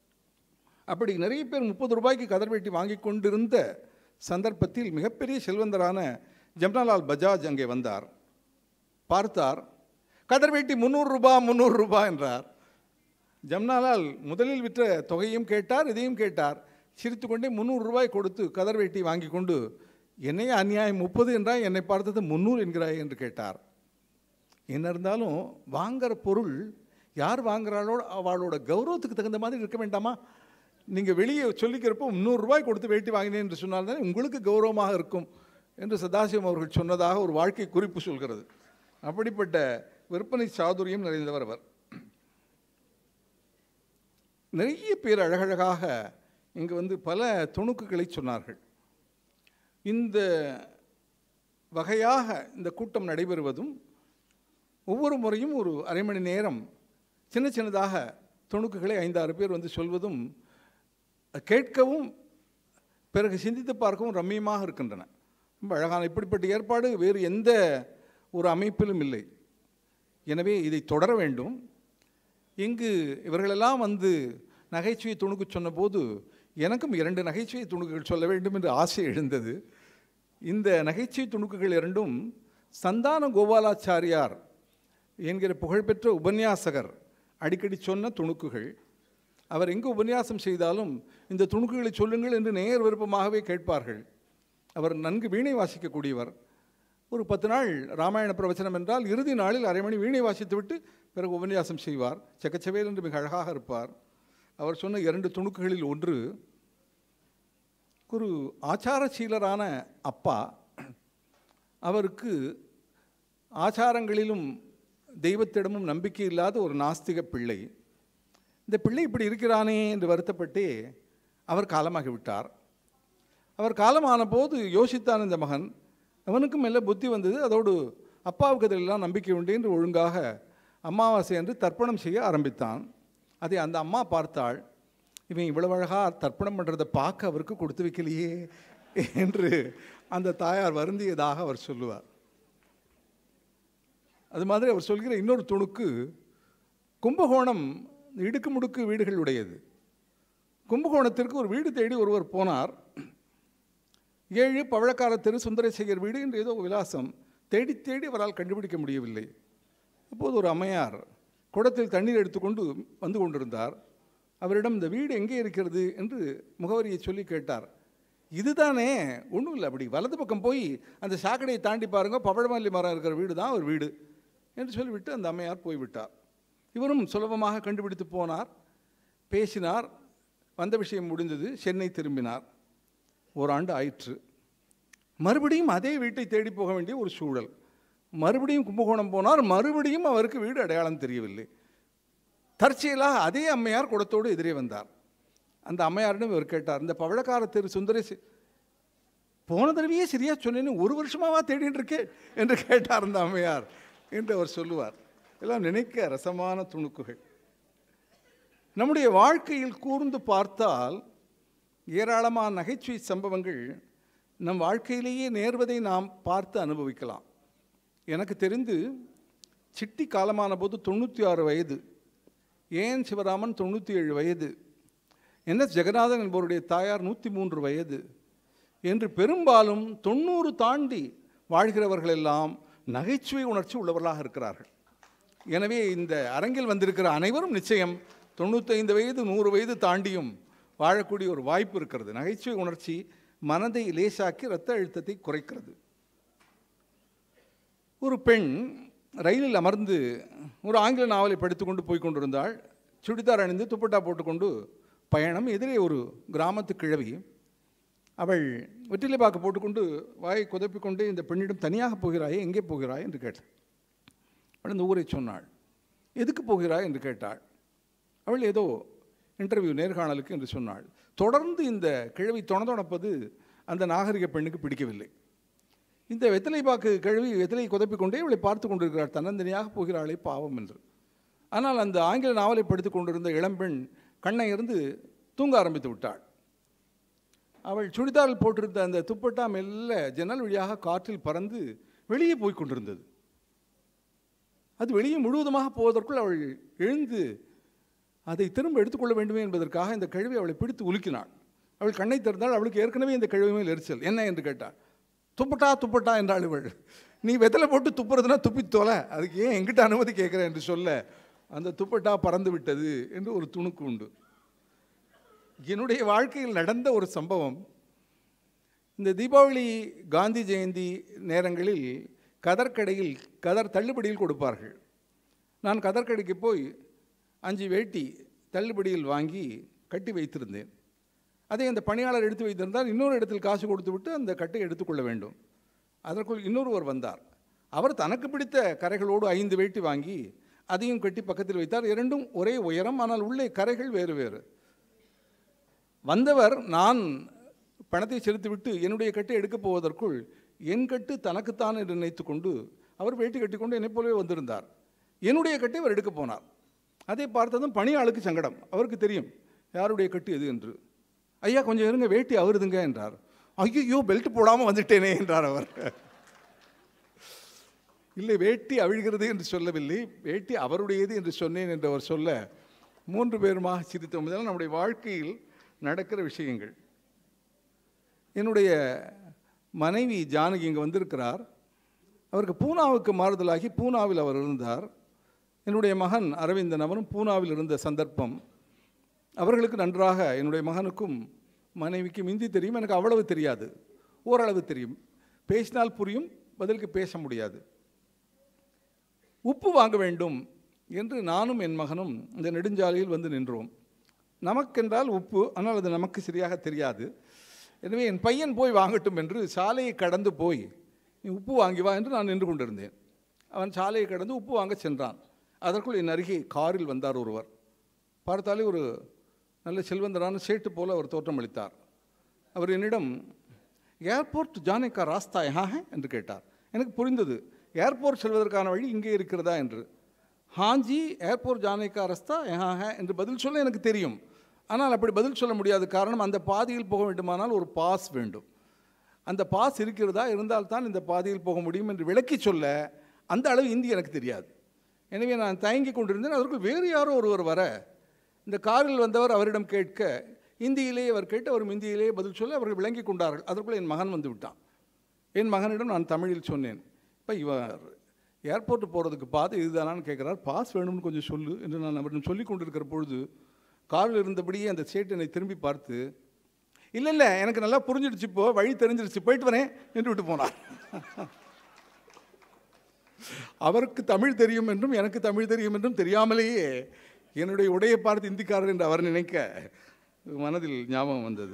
அப்படி நிறைய பேர் முப்பது ரூபாய்க்கு கதர் வெட்டி வாங்கி கொண்டிருந்த சந்தர்ப்பத்தில் மிகப்பெரிய செல்வந்தரான ஜம்னாலால் பஜாஜ் அங்கே வந்தார் பார்த்தார் கதர் வெட்டி முந்நூறு ரூபா முந்நூறு ரூபா என்றார் ஜம்னாலால் முதலில் விற்ற தொகையும் கேட்டார் இதையும் கேட்டார் சிரித்துக்கொண்டே முந்நூறு ரூபாய் கொடுத்து கதர் வெட்டி வாங்கி கொண்டு என்னையே அநியாயம் முப்பது என்றால் என்னை பார்த்தது முந்நூறு என்கிறாய் என்று கேட்டார் என்ன இருந்தாலும் வாங்குற பொருள் யார் வாங்குறாளோ அவளோட கௌரவத்துக்கு தகுந்த மாதிரி இருக்க வேண்டாமா நீங்கள் வெளியே சொல்லிக்கிறப்போ முந்நூறுரூவாய் கொடுத்து வேட்டி வாங்கினேன் என்று சொன்னால்தான் உங்களுக்கு கௌரவமாக இருக்கும் என்று சதாசிவம் அவர்கள் சொன்னதாக ஒரு வாழ்க்கை குறிப்பு சொல்கிறது அப்படிப்பட்ட விற்பனை சாதுரியம் நிறைந்தவர் அவர் நிறைய பேர் அழகழகாக இங்கு வந்து பல துணுக்குகளை சொன்னார்கள் இந்த வகையாக இந்த கூட்டம் நடைபெறுவதும் ஒவ்வொரு முறையும் ஒரு அரை மணி நேரம் சின்ன சின்னதாக துணுக்குகளை ஐந்தாறு பேர் வந்து சொல்வதும் கேட்கவும் பிறகு சிந்தித்து பார்க்கவும் ரம்மியமாக இருக்கின்றன ரொம்ப அழகான இப்படிப்பட்ட ஏற்பாடு வேறு எந்த ஒரு அமைப்பிலும் இல்லை எனவே இதை தொடர வேண்டும் இங்கு இவர்களெல்லாம் வந்து நகைச்சுவை துணுக்கு சொன்னபோது எனக்கும் இரண்டு நகைச்சுவை துணுக்குகள் சொல்ல வேண்டும் என்று ஆசை எழுந்தது இந்த நகைச்சுவை துணுக்குகள் இரண்டும் சந்தான கோபாலாச்சாரியார் என்கிற புகழ்பெற்ற உபன்யாசகர் அடிக்கடி சொன்ன துணுக்குகள் அவர் எங்கு உபன்யாசம் செய்தாலும் இந்த துணுக்குகளை சொல்லுங்கள் என்று நேர் விருப்பமாகவே கேட்பார்கள் அவர் நன்கு வீணை வாசிக்கக்கூடியவர் ஒரு பத்து நாள் ராமாயண பிரவச்சனம் என்றால் இறுதி நாளில் அரை மணி வீணை வாசித்துவிட்டு பிறகு உபன்யாசம் செய்வார் செக்கச்சவேல் என்று மிக அழகாக இருப்பார் அவர் சொன்ன இரண்டு துணுக்குகளில் ஒன்று ஒரு ஆச்சாரசீலரான அப்பா அவருக்கு ஆச்சாரங்களிலும் தெய்வத்திடமும் நம்பிக்கை இல்லாத ஒரு நாஸ்திக பிள்ளை இந்த பிள்ளை இப்படி இருக்கிறானே என்று வருத்தப்பட்டு அவர் காலமாகி விட்டார் அவர் காலமான போது யோசித்தான் இந்த மகன் அவனுக்கும் மெல்ல புத்தி வந்தது அதோடு அப்பாவுக்கு அதிலெல்லாம் நம்பிக்கை உண்டு என்று ஒழுங்காக அமாவாசை என்று தர்ப்பணம் செய்ய ஆரம்பித்தான் அதை அந்த அம்மா பார்த்தாள் இவன் இவ்வளவு அழகாக தர்ப்பணம் பண்ணுறதை பார்க்க அவருக்கு கொடுத்து வைக்கலையே என்று அந்த தாயார் வருந்தியதாக அவர் சொல்லுவார் அது மாதிரி அவர் சொல்கிற இன்னொரு துணுக்கு கும்பகோணம் இடுக்கு முடுக்கு வீடுகள் உடையது கும்பகோணத்திற்கு ஒரு வீடு தேடி ஒருவர் போனார் ஏழு பவழக்கார தெரு சுந்தரசேகர் வீடு என்று ஏதோ விலாசம் தேடி தேடி அவரால் கண்டுபிடிக்க முடியவில்லை அப்போது ஒரு அம்மையார் குடத்தில் தண்ணீர் எடுத்துக்கொண்டு வந்து கொண்டிருந்தார் அவரிடம் இந்த வீடு எங்கே இருக்கிறது என்று முகவரியை சொல்லி கேட்டார் இதுதானே ஒன்றும் இல்லை அப்படி வலது பக்கம் போய் அந்த சாக்கடையை தாண்டி பாருங்க பவழமல்லி மரம் இருக்கிற வீடு தான் ஒரு வீடு என்று சொல்லிவிட்டு அந்த அம்மையார் போய்விட்டார் இவரும் சுலபமாக கண்டுபிடித்து போனார் பேசினார் வந்த விஷயம் முடிந்தது சென்னை திரும்பினார் ஓராண்டு ஆயிற்று மறுபடியும் அதே வீட்டை தேடி போக வேண்டிய ஒரு சூழல் மறுபடியும் கும்பகோணம் போனார் மறுபடியும் அவருக்கு வீடு அடையாளம் தெரியவில்லை தற்செயலாக அதே அம்மையார் குடத்தோடு எதிரே வந்தார் அந்த அம்மையாரிடம் இவர் கேட்டார் இந்த பவழக்கார திரு சுந்தரேசி போன தடவையே சரியா சொன்னேன்னு ஒரு வருஷமாவா தேடிட்டு இருக்கே என்று கேட்டார் அந்த அம்மையார் என்று அவர் சொல்லுவார் எல்லாம் நினைக்க ரசமான துணுக்குகள் நம்முடைய வாழ்க்கையில் கூர்ந்து பார்த்தால் ஏராளமான நகைச்சுவை சம்பவங்கள் நம் வாழ்க்கையிலேயே நேர்வதை நாம் பார்த்து அனுபவிக்கலாம் எனக்கு தெரிந்து சிட்டி காலமான போது தொண்ணூற்றி ஆறு வயது ஏன் சிவராமன் தொண்ணூற்றி ஏழு வயது என் எஸ் ஜெகநாதன் என்பவருடைய தாயார் நூற்றி மூன்று வயது என்று பெரும்பாலும் தொண்ணூறு தாண்டி வாழ்கிறவர்கள் எல்லாம் நகைச்சுவை உணர்ச்சி உள்ளவர்களாக இருக்கிறார்கள் எனவே இந்த அரங்கில் வந்திருக்கிற அனைவரும் நிச்சயம் தொண்ணூத்தைந்து வயது நூறு வயது தாண்டியும் வாழக்கூடிய ஒரு வாய்ப்பு இருக்கிறது நகைச்சுவை உணர்ச்சி மனதை லேசாக்கி இரத்த அழுத்தத்தை குறைக்கிறது ஒரு பெண் ரயிலில் அமர்ந்து ஒரு ஆங்கில நாவலை படித்துக்கொண்டு போய் கொண்டிருந்தாள் சுடிதார் அணிந்து துப்பட்டா போட்டுக்கொண்டு பயணம் எதிரே ஒரு கிராமத்து கிழவி அவள் வெற்றிலை பாக்கு போட்டுக்கொண்டு வாயை குதப்பிக்கொண்டு இந்த பெண்ணிடம் தனியாக போகிறாயே எங்கே போகிறாய் என்று கேட்டாள் அவள் இந்த ஊரை சொன்னாள் எதுக்கு போகிறாய் என்று கேட்டாள் அவள் ஏதோ இன்டர்வியூ நேர்காணலுக்கு என்று சொன்னாள் தொடர்ந்து இந்த கிழவி தொணதொணப்பது அந்த நாகரிக பெண்ணுக்கு பிடிக்கவில்லை இந்த வெத்தலை பாக்கு கிழவி வெத்தலை குதப்பிக் கொண்டே இவளை பார்த்து கொண்டிருக்கிறாள் தன்னந்தனியாக போகிறாளே பாவம் என்று ஆனால் அந்த ஆங்கில நாவலை படித்து கொண்டிருந்த இளம்பெண் கண்ணை இருந்து தூங்க ஆரம்பித்து விட்டாள் அவள் சுடிதாரில் போட்டிருந்த அந்த துப்பட்டா மெல்ல ஜன்னல் வழியாக காற்றில் பறந்து வெளியே போய் கொண்டிருந்தது அது வெளியே முழுவதுமாக போவதற்குள் அவள் எழுந்து அதை திரும்ப எடுத்துக்கொள்ள வேண்டுமே என்பதற்காக இந்த கழுவி அவளை பிடித்து உலுக்கினாள் அவள் கண்ணை திறந்தால் அவளுக்கு ஏற்கனவே இந்த கழுவி மேல் எரிச்சல் என்ன என்று கேட்டாள் துப்பட்டா துப்பட்டா என்றாள் இவள் நீ வெத்தலை போட்டு துப்புறதுனா துப்பி தொலை அதுக்கு ஏன் எங்கிட்ட அனுமதி கேட்குற என்று சொல்ல அந்த துப்பட்டா பறந்து விட்டது என்று ஒரு துணுக்கு உண்டு என்னுடைய வாழ்க்கையில் நடந்த ஒரு சம்பவம் இந்த தீபாவளி காந்தி ஜெயந்தி நேரங்களில் கதர்கடையில் கதர் தள்ளுபடியில் கொடுப்பார்கள் நான் கதர்கடைக்கு போய் அஞ்சு வேட்டி தள்ளுபடியில் வாங்கி கட்டி வைத்திருந்தேன் அதை அந்த பணியாளர் எடுத்து வைத்திருந்தால் இன்னொரு இடத்தில் காசு கொடுத்து விட்டு அந்த கட்டை எடுத்துக்கொள்ள வேண்டும் அதற்குள் இன்னொருவர் வந்தார் அவர் தனக்கு பிடித்த கரைகளோடு ஐந்து வேட்டி வாங்கி அதையும் கட்டி பக்கத்தில் வைத்தார் இரண்டும் ஒரே உயரம் ஆனால் உள்ளே கரைகள் வேறு வேறு வந்தவர் நான் பணத்தை செலுத்திவிட்டு என்னுடைய கட்டை எடுக்கப் போவதற்குள் என் கட்டு தனக்குத்தான் என்று நினைத்து கொண்டு அவர் வேட்டி கட்டிக்கொண்டு என்னைப் போலவே வந்திருந்தார் என்னுடைய கட்டை அவர் எடுக்கப் போனார் அதை பார்த்ததும் பணியாளுக்கு சங்கடம் அவருக்கு தெரியும் யாருடைய கட்டு எது என்று ஐயா கொஞ்சம் இருங்க வேட்டி அவருதுங்க என்றார் ஐயோ பெல்ட் போடாமல் வந்துட்டேனே என்றார் அவர் இல்லை வேட்டி அவிழ்கிறது என்று சொல்லவில்லை வேட்டி அவருடையது என்று சொன்னேன் என்று அவர் சொல்ல மூன்று பேருமாக சிரித்தோம் இதெல்லாம் நம்முடைய வாழ்க்கையில் நடக்கிற விஷயங்கள் என்னுடைய மனைவி ஜானகி இங்கே வந்திருக்கிறார் அவருக்கு பூனாவுக்கு மாறுதலாகி பூனாவில் அவர் இருந்தார் என்னுடைய மகன் அரவிந்தன் அவரும் பூனாவில் இருந்த சந்தர்ப்பம் அவர்களுக்கு நன்றாக என்னுடைய மகனுக்கும் மனைவிக்கும் ஹிந்தி தெரியும் எனக்கு அவ்வளவு தெரியாது ஓரளவு தெரியும் பேசினால் புரியும் பதிலுக்கு பேச முடியாது உப்பு வாங்க வேண்டும் என்று நானும் என் மகனும் இந்த நெடுஞ்சாலையில் வந்து நின்றோம் நமக்கென்றால் உப்பு ஆனால் அது நமக்கு சரியாக தெரியாது எனவே என் பையன் போய் வாங்கட்டும் என்று சாலையை கடந்து போய் நீ உப்பு வாங்கி வா என்று நான் நின்று கொண்டிருந்தேன் அவன் சாலையை கடந்து உப்பு வாங்க சென்றான் அதற்குள் என் அருகே காரில் வந்தார் ஒருவர் பார்த்தாலே ஒரு நல்ல செல்வந்தரான சேட்டு போல அவர் தோற்றமளித்தார் அவர் என்னிடம் ஏர்போர்ட் ஜானே கா ராஸ்தா யஹா ஹே என்று கேட்டார் எனக்கு புரிந்தது ஏர்போர்ட் செல்வதற்கான வழி இங்கே இருக்கிறதா என்று ஹாஞ்சி ஏர்போர்ட் ஜானே கா ரஸ்தா யஹா ஹே என்று பதில் சொல்ல எனக்கு தெரியும் ஆனால் அப்படி பதில் சொல்ல முடியாது காரணம் அந்த பாதையில் போக வேண்டுமானால் ஒரு பாஸ் வேண்டும் அந்த பாஸ் இருக்கிறதா இருந்தால்தான் இந்த பாதையில் போக முடியும் என்று விளக்கி சொல்ல அந்த அளவு இந்தி எனக்கு தெரியாது எனவே நான் தயங்கி கொண்டிருந்தேன் அதற்குள் வேறு யாரோ ஒருவர் வர இந்த காரில் வந்தவர் அவரிடம் கேட்க இந்தியிலேயே அவர் கேட்டு அவர் இந்தியிலேயே பதில் சொல்ல அவர்கள் விளங்கி கொண்டார்கள் அதற்குள் என் மகன் வந்து விட்டான் என் மகனிடம் நான் தமிழில் சொன்னேன் இப்போ இவர் ஏர்போர்ட் போகிறதுக்கு பாதை இதுதானான்னு கேட்குறார் பாஸ் வேணும்னு கொஞ்சம் சொல்லு என்று நான் அவரிடம் சொல்லி கொண்டிருக்கிற பொழுது காரில் இருந்தபடியே அந்த சேட்டு என்னை திரும்பி பார்த்து இல்லை இல்லை எனக்கு நல்லா புரிஞ்சிடுச்சு இப்போ வழி தெரிஞ்சிடுச்சு போயிட்டு வரேன் என்று விட்டு போனார் அவருக்கு தமிழ் தெரியும் என்றும் எனக்கு தமிழ் தெரியும் என்றும் தெரியாமலேயே என்னுடைய உடையை பார்த்து இந்திக்காரர் என்று அவர் நினைக்க மனதில் ஞாபகம் வந்தது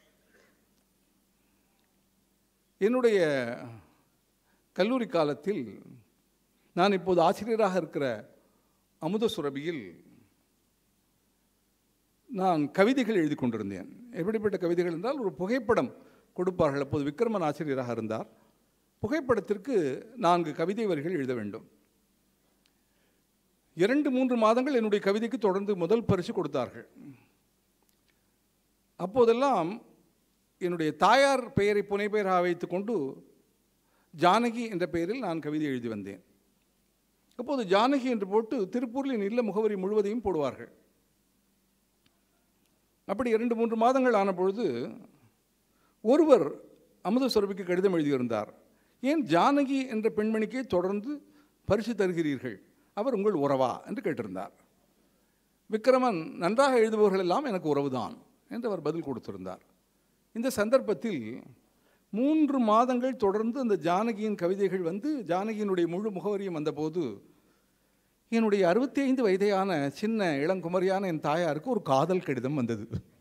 என்னுடைய கல்லூரி காலத்தில் நான் இப்போது ஆசிரியராக இருக்கிற அமுத சுரபியில் நான் கவிதைகள் எழுதி கொண்டிருந்தேன் எப்படிப்பட்ட கவிதைகள் என்றால் ஒரு புகைப்படம் கொடுப்பார்கள் அப்போது விக்ரமன் ஆசிரியராக இருந்தார் புகைப்படத்திற்கு நான்கு கவிதை வரிகள் எழுத வேண்டும் இரண்டு மூன்று மாதங்கள் என்னுடைய கவிதைக்கு தொடர்ந்து முதல் பரிசு கொடுத்தார்கள் அப்போதெல்லாம் என்னுடைய தாயார் பெயரை புனைப்பெயராக வைத்துக்கொண்டு ஜானகி என்ற பெயரில் நான் கவிதை எழுதி வந்தேன் அப்போது ஜானகி என்று போட்டு திருப்பூரில் என் இல்ல முகவரி முழுவதையும் போடுவார்கள் அப்படி இரண்டு மூன்று மாதங்கள் ஆன பொழுது ஒருவர் அமுத சுரபிக்கு கடிதம் எழுதியிருந்தார் ஏன் ஜானகி என்ற பெண்மணிக்கே தொடர்ந்து பரிசு தருகிறீர்கள் அவர் உங்கள் உறவா என்று கேட்டிருந்தார் விக்ரமன் நன்றாக எழுதுபவர்கள் எல்லாம் எனக்கு உறவுதான் என்று அவர் பதில் கொடுத்திருந்தார் இந்த சந்தர்ப்பத்தில் மூன்று மாதங்கள் தொடர்ந்து அந்த ஜானகியின் கவிதைகள் வந்து ஜானகியினுடைய முழு முகவரியும் வந்தபோது என்னுடைய அறுபத்தி ஐந்து வயதையான சின்ன இளங்குமரியான என் தாயாருக்கு ஒரு காதல் கடிதம் வந்தது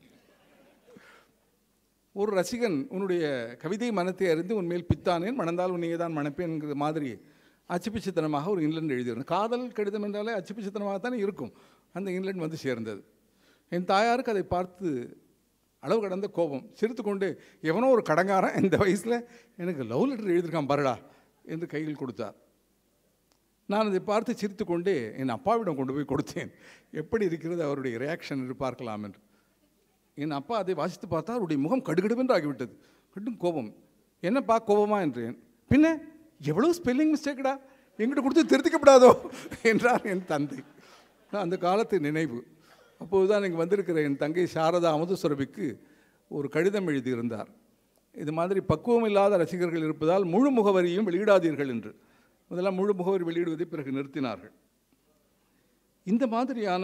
ஒரு ரசிகன் உன்னுடைய கவிதை மனத்தை அறிந்து உன்மேல் பித்தானேன் மணந்தால் உன்னையே தான் மணப்பேன்ங்கிற மாதிரி அச்சுப்பிச்சித்தனமாக ஒரு இன்லண்ட் எழுதியிருந்தேன் காதல் கடிதம் என்றாலே அச்சுப்பிச்சித்தனமாக தானே இருக்கும் அந்த இன்லண்ட் வந்து சேர்ந்தது என் தாயாருக்கு அதை பார்த்து அளவு கடந்த கோபம் சிரித்து கொண்டு எவனோ ஒரு கடங்காரன் இந்த வயசில் எனக்கு லவ் லெட்டர் எழுதியிருக்கான் பாருடா என்று கையில் கொடுத்தார் நான் அதை பார்த்து சிரித்து கொண்டே என் அப்பாவிடம் கொண்டு போய் கொடுத்தேன் எப்படி இருக்கிறது அவருடைய ரியாக்ஷன் என்று பார்க்கலாம் என்று என் அப்பா அதை வாசித்து பார்த்தா அவருடைய முகம் கடுகடுவென்று ஆகிவிட்டது கடும் கோபம் என்னப்பா கோபமா என்றேன் பின்ன எவ்வளவு ஸ்பெல்லிங் மிஸ்டேக்கடா எங்கிட்ட கொடுத்து திருத்திக்கப்படாதோ என்றார் என் தந்தை அந்த காலத்து நினைவு அப்போது தான் இங்கே வந்திருக்கிற என் தங்கை சாரதா அமுதசுரபிக்கு ஒரு கடிதம் எழுதியிருந்தார் இது மாதிரி பக்குவம் இல்லாத ரசிகர்கள் இருப்பதால் முழு முகவரியும் வெளியிடாதீர்கள் என்று முதல்ல முழு முகவரி வெளியிடுவதை பிறகு நிறுத்தினார்கள் இந்த மாதிரியான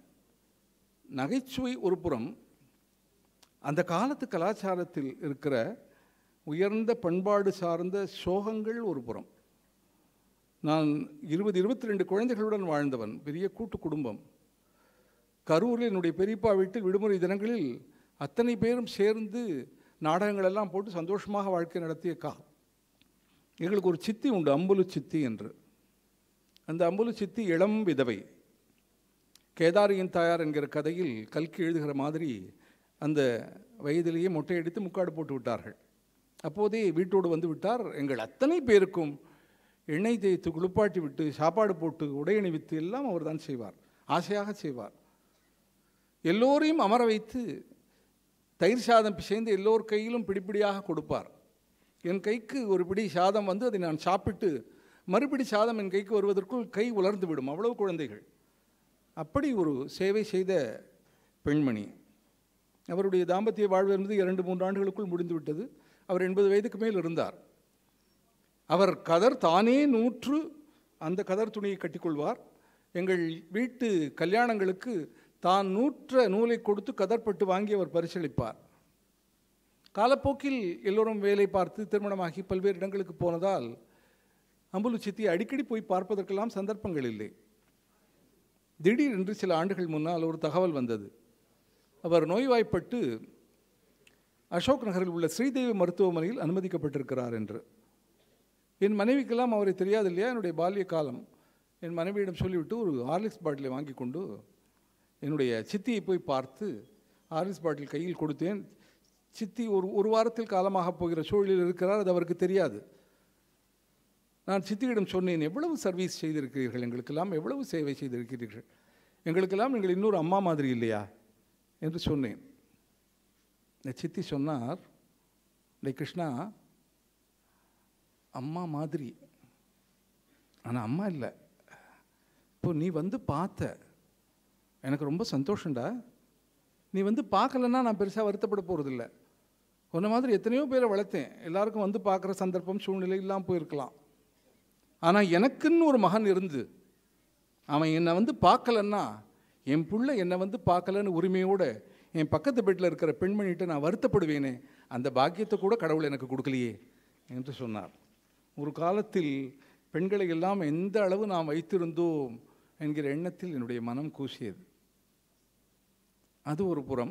நகைச்சுவை ஒரு புறம் அந்த காலத்து கலாச்சாரத்தில் இருக்கிற உயர்ந்த பண்பாடு சார்ந்த சோகங்கள் ஒரு புறம் நான் இருபது இருபத்தி ரெண்டு குழந்தைகளுடன் வாழ்ந்தவன் பெரிய கூட்டு குடும்பம் கரூரில் என்னுடைய பெரியப்பா வீட்டில் விடுமுறை தினங்களில் அத்தனை பேரும் சேர்ந்து நாடகங்கள் எல்லாம் போட்டு சந்தோஷமாக வாழ்க்கை நடத்திய கா எங்களுக்கு ஒரு சித்தி உண்டு அம்புலு சித்தி என்று அந்த அம்புலு சித்தி இளம் விதவை கேதாரியின் தாயார் என்கிற கதையில் கல்கி எழுதுகிற மாதிரி அந்த வயதிலேயே மொட்டையடித்து முக்காடு போட்டு விட்டார்கள் அப்போதே வீட்டோடு வந்து விட்டார் எங்கள் அத்தனை பேருக்கும் எண்ணெய் தேய்த்து குளிப்பாட்டி விட்டு சாப்பாடு போட்டு உடை அணிவித்து எல்லாம் அவர் தான் செய்வார் ஆசையாக செய்வார் எல்லோரையும் அமர வைத்து தயிர் சாதம் பிசைந்து எல்லோர் கையிலும் பிடிப்பிடியாக கொடுப்பார் என் கைக்கு ஒரு பிடி சாதம் வந்து அதை நான் சாப்பிட்டு மறுபடி சாதம் என் கைக்கு வருவதற்குள் கை உலர்ந்து விடும் அவ்வளவு குழந்தைகள் அப்படி ஒரு சேவை செய்த பெண்மணி அவருடைய தாம்பத்திய வாழ்வு என்பது இரண்டு மூன்று ஆண்டுகளுக்குள் முடிந்து விட்டது அவர் எண்பது வயதுக்கு மேல் இருந்தார் அவர் கதர் தானே நூற்று அந்த கதர் துணியை கட்டிக்கொள்வார் எங்கள் வீட்டு கல்யாணங்களுக்கு தான் நூற்ற நூலை கொடுத்து கதர்பட்டு வாங்கி அவர் பரிசளிப்பார் காலப்போக்கில் எல்லோரும் வேலை பார்த்து திருமணமாகி பல்வேறு இடங்களுக்கு போனதால் அம்புலு சித்தி அடிக்கடி போய் பார்ப்பதற்கெல்லாம் சந்தர்ப்பங்கள் இல்லை திடீரென்று சில ஆண்டுகள் முன்னால் ஒரு தகவல் வந்தது அவர் நோய்வாய்ப்பட்டு அசோக் நகரில் உள்ள ஸ்ரீதேவி மருத்துவமனையில் அனுமதிக்கப்பட்டிருக்கிறார் என்று என் மனைவிக்கெல்லாம் அவரை தெரியாது இல்லையா என்னுடைய பால்ய காலம் என் மனைவியிடம் சொல்லிவிட்டு ஒரு ஹார்லிக்ஸ் பாட்டிலை வாங்கி கொண்டு என்னுடைய சித்தியை போய் பார்த்து ஹார்லிக்ஸ் பாட்டில் கையில் கொடுத்தேன் சித்தி ஒரு ஒரு வாரத்தில் காலமாக போகிற சூழலில் இருக்கிறார் அது அவருக்கு தெரியாது நான் சித்தியிடம் சொன்னேன் எவ்வளவு சர்வீஸ் செய்திருக்கிறீர்கள் எங்களுக்கெல்லாம் எவ்வளவு சேவை செய்திருக்கிறீர்கள் எங்களுக்கெல்லாம் நீங்கள் இன்னொரு அம்மா மாதிரி இல்லையா என்று சொன்னேன் இந்த சித்தி சொன்னார் டே கிருஷ்ணா அம்மா மாதிரி ஆனால் அம்மா இல்லை இப்போ நீ வந்து பார்த்த எனக்கு ரொம்ப சந்தோஷம்டா நீ வந்து பார்க்கலன்னா நான் பெருசாக வருத்தப்பட போகிறதில்ல உன்ன மாதிரி எத்தனையோ பேரை வளர்த்தேன் எல்லாருக்கும் வந்து பார்க்குற சந்தர்ப்பம் சூழ்நிலை இல்லாமல் போயிருக்கலாம் ஆனால் எனக்குன்னு ஒரு மகன் இருந்து அவன் என்னை வந்து பார்க்கலன்னா என் புள்ள என்னை வந்து பார்க்கலன்னு உரிமையோடு என் பக்கத்து பெட்டில் இருக்கிற பெண்மணிகிட்ட நான் வருத்தப்படுவேனே அந்த பாக்கியத்தை கூட கடவுள் எனக்கு கொடுக்கலையே என்று சொன்னார் ஒரு காலத்தில் பெண்களை எல்லாம் எந்த அளவு நாம் வைத்திருந்தோம் என்கிற எண்ணத்தில் என்னுடைய மனம் கூசியது அது ஒரு புறம்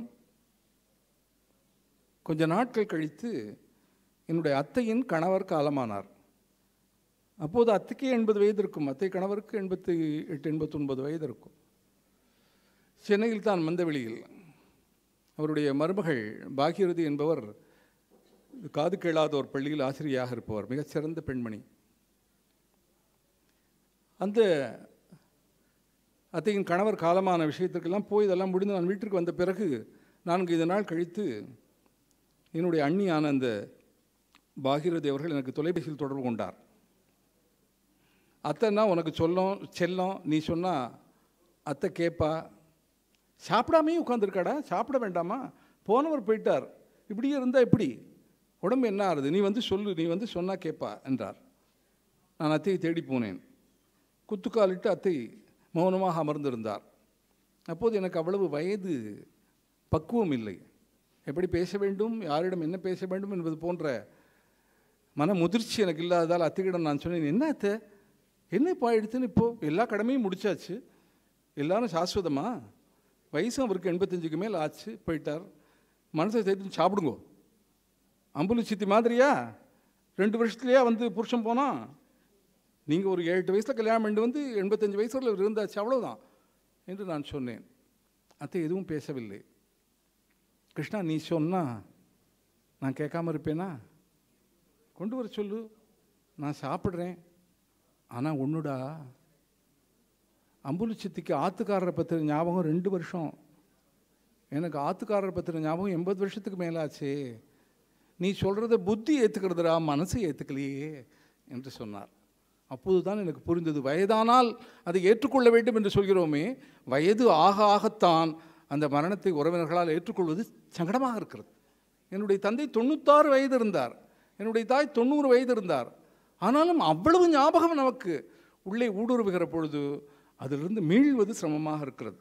கொஞ்ச நாட்கள் கழித்து என்னுடைய அத்தையின் கணவர் காலமானார் அப்போது அத்தைக்கு எண்பது வயது இருக்கும் அத்தை கணவருக்கு எண்பத்தி எட்டு எண்பத்தொன்பது வயது இருக்கும் சென்னையில் தான் மந்தவெளியில் அவருடைய மருமகள் பாகியரதி என்பவர் காது கேளாத ஒரு பள்ளியில் ஆசிரியராக இருப்பவர் மிகச்சிறந்த பெண்மணி அந்த அத்தையின் கணவர் காலமான விஷயத்திற்கெல்லாம் போய் இதெல்லாம் முடிந்து நான் வீட்டிற்கு வந்த பிறகு நான்கு ஐந்து நாள் கழித்து என்னுடைய அண்ணியான அந்த பாகிரதி அவர்கள் எனக்கு தொலைபேசியில் தொடர்பு கொண்டார் அத்தைன்னா உனக்கு சொல்லும் செல்லம் நீ சொன்னால் அத்தை கேட்பா சாப்பிடாமே உட்காந்துருக்காடா சாப்பிட வேண்டாமா போனவர் போயிட்டார் இப்படியே இருந்தால் எப்படி உடம்பு என்ன ஆறுது நீ வந்து சொல்லு நீ வந்து சொன்னால் கேட்பா என்றார் நான் அத்தையை தேடி போனேன் குத்துக்காலிட்டு அத்தை மௌனமாக அமர்ந்திருந்தார் அப்போது எனக்கு அவ்வளவு வயது பக்குவம் இல்லை எப்படி பேச வேண்டும் யாரிடம் என்ன பேச வேண்டும் என்பது போன்ற மன முதிர்ச்சி எனக்கு இல்லாததால் அத்தையிடம் நான் சொன்னேன் என்ன அத்தை என்ன இப்போ ஆயிடுச்சுன்னு இப்போது எல்லா கடமையும் முடிச்சாச்சு எல்லாரும் சாஸ்வதமா வயசும் அவருக்கு எண்பத்தஞ்சுக்கு மேல் ஆச்சு போயிட்டார் மனசை சேர்த்து சாப்பிடுங்கோ அம்புலி சித்தி மாதிரியா ரெண்டு வருஷத்துலையா வந்து புருஷன் போனான் நீங்கள் ஒரு ஏழு எட்டு வயசில் கல்யாணம் பண்ணி வந்து எண்பத்தஞ்சு வயசு வரல இருந்தாச்சு அவ்வளோதான் என்று நான் சொன்னேன் அத்தை எதுவும் பேசவில்லை கிருஷ்ணா நீ சொன்னா நான் கேட்காம இருப்பேனா கொண்டு வர சொல்லு நான் சாப்பிட்றேன் ஆனால் ஒன்றுடா அம்புலி சித்திக்கு ஆத்துக்காரரை பற்றின ஞாபகம் ரெண்டு வருஷம் எனக்கு ஆத்துக்காரரை பற்றின ஞாபகம் எண்பது வருஷத்துக்கு மேலாச்சே நீ சொல்கிறத புத்தி ஏற்றுக்கிறதுடா மனசு ஏற்றுக்கலையே என்று சொன்னார் அப்போது தான் எனக்கு புரிந்தது வயதானால் அதை ஏற்றுக்கொள்ள வேண்டும் என்று சொல்கிறோமே வயது ஆக ஆகத்தான் அந்த மரணத்தை உறவினர்களால் ஏற்றுக்கொள்வது சங்கடமாக இருக்கிறது என்னுடைய தந்தை தொண்ணூத்தாறு வயது இருந்தார் என்னுடைய தாய் தொண்ணூறு வயது இருந்தார் ஆனாலும் அவ்வளவு ஞாபகம் நமக்கு உள்ளே ஊடுருவுகிற பொழுது அதிலிருந்து மீள்வது சிரமமாக இருக்கிறது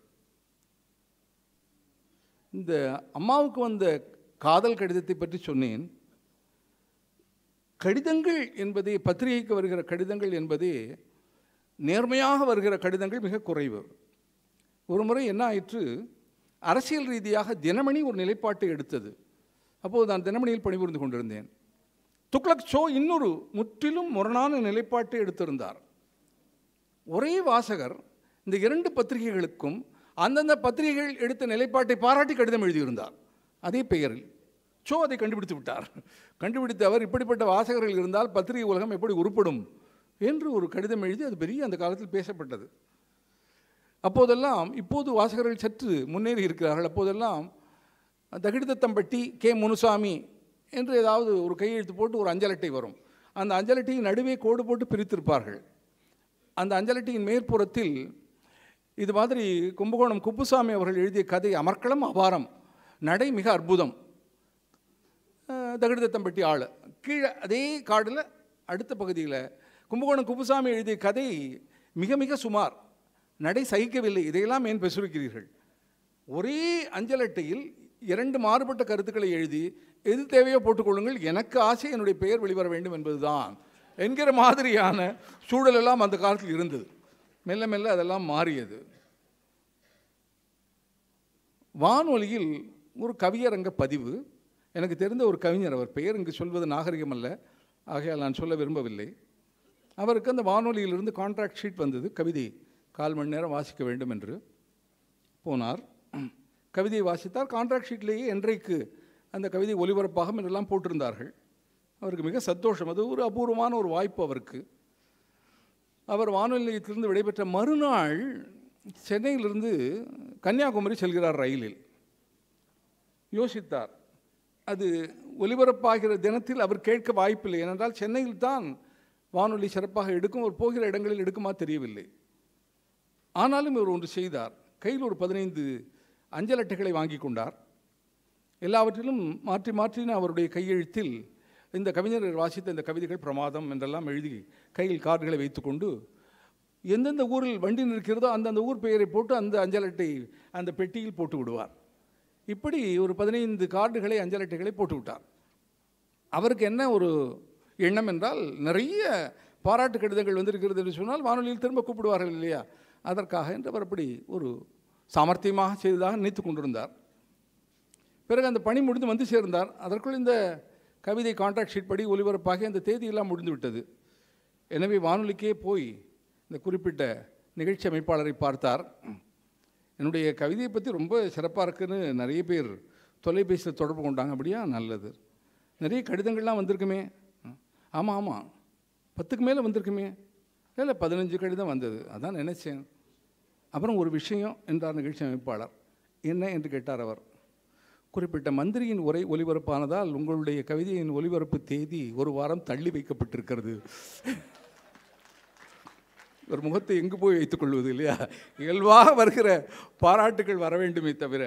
இந்த அம்மாவுக்கு வந்த காதல் கடிதத்தை பற்றி சொன்னேன் கடிதங்கள் என்பதே பத்திரிகைக்கு வருகிற கடிதங்கள் என்பதே நேர்மையாக வருகிற கடிதங்கள் மிக குறைவு ஒரு முறை என்ன ஆயிற்று அரசியல் ரீதியாக தினமணி ஒரு நிலைப்பாட்டை எடுத்தது அப்போது நான் தினமணியில் பணிபுரிந்து கொண்டிருந்தேன் துக்ளக் ஷோ இன்னொரு முற்றிலும் முரணான நிலைப்பாட்டை எடுத்திருந்தார் ஒரே வாசகர் இந்த இரண்டு பத்திரிகைகளுக்கும் அந்தந்த பத்திரிகைகள் எடுத்த நிலைப்பாட்டை பாராட்டி கடிதம் எழுதியிருந்தார் அதே பெயரில் சோ அதை கண்டுபிடித்து விட்டார் கண்டுபிடித்த அவர் இப்படிப்பட்ட வாசகர்கள் இருந்தால் பத்திரிகை உலகம் எப்படி உருப்படும் என்று ஒரு கடிதம் எழுதி அது பெரிய அந்த காலத்தில் பேசப்பட்டது அப்போதெல்லாம் இப்போது வாசகர்கள் சற்று முன்னேறி இருக்கிறார்கள் அப்போதெல்லாம் தகிடிதத்தம்பட்டி கே முனுசாமி என்று ஏதாவது ஒரு கையெழுத்து போட்டு ஒரு அஞ்சலட்டை வரும் அந்த அஞ்சலட்டையின் நடுவே கோடு போட்டு பிரித்திருப்பார்கள் அந்த அஞ்சலட்டையின் மேற்புறத்தில் இது மாதிரி கும்பகோணம் குப்புசாமி அவர்கள் எழுதிய கதை அமர்க்களம் அபாரம் நடை மிக அற்புதம் தகிடுதத்தம்பட்டி ஆள் கீழே அதே காடில் அடுத்த பகுதியில் கும்பகோணம் குப்புசாமி எழுதிய கதை மிக மிக சுமார் நடை சகிக்கவில்லை இதையெல்லாம் ஏன் பெசுரிக்கிறீர்கள் ஒரே அஞ்சல் அட்டையில் இரண்டு மாறுபட்ட கருத்துக்களை எழுதி எது தேவையோ போட்டுக்கொள்ளுங்கள் எனக்கு ஆசை என்னுடைய பெயர் வெளிவர வேண்டும் என்பதுதான் என்கிற மாதிரியான சூழல் எல்லாம் அந்த காலத்தில் இருந்தது மெல்ல மெல்ல அதெல்லாம் மாறியது வானொலியில் ஒரு கவியரங்க பதிவு எனக்கு தெரிந்த ஒரு கவிஞர் அவர் பெயர் இங்கு சொல்வது நாகரிகம் அல்ல ஆகையால் நான் சொல்ல விரும்பவில்லை அவருக்கு அந்த வானொலியிலிருந்து கான்ட்ராக்ட் ஷீட் வந்தது கவிதை கால் மணி நேரம் வாசிக்க வேண்டும் என்று போனார் கவிதையை வாசித்தார் கான்ட்ராக்ட் ஷீட்லேயே என்றைக்கு அந்த கவிதை ஒலிபரப்பாகும் என்றெல்லாம் போட்டிருந்தார்கள் அவருக்கு மிக சந்தோஷம் அது ஒரு அபூர்வமான ஒரு வாய்ப்பு அவருக்கு அவர் வானொலி நிலையத்திலிருந்து விடைபெற்ற மறுநாள் சென்னையிலிருந்து கன்னியாகுமரி செல்கிறார் ரயிலில் யோசித்தார் அது ஒலிபரப்பாகிற தினத்தில் அவர் கேட்க வாய்ப்பில்லை ஏனென்றால் சென்னையில் தான் வானொலி சிறப்பாக எடுக்கும் அவர் போகிற இடங்களில் எடுக்குமா தெரியவில்லை ஆனாலும் இவர் ஒன்று செய்தார் கையில் ஒரு பதினைந்து அஞ்சல் அட்டைகளை வாங்கி கொண்டார் எல்லாவற்றிலும் மாற்றி மாற்றின அவருடைய கையெழுத்தில் இந்த கவிஞர் வாசித்த இந்த கவிதைகள் பிரமாதம் என்றெல்லாம் எழுதி கையில் கார்டுகளை வைத்துக்கொண்டு எந்தெந்த ஊரில் வண்டி நிற்கிறதோ அந்தந்த ஊர் பெயரை போட்டு அந்த அஞ்சல் அட்டை அந்த பெட்டியில் போட்டு விடுவார் இப்படி ஒரு பதினைந்து கார்டுகளை அஞ்சல் அட்டைகளை போட்டு விட்டார் அவருக்கு என்ன ஒரு எண்ணம் என்றால் நிறைய பாராட்டு கடிதங்கள் வந்திருக்கிறது என்று சொன்னால் வானொலியில் திரும்ப கூப்பிடுவார்கள் இல்லையா அதற்காக என்று அவர் அப்படி ஒரு சாமர்த்தியமாக செய்ததாக நினைத்து கொண்டிருந்தார் பிறகு அந்த பணி முடிந்து வந்து சேர்ந்தார் அதற்குள் இந்த கவிதை கான்ட்ராக்ட் ஷீட் படி ஒலிபரப்பாகி அந்த தேதியெல்லாம் முடிந்து விட்டது எனவே வானொலிக்கே போய் இந்த குறிப்பிட்ட நிகழ்ச்சி அமைப்பாளரை பார்த்தார் என்னுடைய கவிதையை பற்றி ரொம்ப சிறப்பாக இருக்குன்னு நிறைய பேர் தொலைபேசியில் தொடர்பு கொண்டாங்க அப்படியா நல்லது நிறைய கடிதங்கள்லாம் வந்திருக்குமே ஆமாம் ஆமாம் பத்துக்கு மேலே வந்திருக்குமே இல்லை பதினஞ்சு கடிதம் வந்தது அதான் நினச்சேன் அப்புறம் ஒரு விஷயம் என்றார் நிகழ்ச்சி அமைப்பாளர் என்ன என்று கேட்டார் அவர் குறிப்பிட்ட மந்திரியின் உரை ஒலிபரப்பானதால் உங்களுடைய கவிதையின் ஒலிபரப்பு தேதி ஒரு வாரம் தள்ளி வைக்கப்பட்டிருக்கிறது ஒரு முகத்தை எங்கு போய் வைத்துக் கொள்வது இல்லையா இயல்பாக வருகிற பாராட்டுகள் வர வேண்டுமே தவிர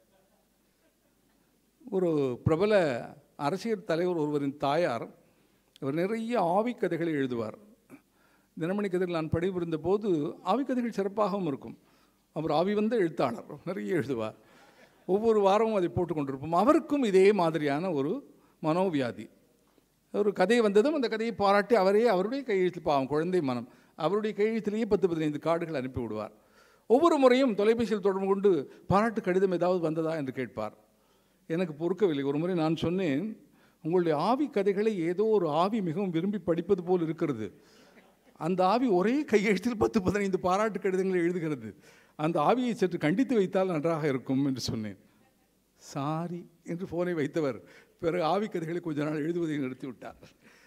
ஒரு பிரபல அரசியல் தலைவர் ஒருவரின் தாயார் அவர் நிறைய ஆவி கதைகளை எழுதுவார் தினமணி கதைகள் நான் படிபுரிந்த போது ஆவி கதைகள் சிறப்பாகவும் இருக்கும் அவர் ஆவி வந்த எழுத்தாளர் நிறைய எழுதுவார் ஒவ்வொரு வாரமும் அதை போட்டு கொண்டிருப்போம் அவருக்கும் இதே மாதிரியான ஒரு மனோவியாதி ஒரு கதை வந்ததும் அந்த கதையை பாராட்டி அவரே அவருடைய கையெழுத்தில் பாவம் குழந்தை மனம் அவருடைய கையெழுத்திலேயே பத்து பதினைந்து கார்டுகள் அனுப்பி விடுவார் ஒவ்வொரு முறையும் தொலைபேசியில் தொடர்பு கொண்டு பாராட்டு கடிதம் ஏதாவது வந்ததா என்று கேட்பார் எனக்கு பொறுக்கவில்லை ஒரு முறை நான் சொன்னேன் உங்களுடைய ஆவி கதைகளை ஏதோ ஒரு ஆவி மிகவும் விரும்பி படிப்பது போல் இருக்கிறது அந்த ஆவி ஒரே கையெழுத்தில் பத்து பதினைந்து பாராட்டு கடிதங்களை எழுதுகிறது அந்த ஆவியை சற்று கண்டித்து வைத்தால் நன்றாக இருக்கும் என்று சொன்னேன் சாரி என்று ஃபோனை வைத்தவர் பிறகு ஆவி கதைகளை கொஞ்ச நாள் எழுதுவதை நிறுத்திவிட்டார்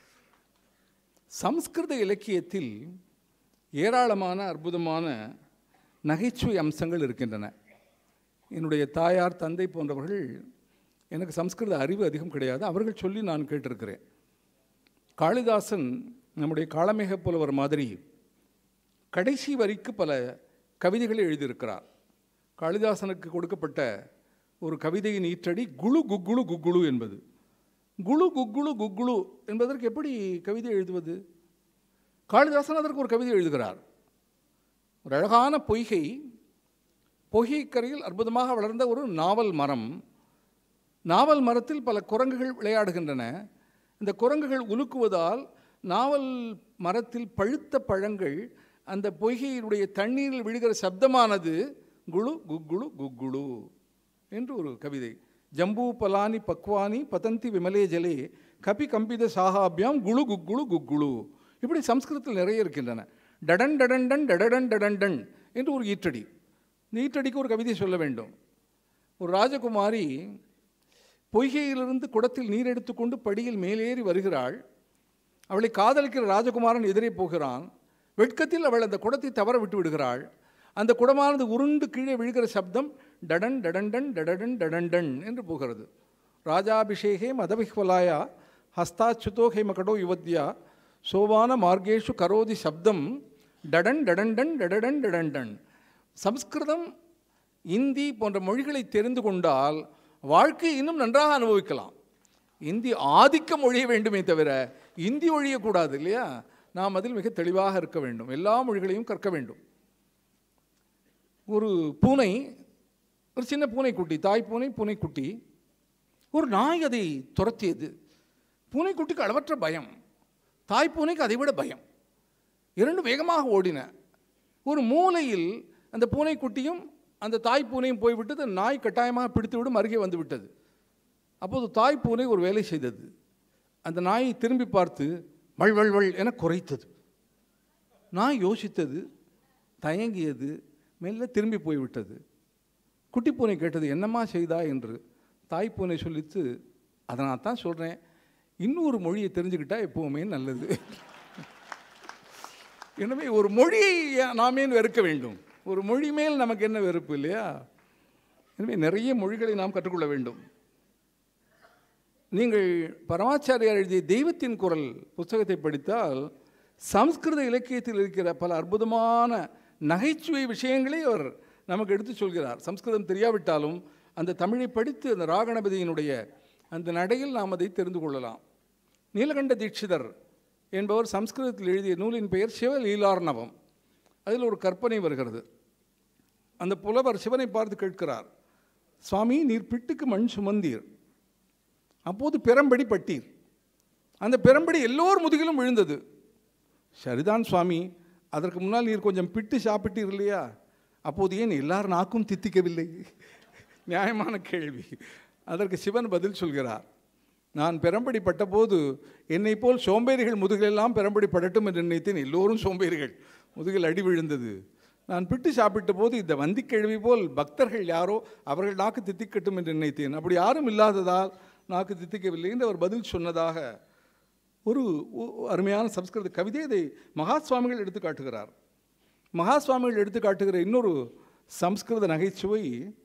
சம்ஸ்கிருத இலக்கியத்தில் ஏராளமான அற்புதமான நகைச்சுவை அம்சங்கள் இருக்கின்றன என்னுடைய தாயார் தந்தை போன்றவர்கள் எனக்கு சம்ஸ்கிருத அறிவு அதிகம் கிடையாது அவர்கள் சொல்லி நான் கேட்டிருக்கிறேன் காளிதாசன் நம்முடைய காளமேக புலவர் மாதிரி கடைசி வரிக்கு பல கவிதைகளை எழுதியிருக்கிறார் காளிதாசனுக்கு கொடுக்கப்பட்ட ஒரு கவிதையின் ஈற்றடி குழு குக்குழு குக்குழு என்பது குழு குக்குழு குக்குழு என்பதற்கு எப்படி கவிதை எழுதுவது காளிதாசன் அதற்கு ஒரு கவிதை எழுதுகிறார் ஒரு அழகான பொய்கை பொய்கைக்கரையில் அற்புதமாக வளர்ந்த ஒரு நாவல் மரம் நாவல் மரத்தில் பல குரங்குகள் விளையாடுகின்றன இந்த குரங்குகள் உலுக்குவதால் நாவல் மரத்தில் பழுத்த பழங்கள் அந்த பொய்கையினுடைய தண்ணீரில் விழுகிற சப்தமானது குழு குக்குழு குக்குழு என்று ஒரு கவிதை ஜம்பூ பலானி பக்வானி பதந்தி விமலே ஜலே கபி கம்பித சாகாபியாம் குழு குக்குழு குக்குழு இப்படி சம்ஸ்கிருதத்தில் நிறைய இருக்கின்றன டடன் டடன் டன் டடடன் டடன் டன் என்று ஒரு ஈற்றடி இந்த ஈற்றடிக்கு ஒரு கவிதை சொல்ல வேண்டும் ஒரு ராஜகுமாரி பொய்கையிலிருந்து குடத்தில் நீர் எடுத்துக்கொண்டு படியில் மேலேறி வருகிறாள் அவளை காதலிக்கிற ராஜகுமாரன் எதிரே போகிறான் வெட்கத்தில் அவள் அந்த குடத்தை தவற விட்டு விடுகிறாள் அந்த குடமானது உருண்டு கீழே விழுகிற சப்தம் டடன் டடண்டன் டடடன் டடண்டன் என்று போகிறது ராஜாபிஷேகே மதவிஹ்வலாயா ஹஸ்தாச்சுதோ ஹேமகடோ யுவத்யா சோபான மார்கேஷு கரோதி சப்தம் டடன் டடண்டன் டடடன் டடண்டன் சம்ஸ்கிருதம் இந்தி போன்ற மொழிகளை தெரிந்து கொண்டால் வாழ்க்கை இன்னும் நன்றாக அனுபவிக்கலாம் இந்தி ஆதிக்க மொழிய வேண்டுமே தவிர இந்தி ஒழியக்கூடாது இல்லையா நாம் அதில் மிக தெளிவாக இருக்க வேண்டும் எல்லா மொழிகளையும் கற்க வேண்டும் ஒரு பூனை ஒரு சின்ன பூனைக்குட்டி தாய் பூனை பூனைக்குட்டி ஒரு நாய் அதை துரத்தியது பூனைக்குட்டிக்கு அளவற்ற பயம் தாய் பூனைக்கு அதை விட பயம் இரண்டு வேகமாக ஓடின ஒரு மூலையில் அந்த பூனைக்குட்டியும் அந்த தாய் பூனையும் போய்விட்டது நாய் கட்டாயமாக பிடித்துவிடும் அருகே வந்து விட்டது அப்போது தாய் பூனை ஒரு வேலை செய்தது அந்த நாயை திரும்பி பார்த்து வள் வள் வள் என குறைத்தது நான் யோசித்தது தயங்கியது மெல்ல திரும்பி போய்விட்டது குட்டி பூனை கேட்டது என்னம்மா செய்தா என்று தாய் பூனை சொல்லித்து அதனால் தான் சொல்கிறேன் இன்னொரு மொழியை தெரிஞ்சுக்கிட்டா எப்போவுமே நல்லது எனவே ஒரு மொழியை நாமே வெறுக்க வேண்டும் ஒரு மொழி மேல் நமக்கு என்ன வெறுப்பு இல்லையா எனவே நிறைய மொழிகளை நாம் கற்றுக்கொள்ள வேண்டும் நீங்கள் பரமாச்சாரியார் எழுதிய தெய்வத்தின் குரல் புத்தகத்தை படித்தால் சம்ஸ்கிருத இலக்கியத்தில் இருக்கிற பல அற்புதமான நகைச்சுவை விஷயங்களை அவர் நமக்கு எடுத்து சொல்கிறார் சம்ஸ்கிருதம் தெரியாவிட்டாலும் அந்த தமிழை படித்து அந்த ராகணபதியினுடைய அந்த நடையில் நாம் அதை தெரிந்து கொள்ளலாம் நீலகண்ட தீட்சிதர் என்பவர் சம்ஸ்கிருதத்தில் எழுதிய நூலின் பெயர் சிவலீலார்ணவம் அதில் ஒரு கற்பனை வருகிறது அந்த புலவர் சிவனை பார்த்து கேட்கிறார் சுவாமி நீர் பிட்டுக்கு மண் சுமந்தீர் அப்போது பெரம்படி பட்டீர் அந்த பெரம்படி எல்லோர் முதுகிலும் விழுந்தது சரிதான் சுவாமி அதற்கு முன்னால் நீர் கொஞ்சம் பிட்டு சாப்பிட்டீர் இல்லையா அப்போது ஏன் எல்லார் நாக்கும் தித்திக்கவில்லை நியாயமான கேள்வி அதற்கு சிவன் பதில் சொல்கிறார் நான் பெரம்படி பட்டபோது என்னை போல் சோம்பேறிகள் முதுகிலெல்லாம் பெரம்படி படட்டும் என்று நினைத்தேன் எல்லோரும் சோம்பேறிகள் முதுகில் அடி விழுந்தது நான் பிட்டு சாப்பிட்ட போது இந்த வந்திக்கிழவி போல் பக்தர்கள் யாரோ அவர்கள் நாக்கு தித்திக்கட்டும் என்று நினைத்தேன் அப்படி யாரும் இல்லாததால் நாக்கு தித்திக்கவில்லை என்று அவர் பதில் சொன்னதாக ஒரு அருமையான சம்ஸ்கிருத கவிதை இதை மகா சுவாமிகள் எடுத்து காட்டுகிறார் மகா சுவாமிகள் எடுத்து காட்டுகிற இன்னொரு சம்ஸ்கிருத நகைச்சுவை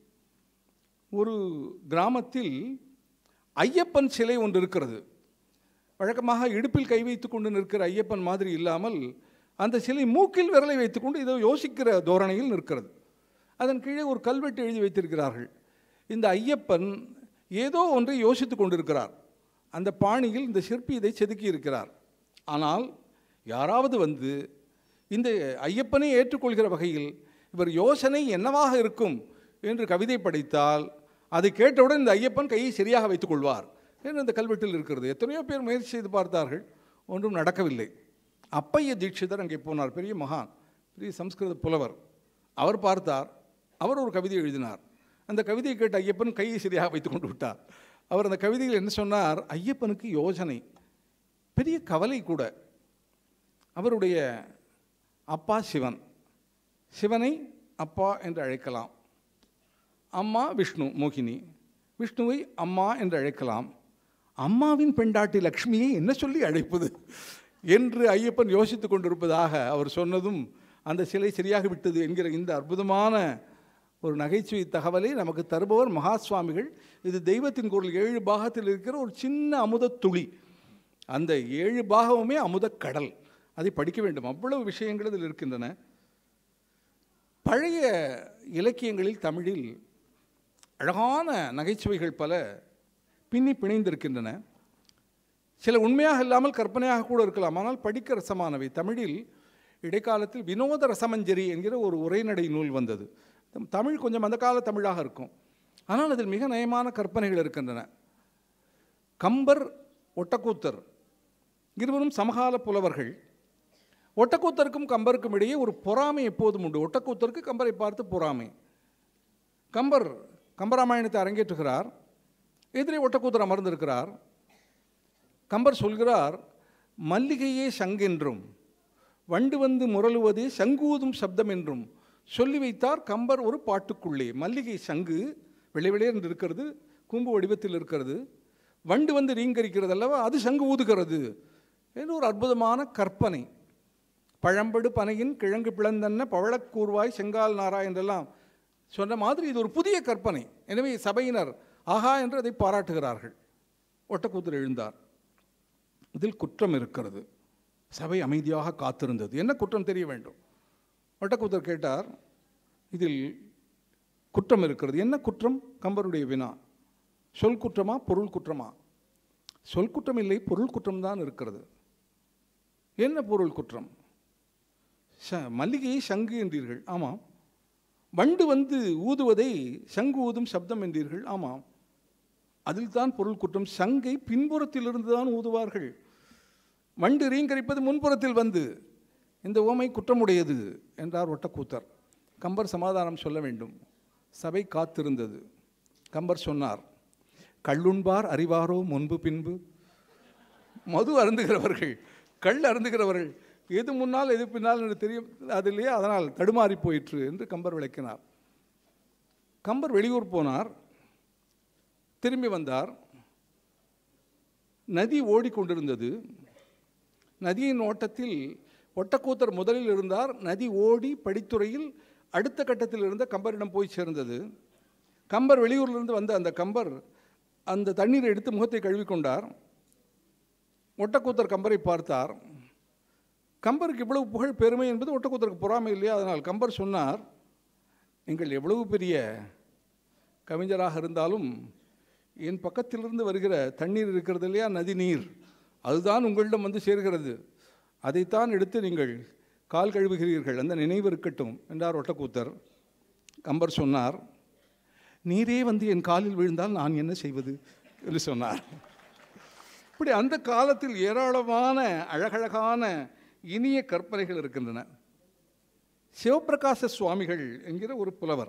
ஒரு கிராமத்தில் ஐயப்பன் சிலை ஒன்று இருக்கிறது வழக்கமாக இடுப்பில் கை வைத்து கொண்டு நிற்கிற ஐயப்பன் மாதிரி இல்லாமல் அந்த சிலை மூக்கில் விரலை வைத்துக்கொண்டு இதோ யோசிக்கிற தோரணையில் நிற்கிறது அதன் கீழே ஒரு கல்வெட்டு எழுதி வைத்திருக்கிறார்கள் இந்த ஐயப்பன் ஏதோ ஒன்றை யோசித்து கொண்டிருக்கிறார் அந்த பாணியில் இந்த சிற்பி இதை செதுக்கி இருக்கிறார் ஆனால் யாராவது வந்து இந்த ஐயப்பனை ஏற்றுக்கொள்கிற வகையில் இவர் யோசனை என்னவாக இருக்கும் என்று கவிதை படைத்தால் அதை கேட்டவுடன் இந்த ஐயப்பன் கையை சரியாக வைத்துக் கொள்வார் என்று அந்த கல்வெட்டில் இருக்கிறது எத்தனையோ பேர் முயற்சி செய்து பார்த்தார்கள் ஒன்றும் நடக்கவில்லை அப்பைய தீட்சிதர் அங்கே போனார் பெரிய மகான் பெரிய சம்ஸ்கிருத புலவர் அவர் பார்த்தார் அவர் ஒரு கவிதை எழுதினார் அந்த கவிதையை கேட்ட ஐயப்பன் கையை சரியாக வைத்து கொண்டு விட்டார் அவர் அந்த கவிதையில் என்ன சொன்னார் ஐயப்பனுக்கு யோசனை பெரிய கவலை கூட அவருடைய அப்பா சிவன் சிவனை அப்பா என்று அழைக்கலாம் அம்மா விஷ்ணு மோகினி விஷ்ணுவை அம்மா என்று அழைக்கலாம் அம்மாவின் பெண்டாட்டி லக்ஷ்மியை என்ன சொல்லி அழைப்பது என்று ஐயப்பன் யோசித்து கொண்டிருப்பதாக அவர் சொன்னதும் அந்த சிலை சரியாக விட்டது என்கிற இந்த அற்புதமான ஒரு நகைச்சுவை தகவலை நமக்கு தருபவர் மகா சுவாமிகள் இது தெய்வத்தின் குரல் ஏழு பாகத்தில் இருக்கிற ஒரு சின்ன அமுத துளி அந்த ஏழு பாகமுமே அமுத கடல் அதை படிக்க வேண்டும் அவ்வளவு விஷயங்கள் இதில் இருக்கின்றன பழைய இலக்கியங்களில் தமிழில் அழகான நகைச்சுவைகள் பல பின்னி பிணைந்திருக்கின்றன சில உண்மையாக இல்லாமல் கற்பனையாக கூட இருக்கலாம் ஆனால் படிக்க ரசமானவை தமிழில் இடைக்காலத்தில் வினோத ரசமஞ்சரி என்கிற ஒரு உரைநடை நூல் வந்தது தமிழ் கொஞ்சம் அந்த கால தமிழாக இருக்கும் ஆனால் அதில் மிக நயமான கற்பனைகள் இருக்கின்றன கம்பர் ஒட்டக்கூத்தர் இருவரும் சமகால புலவர்கள் ஒட்டக்கூத்தருக்கும் கம்பருக்கும் இடையே ஒரு பொறாமை எப்போதும் உண்டு ஒட்டக்கூத்தருக்கு கம்பரை பார்த்து பொறாமை கம்பர் கம்பராமாயணத்தை அரங்கேற்றுகிறார் எதிரே ஒட்டக்கூத்தர் அமர்ந்திருக்கிறார் கம்பர் சொல்கிறார் மல்லிகையே சங்கென்றும் வண்டு வந்து முரளுவதே சங்கூதும் சப்தம் என்றும் சொல்லி வைத்தார் கம்பர் ஒரு பாட்டுக்குள்ளே மல்லிகை சங்கு வெள்ளை வெளியேறு இருக்கிறது கூம்பு வடிவத்தில் இருக்கிறது வண்டு வந்து ரீங்கரிக்கிறது அல்லவா அது சங்கு ஊதுகிறது என்று ஒரு அற்புதமான கற்பனை பழம்படு பனையின் கிழங்கு பிளந்தன்ன பவழக்கூர்வாய் செங்கால் நாரா என்றெல்லாம் சொன்ன மாதிரி இது ஒரு புதிய கற்பனை எனவே சபையினர் ஆஹா என்று அதை பாராட்டுகிறார்கள் ஒட்டக்கூத்தர் எழுந்தார் இதில் குற்றம் இருக்கிறது சபை அமைதியாக காத்திருந்தது என்ன குற்றம் தெரிய வேண்டும் ஒட்டக்கூத்தர் கேட்டார் இதில் குற்றம் இருக்கிறது என்ன குற்றம் கம்பருடைய வினா சொல் குற்றமா பொருள் குற்றமா சொல் குற்றம் இல்லை பொருள் குற்றம்தான் இருக்கிறது என்ன பொருள் குற்றம் ச மல்லிகையை சங்கு என்றீர்கள் ஆமாம் வண்டு வந்து ஊதுவதை சங்கு ஊதும் சப்தம் என்றீர்கள் ஆமாம் அதில் தான் பொருள் குற்றம் சங்கை பின்புறத்திலிருந்து தான் ஊதுவார்கள் வண்டு ரீங்கரிப்பது முன்புறத்தில் வந்து இந்த ஓமை குற்றமுடையது என்றார் ஒட்டக்கூத்தர் கம்பர் சமாதானம் சொல்ல வேண்டும் சபை காத்திருந்தது கம்பர் சொன்னார் கள்ளுண்பார் அறிவாரோ முன்பு பின்பு மது அருந்துகிறவர்கள் கல் அருந்துகிறவர்கள் எது முன்னால் எது பின்னால் என்று தெரியும் அதிலேயே அதனால் தடுமாறி போயிற்று என்று கம்பர் விளக்கினார் கம்பர் வெளியூர் போனார் திரும்பி வந்தார் நதி ஓடிக்கொண்டிருந்தது நதியின் ஓட்டத்தில் ஒட்டக்கூத்தர் முதலில் இருந்தார் நதி ஓடி படித்துறையில் அடுத்த கட்டத்தில் இருந்த கம்பரிடம் போய் சேர்ந்தது கம்பர் வெளியூரிலிருந்து வந்த அந்த கம்பர் அந்த தண்ணீரை எடுத்து முகத்தை கழுவிக்கொண்டார் ஒட்டக்கூத்தர் கம்பரை பார்த்தார் கம்பருக்கு இவ்வளவு புகழ் பெருமை என்பது ஒட்டக்கூத்தருக்கு பொறாமை இல்லையா அதனால் கம்பர் சொன்னார் நீங்கள் எவ்வளவு பெரிய கவிஞராக இருந்தாலும் என் பக்கத்திலிருந்து வருகிற தண்ணீர் இருக்கிறது இல்லையா நதி நீர் அதுதான் உங்களிடம் வந்து சேர்கிறது அதைத்தான் எடுத்து நீங்கள் கால் கழுவுகிறீர்கள் அந்த நினைவு இருக்கட்டும் என்றார் ஒட்டக்கூத்தர் கம்பர் சொன்னார் நீரே வந்து என் காலில் விழுந்தால் நான் என்ன செய்வது என்று சொன்னார் இப்படி அந்த காலத்தில் ஏராளமான அழகழகான இனிய கற்பனைகள் இருக்கின்றன சிவபிரகாச சுவாமிகள் என்கிற ஒரு புலவர்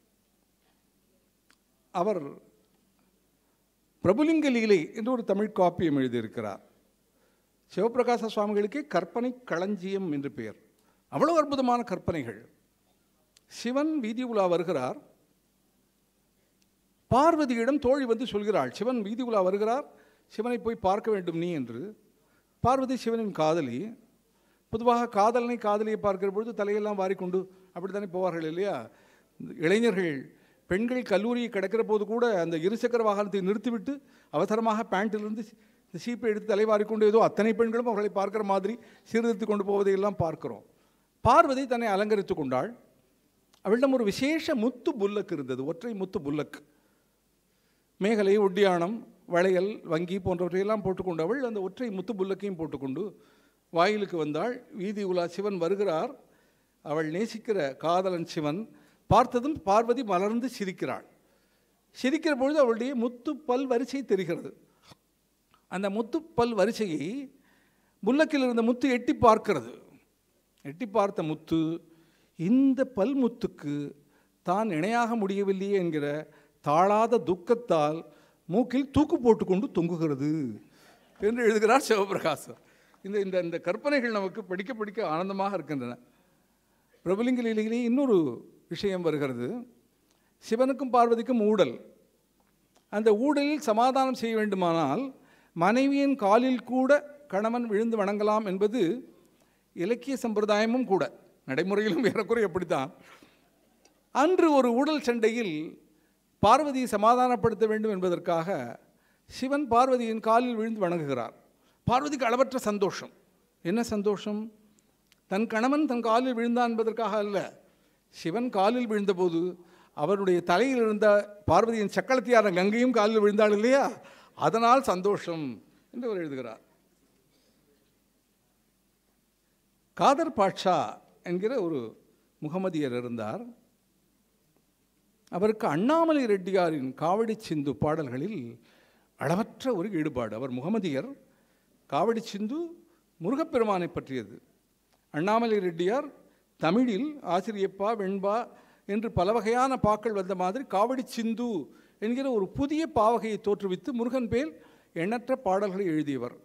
அவர் பிரபுலிங்க லீலை என்று ஒரு தமிழ் காப்பியம் எழுதியிருக்கிறார் சிவபிரகாச சுவாமிகளுக்கே கற்பனை களஞ்சியம் என்று பெயர் அவ்வளவு அற்புதமான கற்பனைகள் சிவன் வீதி உலா வருகிறார் பார்வதியிடம் தோழி வந்து சொல்கிறாள் சிவன் வீதி உலா வருகிறார் சிவனை போய் பார்க்க வேண்டும் நீ என்று பார்வதி சிவனின் காதலி பொதுவாக காதலனை காதலியை பார்க்கிற பொழுது தலையெல்லாம் வாரிக்கொண்டு அப்படித்தானே போவார்கள் இல்லையா இளைஞர்கள் பெண்கள் கல்லூரியை கிடக்கிற போது கூட அந்த இருசக்கர வாகனத்தை நிறுத்திவிட்டு அவசரமாக பேண்ட்டிலிருந்து இந்த சீப்பை எடுத்து தலைவாரி கொண்டு ஏதோ அத்தனை பெண்களும் அவர்களை பார்க்கிற மாதிரி சீர்திருத்தி கொண்டு போவதையெல்லாம் பார்க்கிறோம் பார்வதி தன்னை அலங்கரித்து கொண்டாள் அவளிடம் ஒரு விசேஷ முத்து புல்லக்கு இருந்தது ஒற்றை முத்து புல்லக்கு மேகலை ஒட்டியானம் வளையல் வங்கி போன்றவற்றையெல்லாம் போட்டுக்கொண்டு அவள் அந்த ஒற்றை முத்து புல்லக்கையும் போட்டுக்கொண்டு வாயிலுக்கு வந்தாள் வீதி உலா சிவன் வருகிறார் அவள் நேசிக்கிற காதலன் சிவன் பார்த்ததும் பார்வதி மலர்ந்து சிரிக்கிறாள் சிரிக்கிற பொழுது அவளுடைய முத்து பல் வரிசை தெரிகிறது அந்த முத்து பல் வரிசையை முல்லக்கில் இருந்த முத்து எட்டி பார்க்கிறது எட்டி பார்த்த முத்து இந்த பல் முத்துக்கு தான் இணையாக முடியவில்லையே என்கிற தாழாத துக்கத்தால் மூக்கில் தூக்கு போட்டுக்கொண்டு தொங்குகிறது என்று எழுதுகிறார் சிவபிரகாசர் இந்த இந்த இந்த கற்பனைகள் நமக்கு படிக்க படிக்க ஆனந்தமாக இருக்கின்றன பிரபலிங்க லீலையிலே இன்னொரு விஷயம் வருகிறது சிவனுக்கும் பார்வதிக்கும் ஊடல் அந்த ஊடலில் சமாதானம் செய்ய வேண்டுமானால் மனைவியின் காலில் கூட கணவன் விழுந்து வணங்கலாம் என்பது இலக்கிய சம்பிரதாயமும் கூட நடைமுறையிலும் ஏறக்குறைய அப்படித்தான் அன்று ஒரு ஊடல் சண்டையில் பார்வதியை சமாதானப்படுத்த வேண்டும் என்பதற்காக சிவன் பார்வதியின் காலில் விழுந்து வணங்குகிறார் பார்வதிக்கு அளவற்ற சந்தோஷம் என்ன சந்தோஷம் தன் கணவன் தன் காலில் விழுந்தான் என்பதற்காக அல்ல சிவன் காலில் விழுந்தபோது அவருடைய தலையில் இருந்த பார்வதியின் சக்களத்தியார கங்கையும் காலில் விழுந்தாள் இல்லையா அதனால் சந்தோஷம் என்று அவர் எழுதுகிறார் காதர் பாட்ஷா என்கிற ஒரு முகமதியர் இருந்தார் அவருக்கு அண்ணாமலை ரெட்டியாரின் காவடி சிந்து பாடல்களில் அளவற்ற ஒரு ஈடுபாடு அவர் முகமதியர் காவடி சிந்து முருகப்பெருமானை பற்றியது அண்ணாமலை ரெட்டியார் தமிழில் ஆசிரியப்பா வெண்பா என்று பல வகையான பாக்கள் வந்த மாதிரி காவடி சிந்து என்கிற ஒரு புதிய பாவகையை தோற்றுவித்து முருகன் பேல் எண்ணற்ற பாடல்களை எழுதியவர்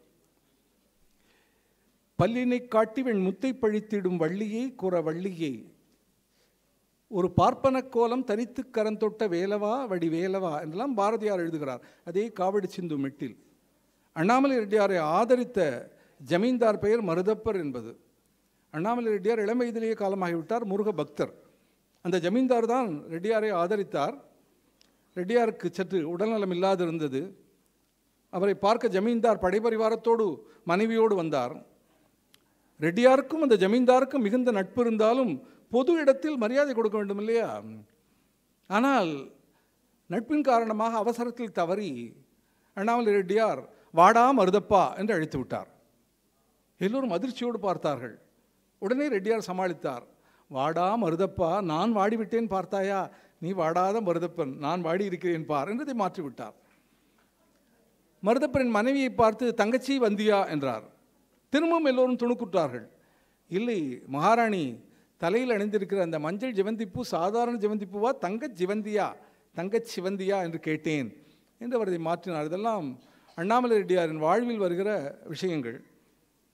பல்லினை காட்டி வெண் முத்தை பழித்திடும் வள்ளியை குற வள்ளியை ஒரு பார்ப்பன கோலம் தரித்து கரந்தொட்ட வேலவா வடி வேலவா என்றெல்லாம் பாரதியார் எழுதுகிறார் அதே காவடி சிந்து மெட்டில் அண்ணாமலை ரெட்டியாரை ஆதரித்த ஜமீன்தார் பெயர் மருதப்பர் என்பது அண்ணாமலை ரெட்டியார் இளம் வயதிலேயே காலமாகிவிட்டார் முருக பக்தர் அந்த ஜமீன்தார் தான் ரெட்டியாரை ஆதரித்தார் ரெட்டியாருக்கு சற்று உடல்நலம் இல்லாதிருந்தது அவரை பார்க்க ஜமீன்தார் படைபரிவாரத்தோடு மனைவியோடு வந்தார் ரெட்டியாருக்கும் அந்த ஜமீன்தாருக்கும் மிகுந்த நட்பு இருந்தாலும் பொது இடத்தில் மரியாதை கொடுக்க வேண்டும் இல்லையா ஆனால் நட்பின் காரணமாக அவசரத்தில் தவறி அண்ணாமலை ரெட்டியார் வாடா மருதப்பா என்று அழைத்து விட்டார் எல்லோரும் அதிர்ச்சியோடு பார்த்தார்கள் உடனே ரெட்டியார் சமாளித்தார் வாடா மருதப்பா நான் வாடிவிட்டேன் பார்த்தாயா நீ வாடாத மருதப்பன் நான் வாடி இருக்கிறேன் பார் என்றதை மாற்றிவிட்டார் மருதப்பனின் மனைவியை பார்த்து தங்கச்சி வந்தியா என்றார் திரும்பவும் எல்லோரும் துணுக்குற்றார்கள் இல்லை மகாராணி தலையில் அணிந்திருக்கிற அந்த மஞ்சள் ஜிவந்திப்பூ சாதாரண ஜிவந்திப்பூவா தங்க ஜிவந்தியா தங்கச் சிவந்தியா என்று கேட்டேன் என்று அவர் இதை மாற்றினார் இதெல்லாம் அண்ணாமலை ரெட்டியாரின் வாழ்வில் வருகிற விஷயங்கள்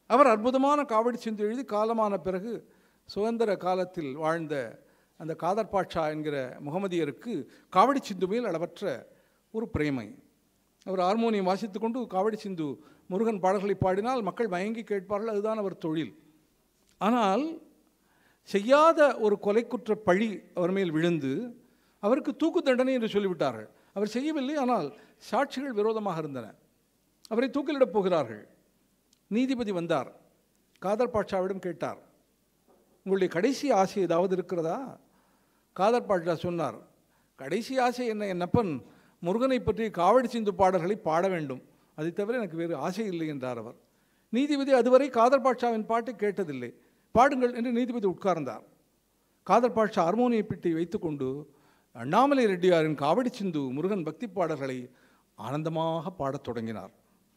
அவர் அற்புதமான காவடி சிந்து எழுதி காலமான பிறகு சுதந்திர காலத்தில் வாழ்ந்த அந்த காதர் பாட்ஷா என்கிற முகமதியருக்கு காவடி சிந்து மேல் அளவற்ற ஒரு பிரேமை அவர் ஹார்மோனியம் வாசித்துக் கொண்டு காவடி சிந்து முருகன் பாடல்களை பாடினால் மக்கள் மயங்கி கேட்பார்கள் அதுதான் அவர் தொழில் ஆனால் செய்யாத ஒரு கொலைக்குற்ற பழி அவர் மேல் விழுந்து அவருக்கு தூக்கு தண்டனை என்று சொல்லிவிட்டார்கள் அவர் செய்யவில்லை ஆனால் சாட்சிகள் விரோதமாக இருந்தன அவரை தூக்கிலிடப் போகிறார்கள் நீதிபதி வந்தார் காதர் பாட்ஷாவிடம் கேட்டார் உங்களுடைய கடைசி ஆசை ஏதாவது இருக்கிறதா காதர் பாட்ஷா சொன்னார் கடைசி ஆசை என்ன என்னப்பன் முருகனை பற்றி காவடி சிந்து பாடல்களை பாட வேண்டும் அதை தவிர எனக்கு வேறு ஆசை இல்லை என்றார் அவர் நீதிபதி அதுவரை காதர் பாட்ஷாவின் பாட்டை கேட்டதில்லை பாடுங்கள் என்று நீதிபதி உட்கார்ந்தார் காதர் பாட்ஷா ஹார்மோனிய பெட்டி வைத்துக்கொண்டு அண்ணாமலை ரெட்டியாரின் காவடி சிந்து முருகன் பக்தி பாடல்களை ஆனந்தமாக பாடத் தொடங்கினார்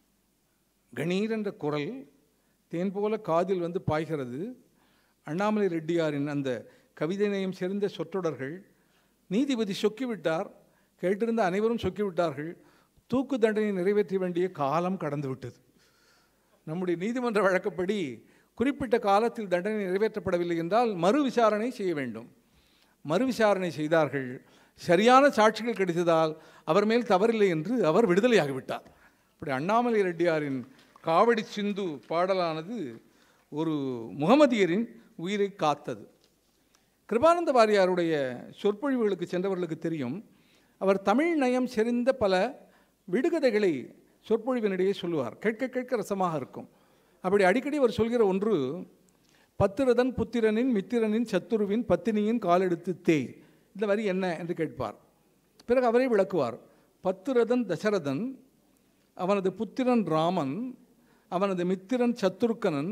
கணீர் என்ற குரல் தேன் போல காதில் வந்து பாய்கிறது அண்ணாமலை ரெட்டியாரின் அந்த கவிதை நயம் செறிந்த சொற்றொடர்கள் நீதிபதி சொக்கிவிட்டார் கேட்டிருந்த அனைவரும் சொக்கிவிட்டார்கள் தூக்கு தண்டனை நிறைவேற்ற வேண்டிய காலம் கடந்து விட்டது நம்முடைய நீதிமன்ற வழக்கப்படி குறிப்பிட்ட காலத்தில் தண்டனை நிறைவேற்றப்படவில்லை என்றால் மறு விசாரணை செய்ய வேண்டும் மறு விசாரணை செய்தார்கள் சரியான சாட்சிகள் கிடைத்ததால் அவர் மேல் தவறில்லை என்று அவர் விடுதலையாகிவிட்டார் இப்படி அண்ணாமலை ரெட்டியாரின் காவடி சிந்து பாடலானது ஒரு முகமதியரின் உயிரை காத்தது கிருபானந்த வாரியாருடைய சொற்பொழிவுகளுக்கு சென்றவர்களுக்கு தெரியும் அவர் தமிழ் நயம் செறிந்த பல விடுகதைகளை சொற்பொழிவினிடையே சொல்லுவார் கேட்க கேட்க ரசமாக இருக்கும் அப்படி அடிக்கடி அவர் சொல்கிற ஒன்று பத்திரதன் புத்திரனின் மித்திரனின் சத்துருவின் பத்தினியின் காலெடுத்து தேய் இந்த வரி என்ன என்று கேட்பார் பிறகு அவரே விளக்குவார் பத்திரதன் தசரதன் அவனது புத்திரன் ராமன் அவனது மித்திரன் சத்துருக்கனன்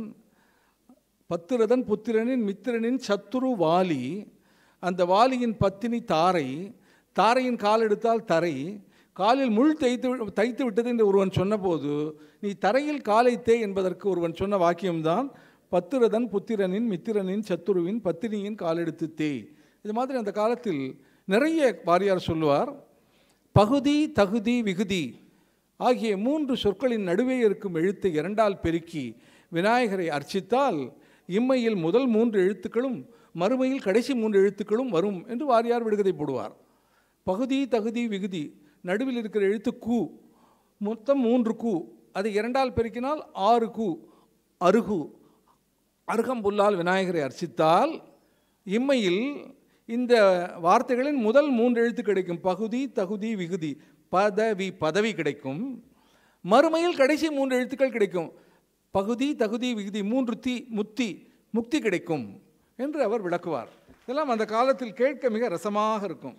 பத்திரதன் புத்திரனின் மித்திரனின் சத்துரு வாலி அந்த வாலியின் பத்தினி தாரை தாரையின் கால் எடுத்தால் தரை காலில் முள் தைத்து தைத்து விட்டது என்று ஒருவன் சொன்னபோது நீ தரையில் காலை தே என்பதற்கு ஒருவன் சொன்ன வாக்கியம்தான் பத்திரதன் புத்திரனின் மித்திரனின் சத்துருவின் பத்தினியின் காலெடுத்து தேய் இது மாதிரி அந்த காலத்தில் நிறைய வாரியார் சொல்லுவார் பகுதி தகுதி விகுதி ஆகிய மூன்று சொற்களின் நடுவே இருக்கும் எழுத்தை இரண்டால் பெருக்கி விநாயகரை அர்ச்சித்தால் இம்மையில் முதல் மூன்று எழுத்துக்களும் மறுமையில் கடைசி மூன்று எழுத்துக்களும் வரும் என்று வாரியார் விடுகதை போடுவார் பகுதி தகுதி விகுதி நடுவில் இருக்கிற எழுத்து கூ மொத்தம் மூன்று கூ அதை இரண்டால் பெருக்கினால் ஆறு கூ அருகு அருகம்புல்லால் விநாயகரை அர்ச்சித்தால் இம்மையில் இந்த வார்த்தைகளின் முதல் மூன்று எழுத்து கிடைக்கும் பகுதி தகுதி விகுதி பதவி பதவி கிடைக்கும் மறுமையில் கடைசி மூன்று எழுத்துக்கள் கிடைக்கும் பகுதி தகுதி விகுதி மூன்று தீ முத்தி முக்தி கிடைக்கும் என்று அவர் விளக்குவார் இதெல்லாம் அந்த காலத்தில் கேட்க மிக ரசமாக இருக்கும்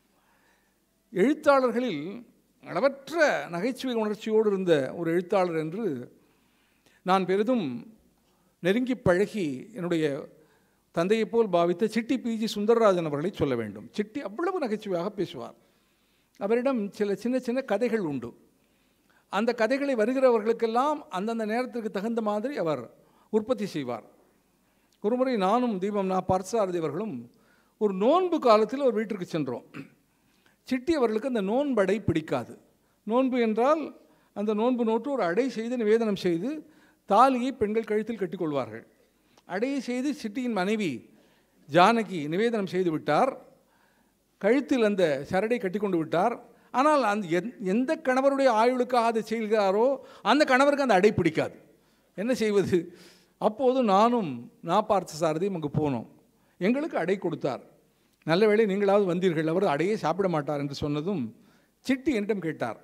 எழுத்தாளர்களில் அளவற்ற நகைச்சுவை உணர்ச்சியோடு இருந்த ஒரு எழுத்தாளர் என்று நான் பெரிதும் நெருங்கி பழகி என்னுடைய தந்தையைப் போல் பாவித்த சிட்டி பிஜி சுந்தரராஜன் அவர்களை சொல்ல வேண்டும் சிட்டி அவ்வளவு நகைச்சுவையாக பேசுவார் அவரிடம் சில சின்ன சின்ன கதைகள் உண்டு அந்த கதைகளை வருகிறவர்களுக்கெல்லாம் அந்தந்த நேரத்திற்கு தகுந்த மாதிரி அவர் உற்பத்தி செய்வார் ஒருமுறை நானும் தீபம் நான் பார்சாரதி அவர்களும் ஒரு நோன்பு காலத்தில் ஒரு வீட்டிற்கு சென்றோம் சிட்டி அவர்களுக்கு அந்த நோன்படை பிடிக்காது நோன்பு என்றால் அந்த நோன்பு நோட்டு ஒரு அடை செய்து நிவேதனம் செய்து தாலியை பெண்கள் கழுத்தில் கட்டிக்கொள்வார்கள் அடையை செய்து சிட்டியின் மனைவி ஜானகி நிவேதனம் செய்து விட்டார் கழுத்தில் அந்த சரடை கட்டி கொண்டு விட்டார் ஆனால் அந்த எந் எந்த கணவருடைய ஆயுளுக்காக அதை செய்கிறாரோ அந்த கணவருக்கு அந்த அடை பிடிக்காது என்ன செய்வது அப்போது நானும் நான் பார்த்த சாரதியும் அங்கே போனோம் எங்களுக்கு அடை கொடுத்தார் நல்ல வேளை நீங்களாவது வந்தீர்கள் அவர் அடையே சாப்பிட மாட்டார் என்று சொன்னதும் சிட்டி என்னிடம் கேட்டார்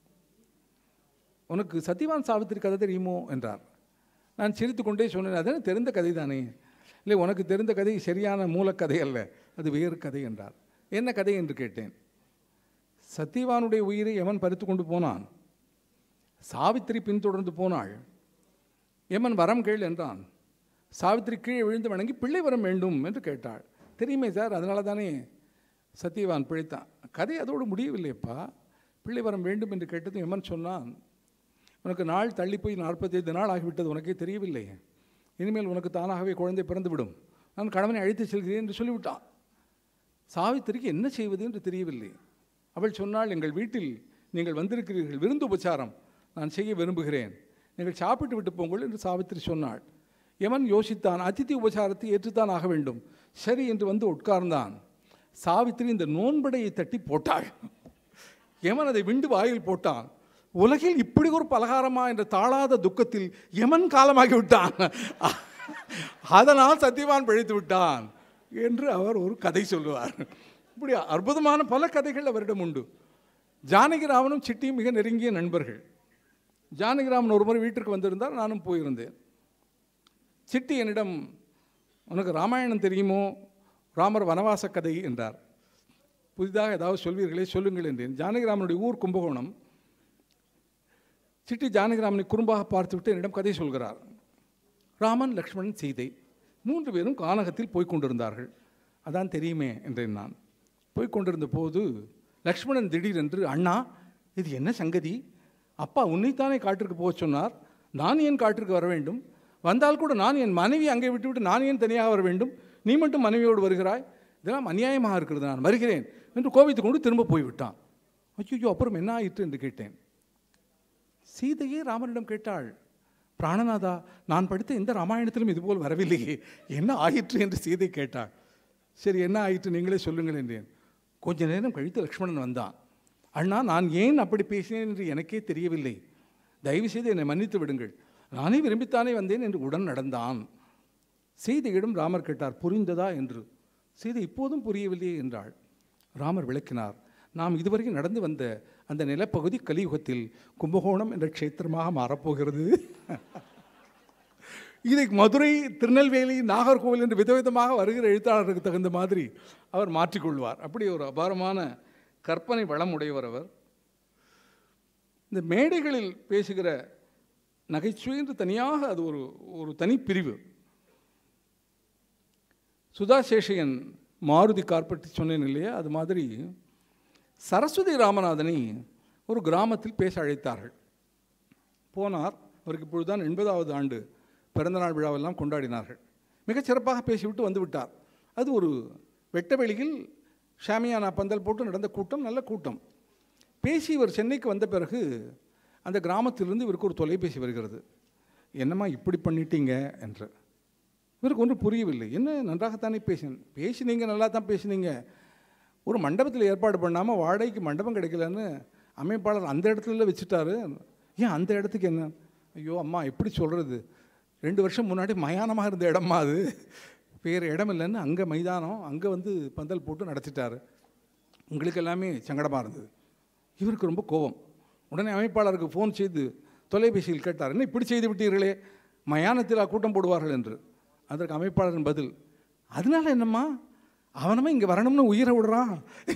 உனக்கு சத்தியவான் சாவித்திரி கதை தெரியுமோ என்றார் நான் சிரித்து கொண்டே சொன்னேன் அது தெரிந்த கதை தானே இல்லை உனக்கு தெரிந்த கதை சரியான மூலக்கதை அல்ல அது வேறு கதை என்றார் என்ன கதை என்று கேட்டேன் சத்தியவானுடைய உயிரை எவன் பறித்து கொண்டு போனான் சாவித்திரி பின்தொடர்ந்து போனாள் எமன் வரம் கேள் என்றான் சாவித்திரி கீழே விழுந்து வணங்கி பிள்ளை வரம் வேண்டும் என்று கேட்டாள் தெரியுமே சார் அதனால தானே சத்தியவான் பிழைத்தான் கதை அதோடு முடியவில்லைப்பா பிள்ளை வரம் வேண்டும் என்று கேட்டதும் எமன் சொன்னான் உனக்கு நாள் தள்ளி போய் நாற்பத்தைந்து நாள் ஆகிவிட்டது உனக்கே தெரியவில்லை இனிமேல் உனக்கு தானாகவே குழந்தை பிறந்துவிடும் நான் கணவனை அழைத்து செல்கிறேன் என்று சொல்லிவிட்டான் சாவித்திரிக்கு என்ன செய்வது என்று தெரியவில்லை அவள் சொன்னாள் எங்கள் வீட்டில் நீங்கள் வந்திருக்கிறீர்கள் விருந்து உபச்சாரம் நான் செய்ய விரும்புகிறேன் நீங்கள் சாப்பிட்டு விட்டு போங்கள் என்று சாவித்திரி சொன்னாள் யமன் யோசித்தான் அதிதி உபசாரத்தை ஏற்றுத்தான் ஆக வேண்டும் சரி என்று வந்து உட்கார்ந்தான் சாவித்திரி இந்த நோன்படையை தட்டி போட்டாள் யமன் அதை விண்டு வாயில் போட்டான் உலகில் இப்படி ஒரு பலகாரமா என்ற தாழாத துக்கத்தில் யமன் காலமாகி விட்டான் அதனால் சத்தியவான் பிழைத்து விட்டான் என்று அவர் ஒரு கதை சொல்லுவார் இப்படி அற்புதமான பல கதைகள் அவரிடம் உண்டு ஜானகிராமனும் சிட்டியும் மிக நெருங்கிய நண்பர்கள் ஜானகிராமன் ஒரு முறை வீட்டிற்கு வந்திருந்தார் நானும் போயிருந்தேன் சிட்டி என்னிடம் உனக்கு ராமாயணம் தெரியுமோ ராமர் வனவாச கதை என்றார் புதிதாக ஏதாவது சொல்வீர்களே சொல்லுங்கள் என்றேன் ஜானகிராமனுடைய ஊர் கும்பகோணம் சிட்டி ஜானகிராமனை குறும்பாக பார்த்துவிட்டு என்னிடம் கதை சொல்கிறார் ராமன் லக்ஷ்மணன் சீதை மூன்று பேரும் கானகத்தில் போய்க் கொண்டிருந்தார்கள் அதான் தெரியுமே என்றேன் நான் போய்க் கொண்டிருந்த போது லக்ஷ்மணன் திடீரென்று அண்ணா இது என்ன சங்கதி அப்பா உன்னைத்தானே காட்டிற்கு போக சொன்னார் நான் ஏன் காட்டிற்கு வர வேண்டும் வந்தால் கூட நான் என் மனைவி அங்கே விட்டுவிட்டு நான் ஏன் தனியாக வர வேண்டும் நீ மட்டும் மனைவியோடு வருகிறாய் இதெல்லாம் அநியாயமாக இருக்கிறது நான் வருகிறேன் என்று கோபித்து கொண்டு திரும்ப போய்விட்டான் ஐயோ அப்புறம் என்ன ஆயிற்று என்று கேட்டேன் சீதையே ராமனிடம் கேட்டாள் பிராணநாதா நான் படித்த எந்த ராமாயணத்திலும் இதுபோல் வரவில்லையே என்ன ஆயிற்று என்று சீதை கேட்டாள் சரி என்ன ஆயிற்று நீங்களே சொல்லுங்கள் என்றேன் கொஞ்ச நேரம் கழித்து லக்ஷ்மணன் வந்தான் அண்ணா நான் ஏன் அப்படி பேசினேன் என்று எனக்கே தெரியவில்லை தயவு செய்து என்னை மன்னித்து விடுங்கள் நானே விரும்பித்தானே வந்தேன் என்று உடன் நடந்தான் சீதையிடம் ராமர் கேட்டார் புரிந்ததா என்று சீதை இப்போதும் புரியவில்லையே என்றாள் ராமர் விளக்கினார் நாம் இதுவரைக்கும் நடந்து வந்த அந்த நிலப்பகுதி கலியுகத்தில் கும்பகோணம் என்ற க்ஷேத்திரமாக மாறப்போகிறது இதை மதுரை திருநெல்வேலி நாகர்கோவில் என்று விதவிதமாக வருகிற எழுத்தாளருக்கு தகுந்த மாதிரி அவர் மாற்றிக்கொள்வார் அப்படி ஒரு அபாரமான கற்பனை வளம் உடையவர் அவர் இந்த மேடைகளில் பேசுகிற நகைச்சுவை என்று தனியாக அது ஒரு ஒரு தனிப்பிரிவு சுதா சேஷையன் மாருதி கார்பெட் சொன்னேன் இல்லையா அது மாதிரி சரஸ்வதி ராமநாதனை ஒரு கிராமத்தில் பேச அழைத்தார்கள் போனார் அவருக்கு இப்பொழுதுதான் எண்பதாவது ஆண்டு பிறந்தநாள் விழாவெல்லாம் கொண்டாடினார்கள் மிகச் சிறப்பாக பேசிவிட்டு வந்து விட்டார் அது ஒரு வெட்ட வெளியில் ஷாமியானா பந்தல் போட்டு நடந்த கூட்டம் நல்ல கூட்டம் பேசி இவர் சென்னைக்கு வந்த பிறகு அந்த கிராமத்திலிருந்து இவருக்கு ஒரு தொலைபேசி வருகிறது என்னம்மா இப்படி பண்ணிட்டீங்க என்று இவருக்கு ஒன்றும் புரியவில்லை என்ன நன்றாகத்தானே பேசினேன் பேசினீங்க நல்லா தான் பேசினீங்க ஒரு மண்டபத்தில் ஏற்பாடு பண்ணாமல் வாடகைக்கு மண்டபம் கிடைக்கலன்னு அமைப்பாளர் அந்த இடத்துல வச்சுட்டாரு ஏன் அந்த இடத்துக்கு என்ன ஐயோ அம்மா எப்படி சொல்கிறது ரெண்டு வருஷம் முன்னாடி மயானமாக இருந்த இடமா அது வேறு இடம் இல்லைன்னு அங்கே மைதானம் அங்கே வந்து பந்தல் போட்டு நடத்திட்டாரு உங்களுக்கு எல்லாமே சங்கடமாக இருந்தது இவருக்கு ரொம்ப கோபம் உடனே அமைப்பாளருக்கு ஃபோன் செய்து தொலைபேசியில் கேட்டார் என்ன இப்படி செய்து விட்டீர்களே மயானத்தில் கூட்டம் போடுவார்கள் என்று அதற்கு அமைப்பாளரின் பதில் அதனால என்னம்மா அவனமே இங்கே வரணும்னு உயிரை விடுறான்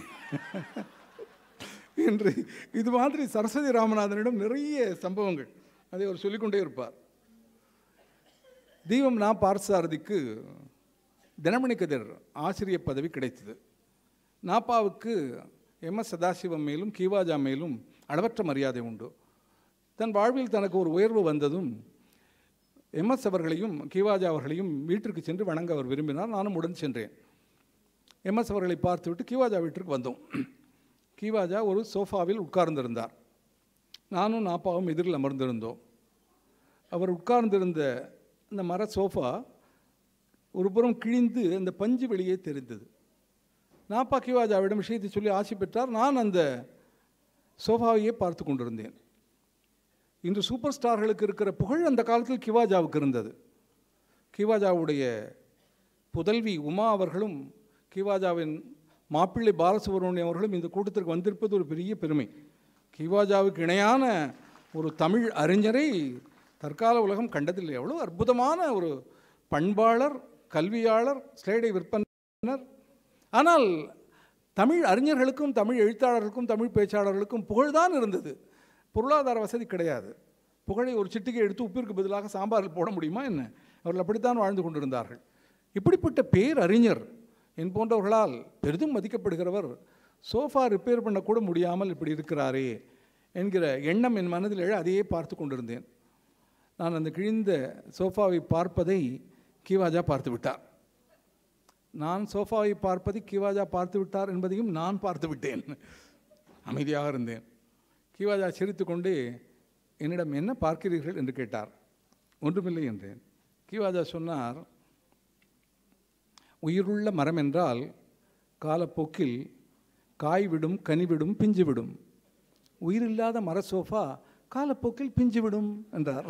என்று இது மாதிரி சரஸ்வதி ராமநாதனிடம் நிறைய சம்பவங்கள் அதை அவர் சொல்லிக்கொண்டே இருப்பார் தீபம் நான் பார்த்தசாரதிக்கு தினமணி கதிர் ஆசிரியர் பதவி கிடைத்தது நாப்பாவுக்கு எம் எஸ் சதாசிவம் மேலும் கீவாஜா மேலும் அளவற்ற மரியாதை உண்டு தன் வாழ்வில் தனக்கு ஒரு உயர்வு வந்ததும் எம்எஸ் அவர்களையும் கீவாஜா அவர்களையும் வீட்டிற்கு சென்று வணங்க அவர் விரும்பினார் நானும் உடன் சென்றேன் எம்எஸ் அவர்களை பார்த்துவிட்டு கீவாஜா வீட்டிற்கு வந்தோம் கீவாஜா ஒரு சோஃபாவில் உட்கார்ந்திருந்தார் நானும் நாப்பாவும் எதிரில் அமர்ந்திருந்தோம் அவர் உட்கார்ந்திருந்த அந்த மர சோஃபா ஒரு புறம் கிழிந்து அந்த பஞ்சு வெளியே தெரிந்தது நாப்பா கிவாஜாவிடம் விஷயத்தை சொல்லி ஆசை பெற்றார் நான் அந்த சோஃபாவையே பார்த்து கொண்டிருந்தேன் இன்று சூப்பர் ஸ்டார்களுக்கு இருக்கிற புகழ் அந்த காலத்தில் கிவாஜாவுக்கு இருந்தது கிவாஜாவுடைய புதல்வி உமா அவர்களும் கிவாஜாவின் மாப்பிள்ளை பாலசுப்ரமணியம் அவர்களும் இந்த கூட்டத்திற்கு வந்திருப்பது ஒரு பெரிய பெருமை கிவாஜாவுக்கு இணையான ஒரு தமிழ் அறிஞரை தற்கால உலகம் கண்டதில்லை எவ்வளோ அற்புதமான ஒரு பண்பாளர் கல்வியாளர் ஸ்லேடை விற்பனர் ஆனால் தமிழ் அறிஞர்களுக்கும் தமிழ் எழுத்தாளர்களுக்கும் தமிழ் பேச்சாளர்களுக்கும் புகழ்தான் இருந்தது பொருளாதார வசதி கிடையாது புகழை ஒரு சிட்டிகை எடுத்து உப்பிற்கு பதிலாக சாம்பாரில் போட முடியுமா என்ன அவர்கள் அப்படித்தான் வாழ்ந்து கொண்டிருந்தார்கள் இப்படிப்பட்ட பேர் அறிஞர் என் போன்றவர்களால் பெரிதும் மதிக்கப்படுகிறவர் சோஃபா ரிப்பேர் பண்ணக்கூட முடியாமல் இப்படி இருக்கிறாரே என்கிற எண்ணம் என் மனதில் எழ அதையே பார்த்து கொண்டிருந்தேன் நான் அந்த கிழிந்த சோஃபாவை பார்ப்பதை கீவாஜா பார்த்து விட்டார் நான் சோஃபாவை பார்ப்பதை கீவாஜா பார்த்து விட்டார் என்பதையும் நான் பார்த்து விட்டேன் அமைதியாக இருந்தேன் கீவாஜா சிரித்து கொண்டே என்னிடம் என்ன பார்க்கிறீர்கள் என்று கேட்டார் ஒன்றுமில்லை என்றேன் கிவாஜா சொன்னார் உயிருள்ள மரம் என்றால் காலப்போக்கில் காய் விடும் கனி விடும் பிஞ்சு விடும் உயிரில்லாத மர சோஃபா காலப்போக்கில் பிஞ்சு விடும் என்றார்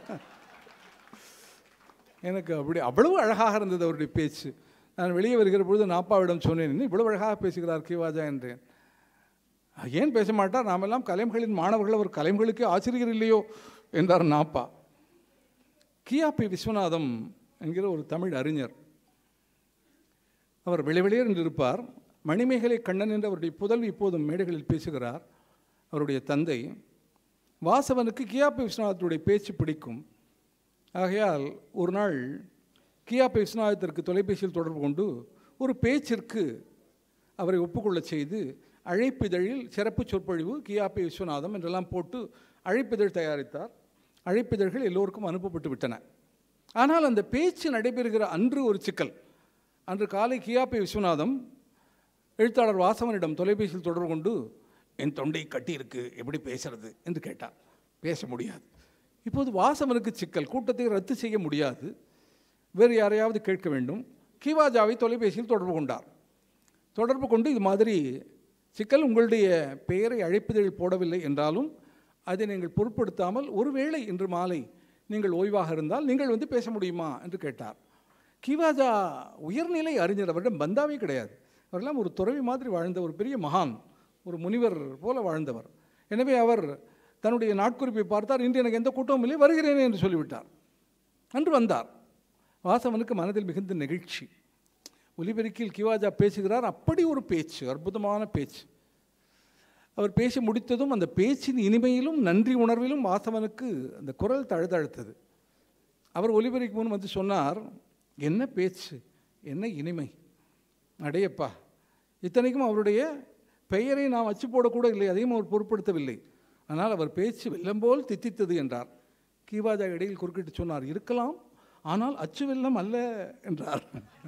எனக்கு அப்படி அவ்வளவு அழகாக இருந்தது அவருடைய பேச்சு நான் வெளியே வருகிற பொழுது நாப்பாவிடம் சொன்னேன் "என்ன இவ்வளவு அழகாக பேசுகிறார் கிவாஜா என்றேன் ஏன் பேச மாட்டார் நாமெல்லாம் கலைம்களின் மாணவர்கள் அவர் கலைம்களுக்கே ஆசிரியர் இல்லையோ என்றார் நாப்பா கியாபி விஸ்வநாதம் என்கிற ஒரு தமிழ் அறிஞர் அவர் வெளிவெளியர் என்று இருப்பார் மணிமேகலை கண்ணன் என்று அவருடைய புதல்வி இப்போதும் மேடைகளில் பேசுகிறார் அவருடைய தந்தை வாசவனுக்கு கியாபி விஸ்வநாதத்துடைய பேச்சு பிடிக்கும் ஆகையால் ஒரு நாள் கியாபி விஸ்வநாதத்திற்கு தொலைபேசியில் தொடர்பு கொண்டு ஒரு பேச்சிற்கு அவரை ஒப்புக்கொள்ளச் செய்து அழைப்பிதழில் சிறப்பு சொற்பொழிவு கியாபி விஸ்வநாதம் என்றெல்லாம் போட்டு அழைப்பிதழ் தயாரித்தார் அழைப்பிதழ்கள் எல்லோருக்கும் அனுப்பப்பட்டு விட்டன ஆனால் அந்த பேச்சு நடைபெறுகிற அன்று ஒரு சிக்கல் அன்று காலை கியாபி விஸ்வநாதம் எழுத்தாளர் வாசவனிடம் தொலைபேசியில் தொடர்பு கொண்டு என் தொண்டை கட்டியிருக்கு எப்படி பேசுறது என்று கேட்டார் பேச முடியாது இப்போது வாசவனுக்கு சிக்கல் கூட்டத்தை ரத்து செய்ய முடியாது வேறு யாரையாவது கேட்க வேண்டும் கிவாஜாவை தொலைபேசியில் தொடர்பு கொண்டார் தொடர்பு கொண்டு இது மாதிரி சிக்கல் உங்களுடைய பெயரை அழைப்பதில் போடவில்லை என்றாலும் அதை நீங்கள் பொருட்படுத்தாமல் ஒருவேளை இன்று மாலை நீங்கள் ஓய்வாக இருந்தால் நீங்கள் வந்து பேச முடியுமா என்று கேட்டார் கிவாஜா உயர்நிலை அறிஞர் அவரிடம் பந்தாவே கிடையாது அவரெல்லாம் ஒரு துறவி மாதிரி வாழ்ந்த ஒரு பெரிய மகான் ஒரு முனிவர் போல வாழ்ந்தவர் எனவே அவர் தன்னுடைய நாட்குறிப்பை பார்த்தார் இன்று எனக்கு எந்த கூட்டமும் இல்லை வருகிறேனே என்று சொல்லிவிட்டார் அன்று வந்தார் வாசவனுக்கு மனதில் மிகுந்த நெகிழ்ச்சி ஒலிபெருக்கில் கிவாஜா பேசுகிறார் அப்படி ஒரு பேச்சு அற்புதமான பேச்சு அவர் பேசி முடித்ததும் அந்த பேச்சின் இனிமையிலும் நன்றி உணர்விலும் வாசவனுக்கு அந்த குரல் தழுதழுத்தது அவர் ஒலிபெருக்கி முன் வந்து சொன்னார் என்ன பேச்சு என்ன இனிமை அடையப்பா இத்தனைக்கும் அவருடைய பெயரை நாம் அச்சு போடக்கூட இல்லை அதையும் அவர் பொருட்படுத்தவில்லை ஆனால் அவர் பேச்சு வெள்ளம் போல் தித்தித்தது என்றார் கீவாஜா இடையில் குறுக்கிட்டு சொன்னார் இருக்கலாம் ஆனால் அச்சு வெள்ளம் அல்ல என்றார்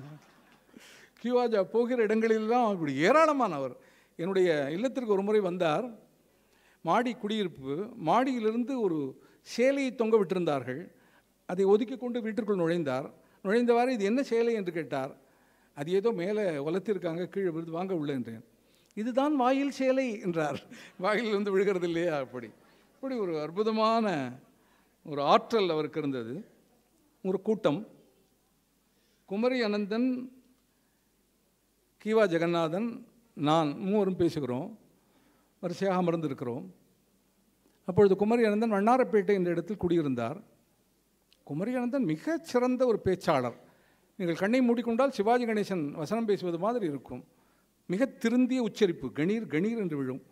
கிவாஜா போகிற இடங்களிலெல்லாம் இப்படி ஏராளமானவர் என்னுடைய இல்லத்திற்கு ஒரு முறை வந்தார் மாடி குடியிருப்பு மாடியிலிருந்து ஒரு சேலையை தொங்க விட்டிருந்தார்கள் அதை ஒதுக்கி கொண்டு வீட்டிற்குள் நுழைந்தார் நுழைந்தவாறு இது என்ன சேலை என்று கேட்டார் அது ஏதோ மேலே உலர்த்திருக்காங்க கீழே விழுந்து வாங்க உள்ள என்றேன் இதுதான் வாயில் சேலை என்றார் வாயில் வந்து விழுகிறது இல்லையா அப்படி இப்படி ஒரு அற்புதமான ஒரு ஆற்றல் அவருக்கு இருந்தது ஒரு கூட்டம் குமரி அனந்தன் கீவா ஜெகநாதன் நான் மூவரும் பேசுகிறோம் வரிசையாக அமர்ந்திருக்கிறோம் அப்பொழுது குமரி அனந்தன் வண்ணாரப்பேட்டை என்ற இடத்தில் குடியிருந்தார் குமரி அனந்தன் மிகச் சிறந்த ஒரு பேச்சாளர் நீங்கள் கண்ணை மூடிக்கொண்டால் சிவாஜி கணேசன் வசனம் பேசுவது மாதிரி இருக்கும் மிக திருந்திய உச்சரிப்பு கணீர் கணீர் என்று விழும்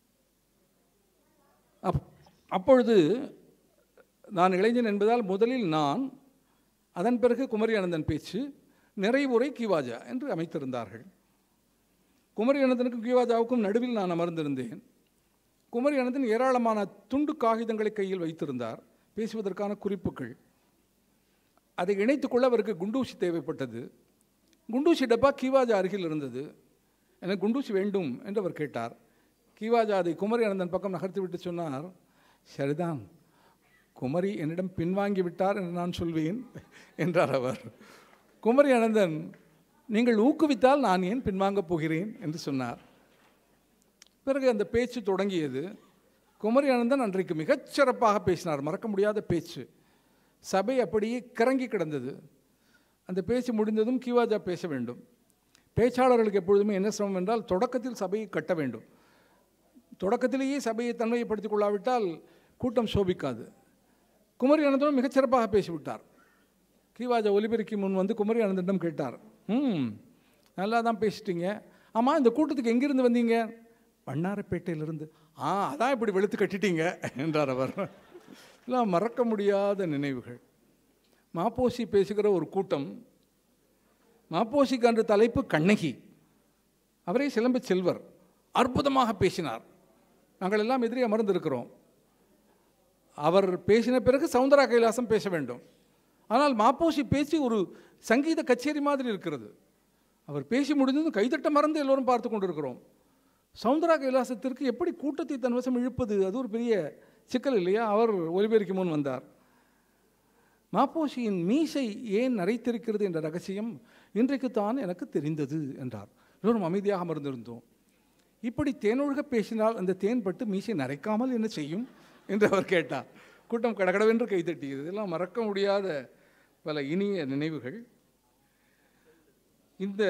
அப் அப்பொழுது நான் இளைஞன் என்பதால் முதலில் நான் அதன் பிறகு குமரி அனந்தன் பேச்சு நிறைவுரை கிவாஜா என்று அமைத்திருந்தார்கள் குமரி அனந்தனுக்கும் கிவாஜாவுக்கும் நடுவில் நான் அமர்ந்திருந்தேன் குமரி அனந்தன் ஏராளமான துண்டு காகிதங்களை கையில் வைத்திருந்தார் பேசுவதற்கான குறிப்புகள் அதை இணைத்துக்கொள்ள அவருக்கு குண்டூசி தேவைப்பட்டது குண்டூசி டப்பா கிவாஜா அருகில் இருந்தது எனக்கு குண்டூசி வேண்டும் என்று அவர் கேட்டார் கிவாஜா அதை குமரி அனந்தன் பக்கம் நகர்த்தி விட்டு சொன்னார் சரிதான் குமரி என்னிடம் பின்வாங்கி விட்டார் என்று நான் சொல்வேன் என்றார் அவர் குமரி அனந்தன் நீங்கள் ஊக்குவித்தால் நான் ஏன் பின்வாங்கப் போகிறேன் என்று சொன்னார் பிறகு அந்த பேச்சு தொடங்கியது குமரி அனந்தன் அன்றைக்கு மிகச்சிறப்பாக பேசினார் மறக்க முடியாத பேச்சு சபை அப்படியே கிறங்கி கிடந்தது அந்த பேச்சு முடிந்ததும் கிவாஜா பேச வேண்டும் பேச்சாளர்களுக்கு எப்பொழுதுமே என்ன சிரமம் என்றால் தொடக்கத்தில் சபையை கட்ட வேண்டும் தொடக்கத்திலேயே சபையை தன்மைப்படுத்திக் கொள்ளாவிட்டால் கூட்டம் சோபிக்காது குமரி அனந்தனும் மிகச்சிறப்பாக பேசிவிட்டார் கிவாஜா ஒலிபெருக்கி முன் வந்து குமரி அனந்தனிடம் கேட்டார் ம் நல்லா தான் பேசிட்டீங்க ஆமாம் இந்த கூட்டத்துக்கு எங்கிருந்து வந்தீங்க வண்ணாரப்பேட்டையிலிருந்து ஆ அதான் இப்படி வெளுத்து கட்டிட்டீங்க என்றார் அவர் எல்லாம் மறக்க முடியாத நினைவுகள் மாப்போசி பேசுகிற ஒரு கூட்டம் மாப்போசிக்கு அன்று தலைப்பு கண்ணகி அவரே சிலம்பு செல்வர் அற்புதமாக பேசினார் நாங்கள் எல்லாம் எதிரே அமர்ந்திருக்கிறோம் அவர் பேசின பிறகு சவுந்தரா கைலாசம் பேச வேண்டும் ஆனால் மாப்போசி பேச்சு ஒரு சங்கீத கச்சேரி மாதிரி இருக்கிறது அவர் பேசி முடிந்ததும் கைதட்ட மறந்து எல்லோரும் பார்த்து கொண்டிருக்கிறோம் சவுந்தரா கைலாசத்திற்கு எப்படி கூட்டத்தை தன் வசம் இழுப்பது அது ஒரு பெரிய சிக்கல் இல்லையா அவர் ஒலிபெருக்கி முன் வந்தார் மாப்போசியின் மீசை ஏன் நரைத்திருக்கிறது என்ற ரகசியம் இன்றைக்குத்தான் எனக்கு தெரிந்தது என்றார் எல்லோரும் அமைதியாக அமர்ந்திருந்தோம் இப்படி தேனொழுக பேசினால் அந்த தேன் பட்டு மீசை நரைக்காமல் என்ன செய்யும் என்று அவர் கேட்டார் கூட்டம் கடகடவென்று கைத்தட்டியது இதெல்லாம் மறக்க முடியாத பல இனிய நினைவுகள் இந்த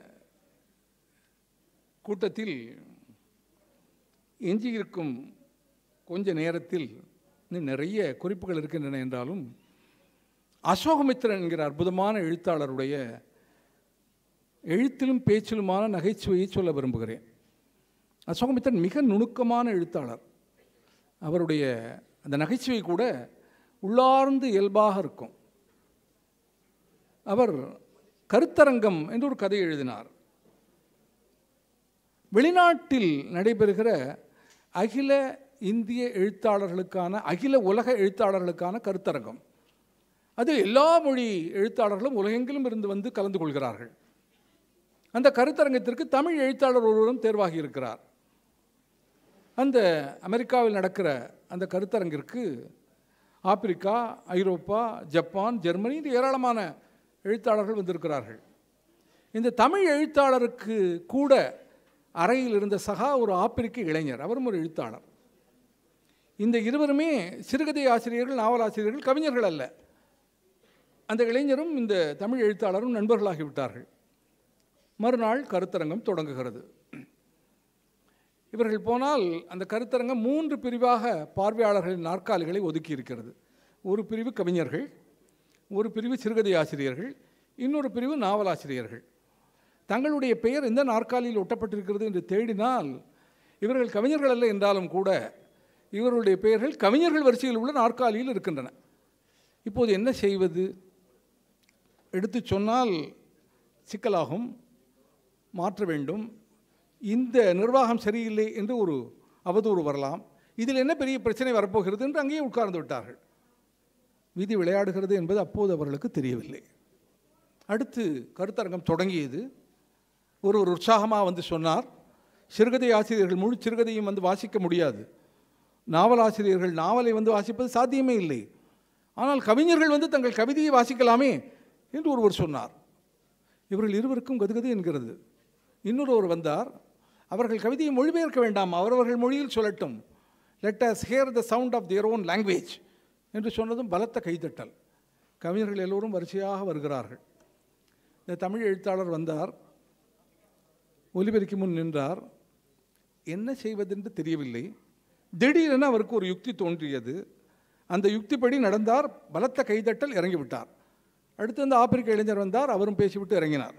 கூட்டத்தில் எஞ்சியிருக்கும் கொஞ்ச நேரத்தில் இன்னும் நிறைய குறிப்புகள் இருக்கின்றன என்றாலும் அசோகமித்திரன் என்கிற அற்புதமான எழுத்தாளருடைய எழுத்திலும் பேச்சிலுமான நகைச்சுவையை சொல்ல விரும்புகிறேன் அசோகமித்திரன் மிக நுணுக்கமான எழுத்தாளர் அவருடைய அந்த நகைச்சுவை கூட உள்ளார்ந்து இயல்பாக இருக்கும் அவர் கருத்தரங்கம் என்று ஒரு கதை எழுதினார் வெளிநாட்டில் நடைபெறுகிற அகில இந்திய எழுத்தாளர்களுக்கான அகில உலக எழுத்தாளர்களுக்கான கருத்தரங்கம் அதில் எல்லா மொழி எழுத்தாளர்களும் உலகெங்கிலும் இருந்து வந்து கலந்து கொள்கிறார்கள் அந்த கருத்தரங்கத்திற்கு தமிழ் எழுத்தாளர் ஒருவரும் தேர்வாகி இருக்கிறார் அந்த அமெரிக்காவில் நடக்கிற அந்த கருத்தரங்கிற்கு ஆப்பிரிக்கா ஐரோப்பா ஜப்பான் ஜெர்மனி இது ஏராளமான எழுத்தாளர்கள் வந்திருக்கிறார்கள் இந்த தமிழ் எழுத்தாளருக்கு கூட அறையில் இருந்த சகா ஒரு ஆப்பிரிக்க இளைஞர் அவரும் ஒரு எழுத்தாளர் இந்த இருவருமே சிறுகதை ஆசிரியர்கள் நாவலாசிரியர்கள் கவிஞர்கள் அல்ல அந்த இளைஞரும் இந்த தமிழ் எழுத்தாளரும் நண்பர்களாகிவிட்டார்கள் மறுநாள் கருத்தரங்கம் தொடங்குகிறது இவர்கள் போனால் அந்த கருத்தரங்கம் மூன்று பிரிவாக பார்வையாளர்களின் நாற்காலிகளை ஒதுக்கி இருக்கிறது ஒரு பிரிவு கவிஞர்கள் ஒரு பிரிவு சிறுகதை ஆசிரியர்கள் இன்னொரு பிரிவு நாவலாசிரியர்கள் தங்களுடைய பெயர் எந்த நாற்காலியில் ஒட்டப்பட்டிருக்கிறது என்று தேடினால் இவர்கள் கவிஞர்கள் அல்ல என்றாலும் கூட இவர்களுடைய பெயர்கள் கவிஞர்கள் வரிசையில் உள்ள நாற்காலியில் இருக்கின்றன இப்போது என்ன செய்வது எடுத்து சொன்னால் சிக்கலாகும் மாற்ற வேண்டும் இந்த நிர்வாகம் சரியில்லை என்று ஒரு அவதூறு வரலாம் இதில் என்ன பெரிய பிரச்சனை வரப்போகிறது என்று அங்கேயே உட்கார்ந்து விட்டார்கள் விதி விளையாடுகிறது என்பது அப்போது அவர்களுக்கு தெரியவில்லை அடுத்து கருத்தரங்கம் தொடங்கியது ஒரு ஒரு உற்சாகமாக வந்து சொன்னார் சிறுகதை ஆசிரியர்கள் முழு சிறுகதையும் வந்து வாசிக்க முடியாது நாவல் ஆசிரியர்கள் நாவலை வந்து வாசிப்பது சாத்தியமே இல்லை ஆனால் கவிஞர்கள் வந்து தங்கள் கவிதையை வாசிக்கலாமே என்று ஒருவர் சொன்னார் இவர்கள் இருவருக்கும் கதுகது என்கிறது இன்னொருவர் வந்தார் அவர்கள் கவிதையை மொழிபெயர்க்க வேண்டாம் அவரவர்கள் மொழியில் சொல்லட்டும் let us hear the sound of their own language என்று சொன்னதும் பலத்த கைத்தட்டல் கவிஞர்கள் எல்லோரும் வரிசையாக வருகிறார்கள் இந்த தமிழ் எழுத்தாளர் வந்தார் ஒலிபெருக்கி முன் நின்றார் என்ன செய்வதென்று தெரியவில்லை திடீரென அவருக்கு ஒரு யுக்தி தோன்றியது அந்த யுக்திப்படி நடந்தார் பலத்த கைதட்டல் இறங்கிவிட்டார் அடுத்து அந்த ஆப்பிரிக்க இளைஞர் வந்தார் அவரும் பேசிவிட்டு இறங்கினார்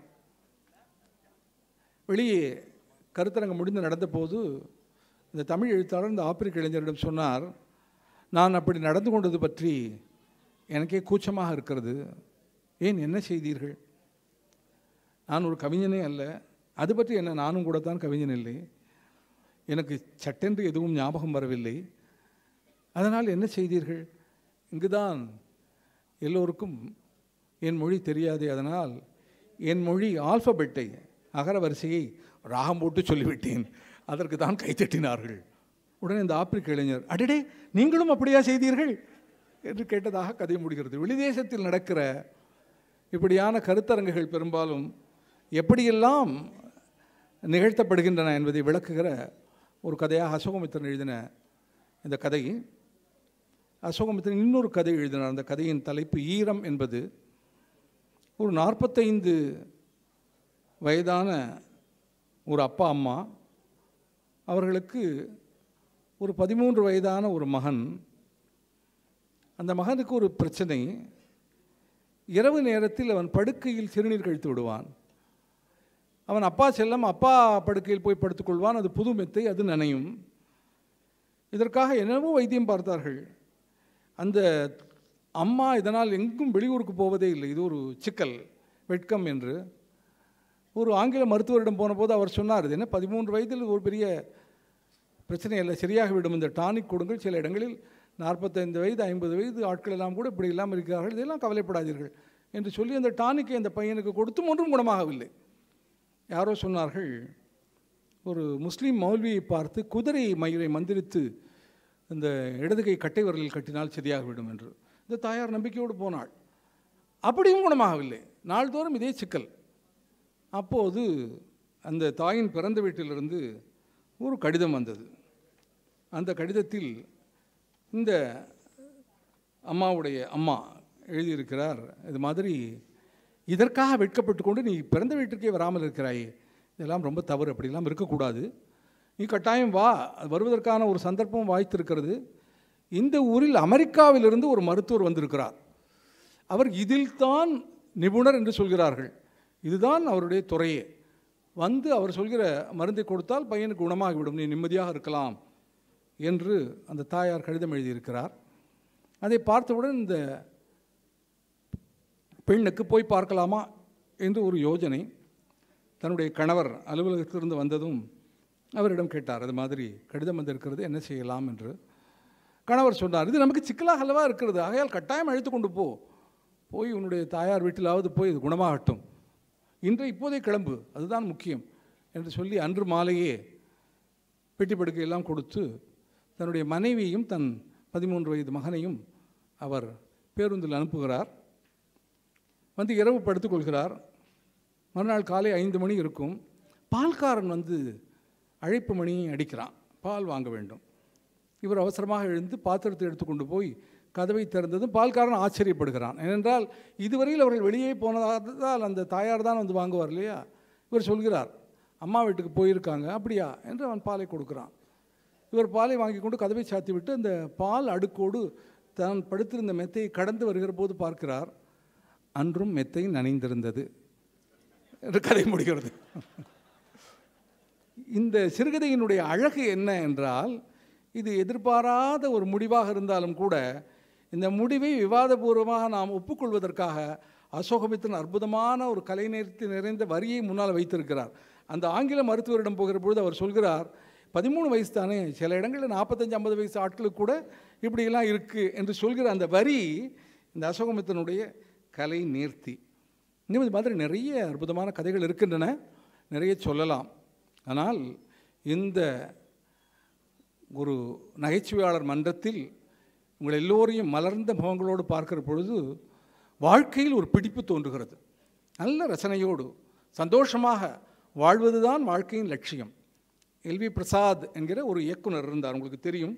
வெளியே கருத்தரங்கம் முடிந்து நடந்தபோது இந்த தமிழ் எழுத்தாளர் இந்த ஆப்பிரிக்க இளைஞரிடம் சொன்னார் நான் அப்படி நடந்து கொண்டது பற்றி எனக்கே கூச்சமாக இருக்கிறது ஏன் என்ன செய்தீர்கள் நான் ஒரு கவிஞனே அல்ல அது பற்றி என்ன நானும் கூட தான் கவிஞன் இல்லை எனக்கு சட்டென்று எதுவும் ஞாபகம் வரவில்லை அதனால் என்ன செய்தீர்கள் இங்குதான் எல்லோருக்கும் என் மொழி தெரியாது அதனால் என் மொழி ஆல்பபெட்டை அகர வரிசையை ராகம் போட்டு சொல்லிவிட்டேன் அதற்கு தான் கைத்தட்டினார்கள் உடனே இந்த ஆப்பிரிக்க இளைஞர் அடடே நீங்களும் அப்படியா செய்தீர்கள் என்று கேட்டதாக கதை முடிகிறது வெளிதேசத்தில் நடக்கிற இப்படியான கருத்தரங்குகள் பெரும்பாலும் எப்படியெல்லாம் நிகழ்த்தப்படுகின்றன என்பதை விளக்குகிற ஒரு கதையாக அசோகமித்திரன் எழுதின இந்த கதை அசோகமித்திரன் இன்னொரு கதை எழுதினார் அந்த கதையின் தலைப்பு ஈரம் என்பது ஒரு நாற்பத்தைந்து வயதான ஒரு அப்பா அம்மா அவர்களுக்கு ஒரு பதிமூன்று வயதான ஒரு மகன் அந்த மகனுக்கு ஒரு பிரச்சனை இரவு நேரத்தில் அவன் படுக்கையில் சிறுநீர் கழித்து விடுவான் அவன் அப்பா செல்லம் அப்பா படுக்கையில் போய் படுத்துக்கொள்வான் அது புது மெத்தை அது நனையும் இதற்காக என்னவோ வைத்தியம் பார்த்தார்கள் அந்த அம்மா இதனால் எங்கும் வெளியூருக்கு போவதே இல்லை இது ஒரு சிக்கல் வெட்கம் என்று ஒரு ஆங்கில மருத்துவரிடம் போனபோது அவர் சொன்னார் இது என்ன பதிமூன்று வயதில் ஒரு பெரிய பிரச்சனை இல்லை சரியாகிவிடும் இந்த டானிக் கொடுங்கள் சில இடங்களில் நாற்பத்தைந்து வயது ஐம்பது வயது ஆட்கள் எல்லாம் கூட இப்படி இல்லாமல் இருக்கிறார்கள் இதெல்லாம் கவலைப்படாதீர்கள் என்று சொல்லி அந்த டானிக்கை அந்த பையனுக்கு கொடுத்தும் ஒன்றும் குணமாகவில்லை யாரோ சொன்னார்கள் ஒரு முஸ்லீம் மௌல்வியை பார்த்து குதிரை மயிரை மந்திரித்து இந்த இடது கை கட்டை விரலில் கட்டினால் சரியாகிவிடும் என்று இந்த தாயார் நம்பிக்கையோடு போனாள் அப்படியும் குணமாகவில்லை நாள்தோறும் இதே சிக்கல் அப்போது அந்த தாயின் பிறந்த வீட்டிலிருந்து ஒரு கடிதம் வந்தது அந்த கடிதத்தில் இந்த அம்மாவுடைய அம்மா எழுதியிருக்கிறார் இது மாதிரி இதற்காக வெட்கப்பட்டு கொண்டு நீ பிறந்த வீட்டிற்கே வராமல் இருக்கிறாயே இதெல்லாம் ரொம்ப தவறு அப்படிலாம் இருக்கக்கூடாது நீ கட்டாயம் வா அது வருவதற்கான ஒரு சந்தர்ப்பம் வாய்த்திருக்கிறது இந்த ஊரில் அமெரிக்காவிலிருந்து ஒரு மருத்துவர் வந்திருக்கிறார் அவர் இதில்தான் நிபுணர் என்று சொல்கிறார்கள் இதுதான் அவருடைய துறையே வந்து அவர் சொல்கிற மருந்தை கொடுத்தால் பையனுக்கு குணமாகிவிடும் நீ நிம்மதியாக இருக்கலாம் என்று அந்த தாயார் கடிதம் எழுதியிருக்கிறார் அதை பார்த்தவுடன் இந்த பெண்ணுக்கு போய் பார்க்கலாமா என்று ஒரு யோஜனை தன்னுடைய கணவர் அலுவலகத்திலிருந்து வந்ததும் அவரிடம் கேட்டார் அது மாதிரி கடிதம் வந்திருக்கிறது என்ன செய்யலாம் என்று கணவர் சொன்னார் இது நமக்கு சிக்கலாக அல்லவா இருக்கிறது ஆகையால் கட்டாயம் அழைத்து கொண்டு போ போய் உன்னுடைய தாயார் வீட்டிலாவது போய் இது குணமாகட்டும் இன்று இப்போதே கிளம்பு அதுதான் முக்கியம் என்று சொல்லி அன்று மாலையே பெட்டி படுக்கையெல்லாம் கொடுத்து தன்னுடைய மனைவியையும் தன் பதிமூன்று வயது மகனையும் அவர் பேருந்தில் அனுப்புகிறார் வந்து இரவு படுத்துக்கொள்கிறார் மறுநாள் காலை ஐந்து மணி இருக்கும் பால்காரன் வந்து அழைப்பு மணியை அடிக்கிறான் பால் வாங்க வேண்டும் இவர் அவசரமாக எழுந்து பாத்திரத்தை எடுத்துக்கொண்டு போய் கதவை திறந்ததும் பால்காரன் ஆச்சரியப்படுகிறான் ஏனென்றால் இதுவரையில் அவர்கள் வெளியே போனதால் அந்த தாயார் தான் வந்து வாங்குவார் இல்லையா இவர் சொல்கிறார் அம்மா வீட்டுக்கு போயிருக்காங்க அப்படியா என்று அவன் பாலை கொடுக்குறான் இவர் பாலை வாங்கி கொண்டு கதவை சாத்தி விட்டு அந்த பால் அடுக்கோடு தான் படுத்திருந்த மெத்தையை கடந்து வருகிற போது பார்க்கிறார் அன்றும் மெத்தை நனைந்திருந்தது என்று கதை முடிகிறது இந்த சிறுகதையினுடைய அழகு என்ன என்றால் இது எதிர்பாராத ஒரு முடிவாக இருந்தாலும் கூட இந்த முடிவை விவாதபூர்வமாக நாம் ஒப்புக்கொள்வதற்காக அசோகமித்திரன் அற்புதமான ஒரு கலை நேர்த்தி நிறைந்த வரியை முன்னால் வைத்திருக்கிறார் அந்த ஆங்கில மருத்துவரிடம் போகிற பொழுது அவர் சொல்கிறார் பதிமூணு வயசு தானே சில இடங்களில் நாற்பத்தஞ்சு ஐம்பது வயசு ஆட்களுக்கு கூட இப்படியெல்லாம் இருக்குது என்று சொல்கிற அந்த வரி இந்த அசோகமித்திரனுடைய கலை நேர்த்தி இன்னும் இது மாதிரி நிறைய அற்புதமான கதைகள் இருக்கின்றன நிறைய சொல்லலாம் ஆனால் இந்த ஒரு நகைச்சுவையாளர் மன்றத்தில் உங்கள் எல்லோரையும் மலர்ந்த முகங்களோடு பார்க்கிற பொழுது வாழ்க்கையில் ஒரு பிடிப்பு தோன்றுகிறது நல்ல ரசனையோடு சந்தோஷமாக வாழ்வதுதான் வாழ்க்கையின் லட்சியம் எல்வி பிரசாத் என்கிற ஒரு இயக்குனர் இருந்தார் உங்களுக்கு தெரியும்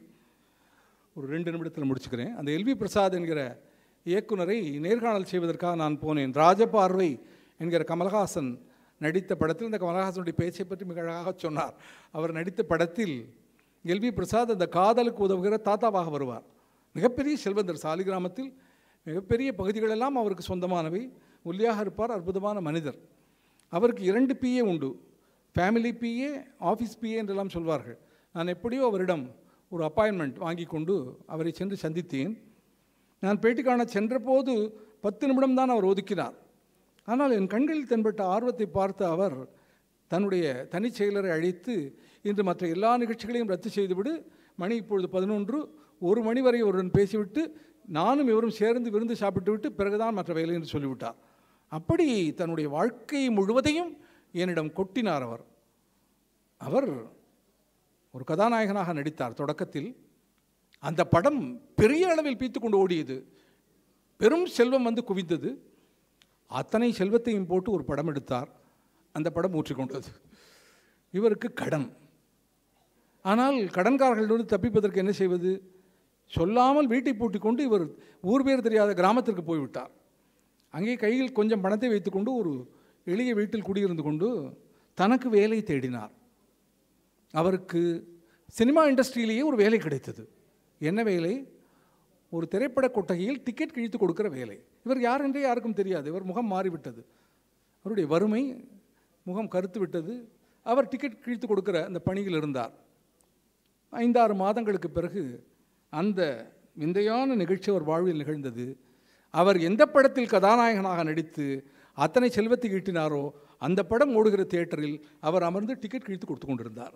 ஒரு ரெண்டு நிமிடத்தில் முடிச்சுக்கிறேன் அந்த எல்வி பிரசாத் என்கிற இயக்குனரை நேர்காணல் செய்வதற்காக நான் போனேன் ராஜபார்வை என்கிற கமல்ஹாசன் நடித்த படத்தில் இந்த கமல்ஹாசனுடைய பேச்சை பற்றி மிக அழகாக சொன்னார் அவர் நடித்த படத்தில் எல்வி பிரசாத் அந்த காதலுக்கு உதவுகிற தாத்தாவாக வருவார் மிகப்பெரிய செல்வந்தர் சாலிகிராமத்தில் மிகப்பெரிய பகுதிகளெல்லாம் அவருக்கு சொந்தமானவை ஒல்லியாக இருப்பார் அற்புதமான மனிதர் அவருக்கு இரண்டு பிஏ உண்டு ஃபேமிலி பிஏ ஆஃபீஸ் பிஏ என்றெல்லாம் சொல்வார்கள் நான் எப்படியோ அவரிடம் ஒரு அப்பாயின்மெண்ட் வாங்கி கொண்டு அவரை சென்று சந்தித்தேன் நான் பேட்டி காண சென்றபோது பத்து நிமிடம் தான் அவர் ஒதுக்கினார் ஆனால் என் கண்களில் தென்பட்ட ஆர்வத்தை பார்த்த அவர் தன்னுடைய தனிச் செயலரை அழைத்து இன்று மற்ற எல்லா நிகழ்ச்சிகளையும் ரத்து செய்துவிடு மணி இப்பொழுது பதினொன்று ஒரு மணி வரை ஒருவன் பேசிவிட்டு நானும் இவரும் சேர்ந்து விருந்து சாப்பிட்டு விட்டு பிறகுதான் மற்ற வேலை என்று சொல்லிவிட்டார் அப்படி தன்னுடைய வாழ்க்கை முழுவதையும் என்னிடம் கொட்டினார் அவர் அவர் ஒரு கதாநாயகனாக நடித்தார் தொடக்கத்தில் அந்த படம் பெரிய அளவில் பீத்து கொண்டு ஓடியது பெரும் செல்வம் வந்து குவிந்தது அத்தனை செல்வத்தையும் போட்டு ஒரு படம் எடுத்தார் அந்த படம் ஊற்றிக்கொண்டது இவருக்கு கடன் ஆனால் கடன்காரர்களிடம் தப்பிப்பதற்கு என்ன செய்வது சொல்லாமல் வீட்டை பூட்டி கொண்டு இவர் ஊர் பேர் தெரியாத கிராமத்திற்கு போய்விட்டார் அங்கே கையில் கொஞ்சம் பணத்தை வைத்துக்கொண்டு ஒரு எளிய வீட்டில் குடியிருந்து கொண்டு தனக்கு வேலை தேடினார் அவருக்கு சினிமா இண்டஸ்ட்ரியிலேயே ஒரு வேலை கிடைத்தது என்ன வேலை ஒரு திரைப்பட கொட்டகையில் டிக்கெட் கிழித்து கொடுக்கிற வேலை இவர் யார் என்றே யாருக்கும் தெரியாது இவர் முகம் மாறிவிட்டது அவருடைய வறுமை முகம் கருத்து விட்டது அவர் டிக்கெட் கிழித்து கொடுக்கிற அந்த பணியில் இருந்தார் ஐந்தாறு மாதங்களுக்கு பிறகு அந்த விந்தையான நிகழ்ச்சி அவர் வாழ்வில் நிகழ்ந்தது அவர் எந்த படத்தில் கதாநாயகனாக நடித்து அத்தனை செல்வத்தை ஈட்டினாரோ அந்த படம் ஓடுகிற தியேட்டரில் அவர் அமர்ந்து டிக்கெட் கிழித்து கொடுத்து கொண்டிருந்தார்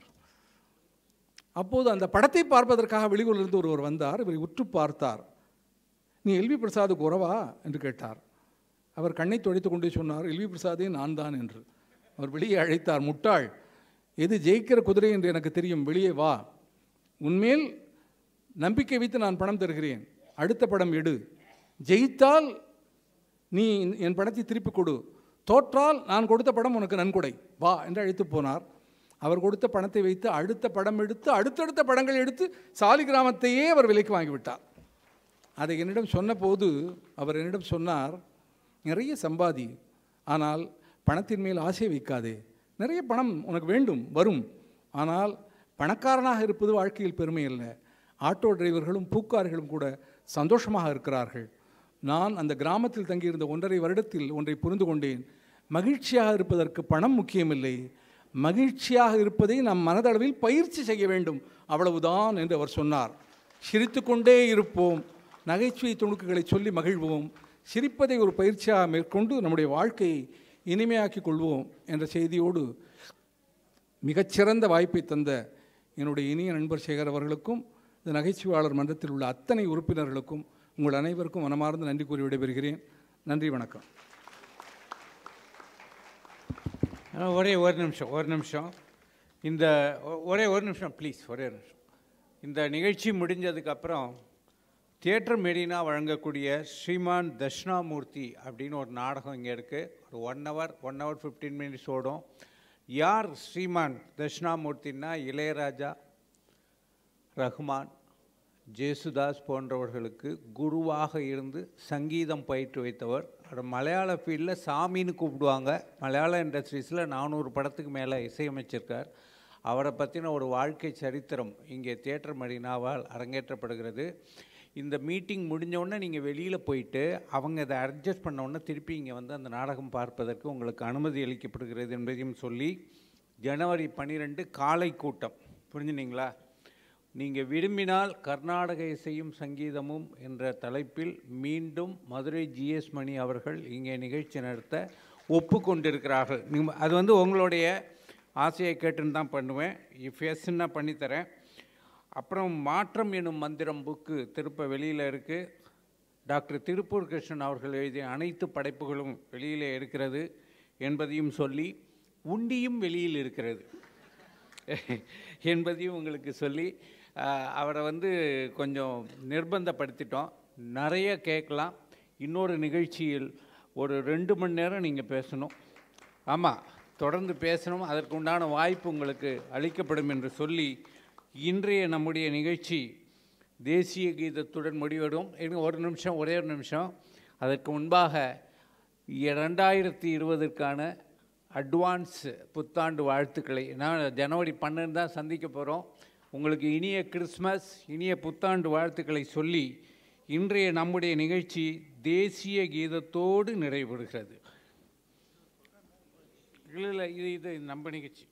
அப்போது அந்த படத்தை பார்ப்பதற்காக வெளியூரிலிருந்து ஒருவர் வந்தார் இவரை உற்று பார்த்தார் நீ எல்வி பிரசாதுக்கு உறவா என்று கேட்டார் அவர் கண்ணை துடைத்து கொண்டே சொன்னார் எல்வி பிரசாதே நான் தான் என்று அவர் வெளியே அழைத்தார் முட்டாள் எது ஜெயிக்கிற குதிரை என்று எனக்கு தெரியும் வெளியே வா உன்மேல் நம்பிக்கை வைத்து நான் பணம் தருகிறேன் அடுத்த படம் எடு ஜெயித்தால் நீ என் பணத்தை திருப்பி கொடு தோற்றால் நான் கொடுத்த படம் உனக்கு நன்கொடை வா என்று அழைத்து போனார் அவர் கொடுத்த பணத்தை வைத்து அடுத்த படம் எடுத்து அடுத்தடுத்த படங்கள் எடுத்து சாலி கிராமத்தையே அவர் விலைக்கு வாங்கிவிட்டார் அதை என்னிடம் சொன்னபோது அவர் என்னிடம் சொன்னார் நிறைய சம்பாதி ஆனால் பணத்தின் மேல் ஆசை வைக்காதே நிறைய பணம் உனக்கு வேண்டும் வரும் ஆனால் பணக்காரனாக இருப்பது வாழ்க்கையில் பெருமை அல்ல ஆட்டோ டிரைவர்களும் பூக்கார்களும் கூட சந்தோஷமாக இருக்கிறார்கள் நான் அந்த கிராமத்தில் தங்கியிருந்த ஒன்றரை வருடத்தில் ஒன்றை புரிந்து கொண்டேன் மகிழ்ச்சியாக இருப்பதற்கு பணம் முக்கியமில்லை மகிழ்ச்சியாக இருப்பதை நாம் மனதளவில் பயிற்சி செய்ய வேண்டும் அவ்வளவுதான் என்று அவர் சொன்னார் சிரித்துக்கொண்டே இருப்போம் நகைச்சுவை துணுக்குகளை சொல்லி மகிழ்வோம் சிரிப்பதை ஒரு பயிற்சியாக மேற்கொண்டு நம்முடைய வாழ்க்கையை இனிமையாக்கிக் கொள்வோம் என்ற செய்தியோடு மிகச்சிறந்த வாய்ப்பை தந்த என்னுடைய இனிய நண்பர் சேகர் அவர்களுக்கும் இந்த நகைச்சுவையாளர் மன்றத்தில் உள்ள அத்தனை உறுப்பினர்களுக்கும் உங்கள் அனைவருக்கும் மனமார்ந்த நன்றி கூறி விடைபெறுகிறேன் நன்றி வணக்கம் ஆ, ஒரே ஒரு நிமிஷம் ஒரு நிமிஷம் இந்த ஒ- ஒரே ஒரு நிமிஷம் ப்ளீஸ் ஒரே ஒரு நிமிஷம் இந்த நிகழ்ச்சி முடிஞ்சதுக்கப்புறம் தியேட்டர் மெரினா வழங்கக்கூடிய ஸ்ரீமான் தட்சிணாமூர்த்தி அப்படின்னு ஒரு நாடகம் இங்கே இருக்குது ஒரு one hour one hour fifteen minutes ஓடும் யார் ஸ்ரீமான் தட்சிணாமூர்த்தின்னா இளையராஜா ரஹ்மான் ஜேசுதாஸ் போன்றவர்களுக்கு குருவாக இருந்து சங்கீதம் பயிற்று வைத்தவர் அவர் மலையாள ஃபீல்டில் சாமின்னு கூப்பிடுவாங்க மலையாள இண்டஸ்ட்ரீஸில் நானூறு படத்துக்கு மேலே இசையமைச்சிருக்கார் அவரை பற்றின ஒரு வாழ்க்கை சரித்திரம் இங்கே தியேட்டர் மடினாவால் அரங்கேற்றப்படுகிறது இந்த மீட்டிங் முடிஞ்ச உடனே நீங்கள் வெளியில் போயிட்டு அவங்க இதை அட்ஜஸ்ட் பண்ண உடனே திருப்பி இங்கே வந்து அந்த நாடகம் பார்ப்பதற்கு உங்களுக்கு அனுமதி அளிக்கப்படுகிறது என்பதையும் சொல்லி ஜனவரி பன்னிரெண்டு காலை கூட்டம் புரிஞ்சுனீங்களா நீங்கள் விரும்பினால் கர்நாடக இசையும் சங்கீதமும் என்ற தலைப்பில் மீண்டும் மதுரை ஜிஎஸ் மணி அவர்கள் இங்கே நிகழ்ச்சி நடத்த ஒப்புக்கொண்டிருக்கிறார்கள் நீங்க- அது வந்து உங்களுடைய ஆசையை கேட்டுன்னு தான் பண்ணுவேன் இஃப் எஸ்ன்னா பண்ணித்தரேன் அப்புறம் மாற்றம் எனும் மந்திரம் புக்கு திருப்ப வெளியில் இருக்குது டாக்டர் திருப்பூர் கிருஷ்ணன் அவர்கள் எழுதிய அனைத்து படைப்புகளும் வெளியிலே இருக்கிறது என்பதையும் சொல்லி உண்டியும் வெளியில் இருக்கிறது என்பதையும் உங்களுக்கு சொல்லி ஆஹ், அவரை வந்து கொஞ்சம் நிர்பந்தப்படுத்திட்டோம் நிறைய கேட்கலாம் இன்னொரு நிகழ்ச்சியில் ஒரு ரெண்டு மணி நேரம் நீங்கள் பேசணும் ஆமாம் தொடர்ந்து பேசணும் அதற்கு உண்டான வாய்ப்பு உங்களுக்கு அளிக்கப்படும் என்று சொல்லி இன்றைய நம்முடைய நிகழ்ச்சி தேசிய கீதத்துடன் முடிவடும் இருங்க ஒரு நிமிஷம் ஒரே ஒரு நிமிஷம் அதற்கு முன்பாக ரெண்டாயிரத்தி இருபதற்கான அட்வான்ஸ் புத்தாண்டு வாழ்த்துக்களை நான் ஜனவரி பன்னெண்டு தான் சந்திக்க போகிறோம் உங்களுக்கு இனிய கிறிஸ்மஸ் இனிய புத்தாண்டு வாழ்த்துக்களை சொல்லி இன்றைய நம்முடைய நிகழ்ச்சி தேசிய கீதத்தோடு நிறைவுறுகிறது இல்லை இல்லை இது இது நம்ம நிகழ்ச்சி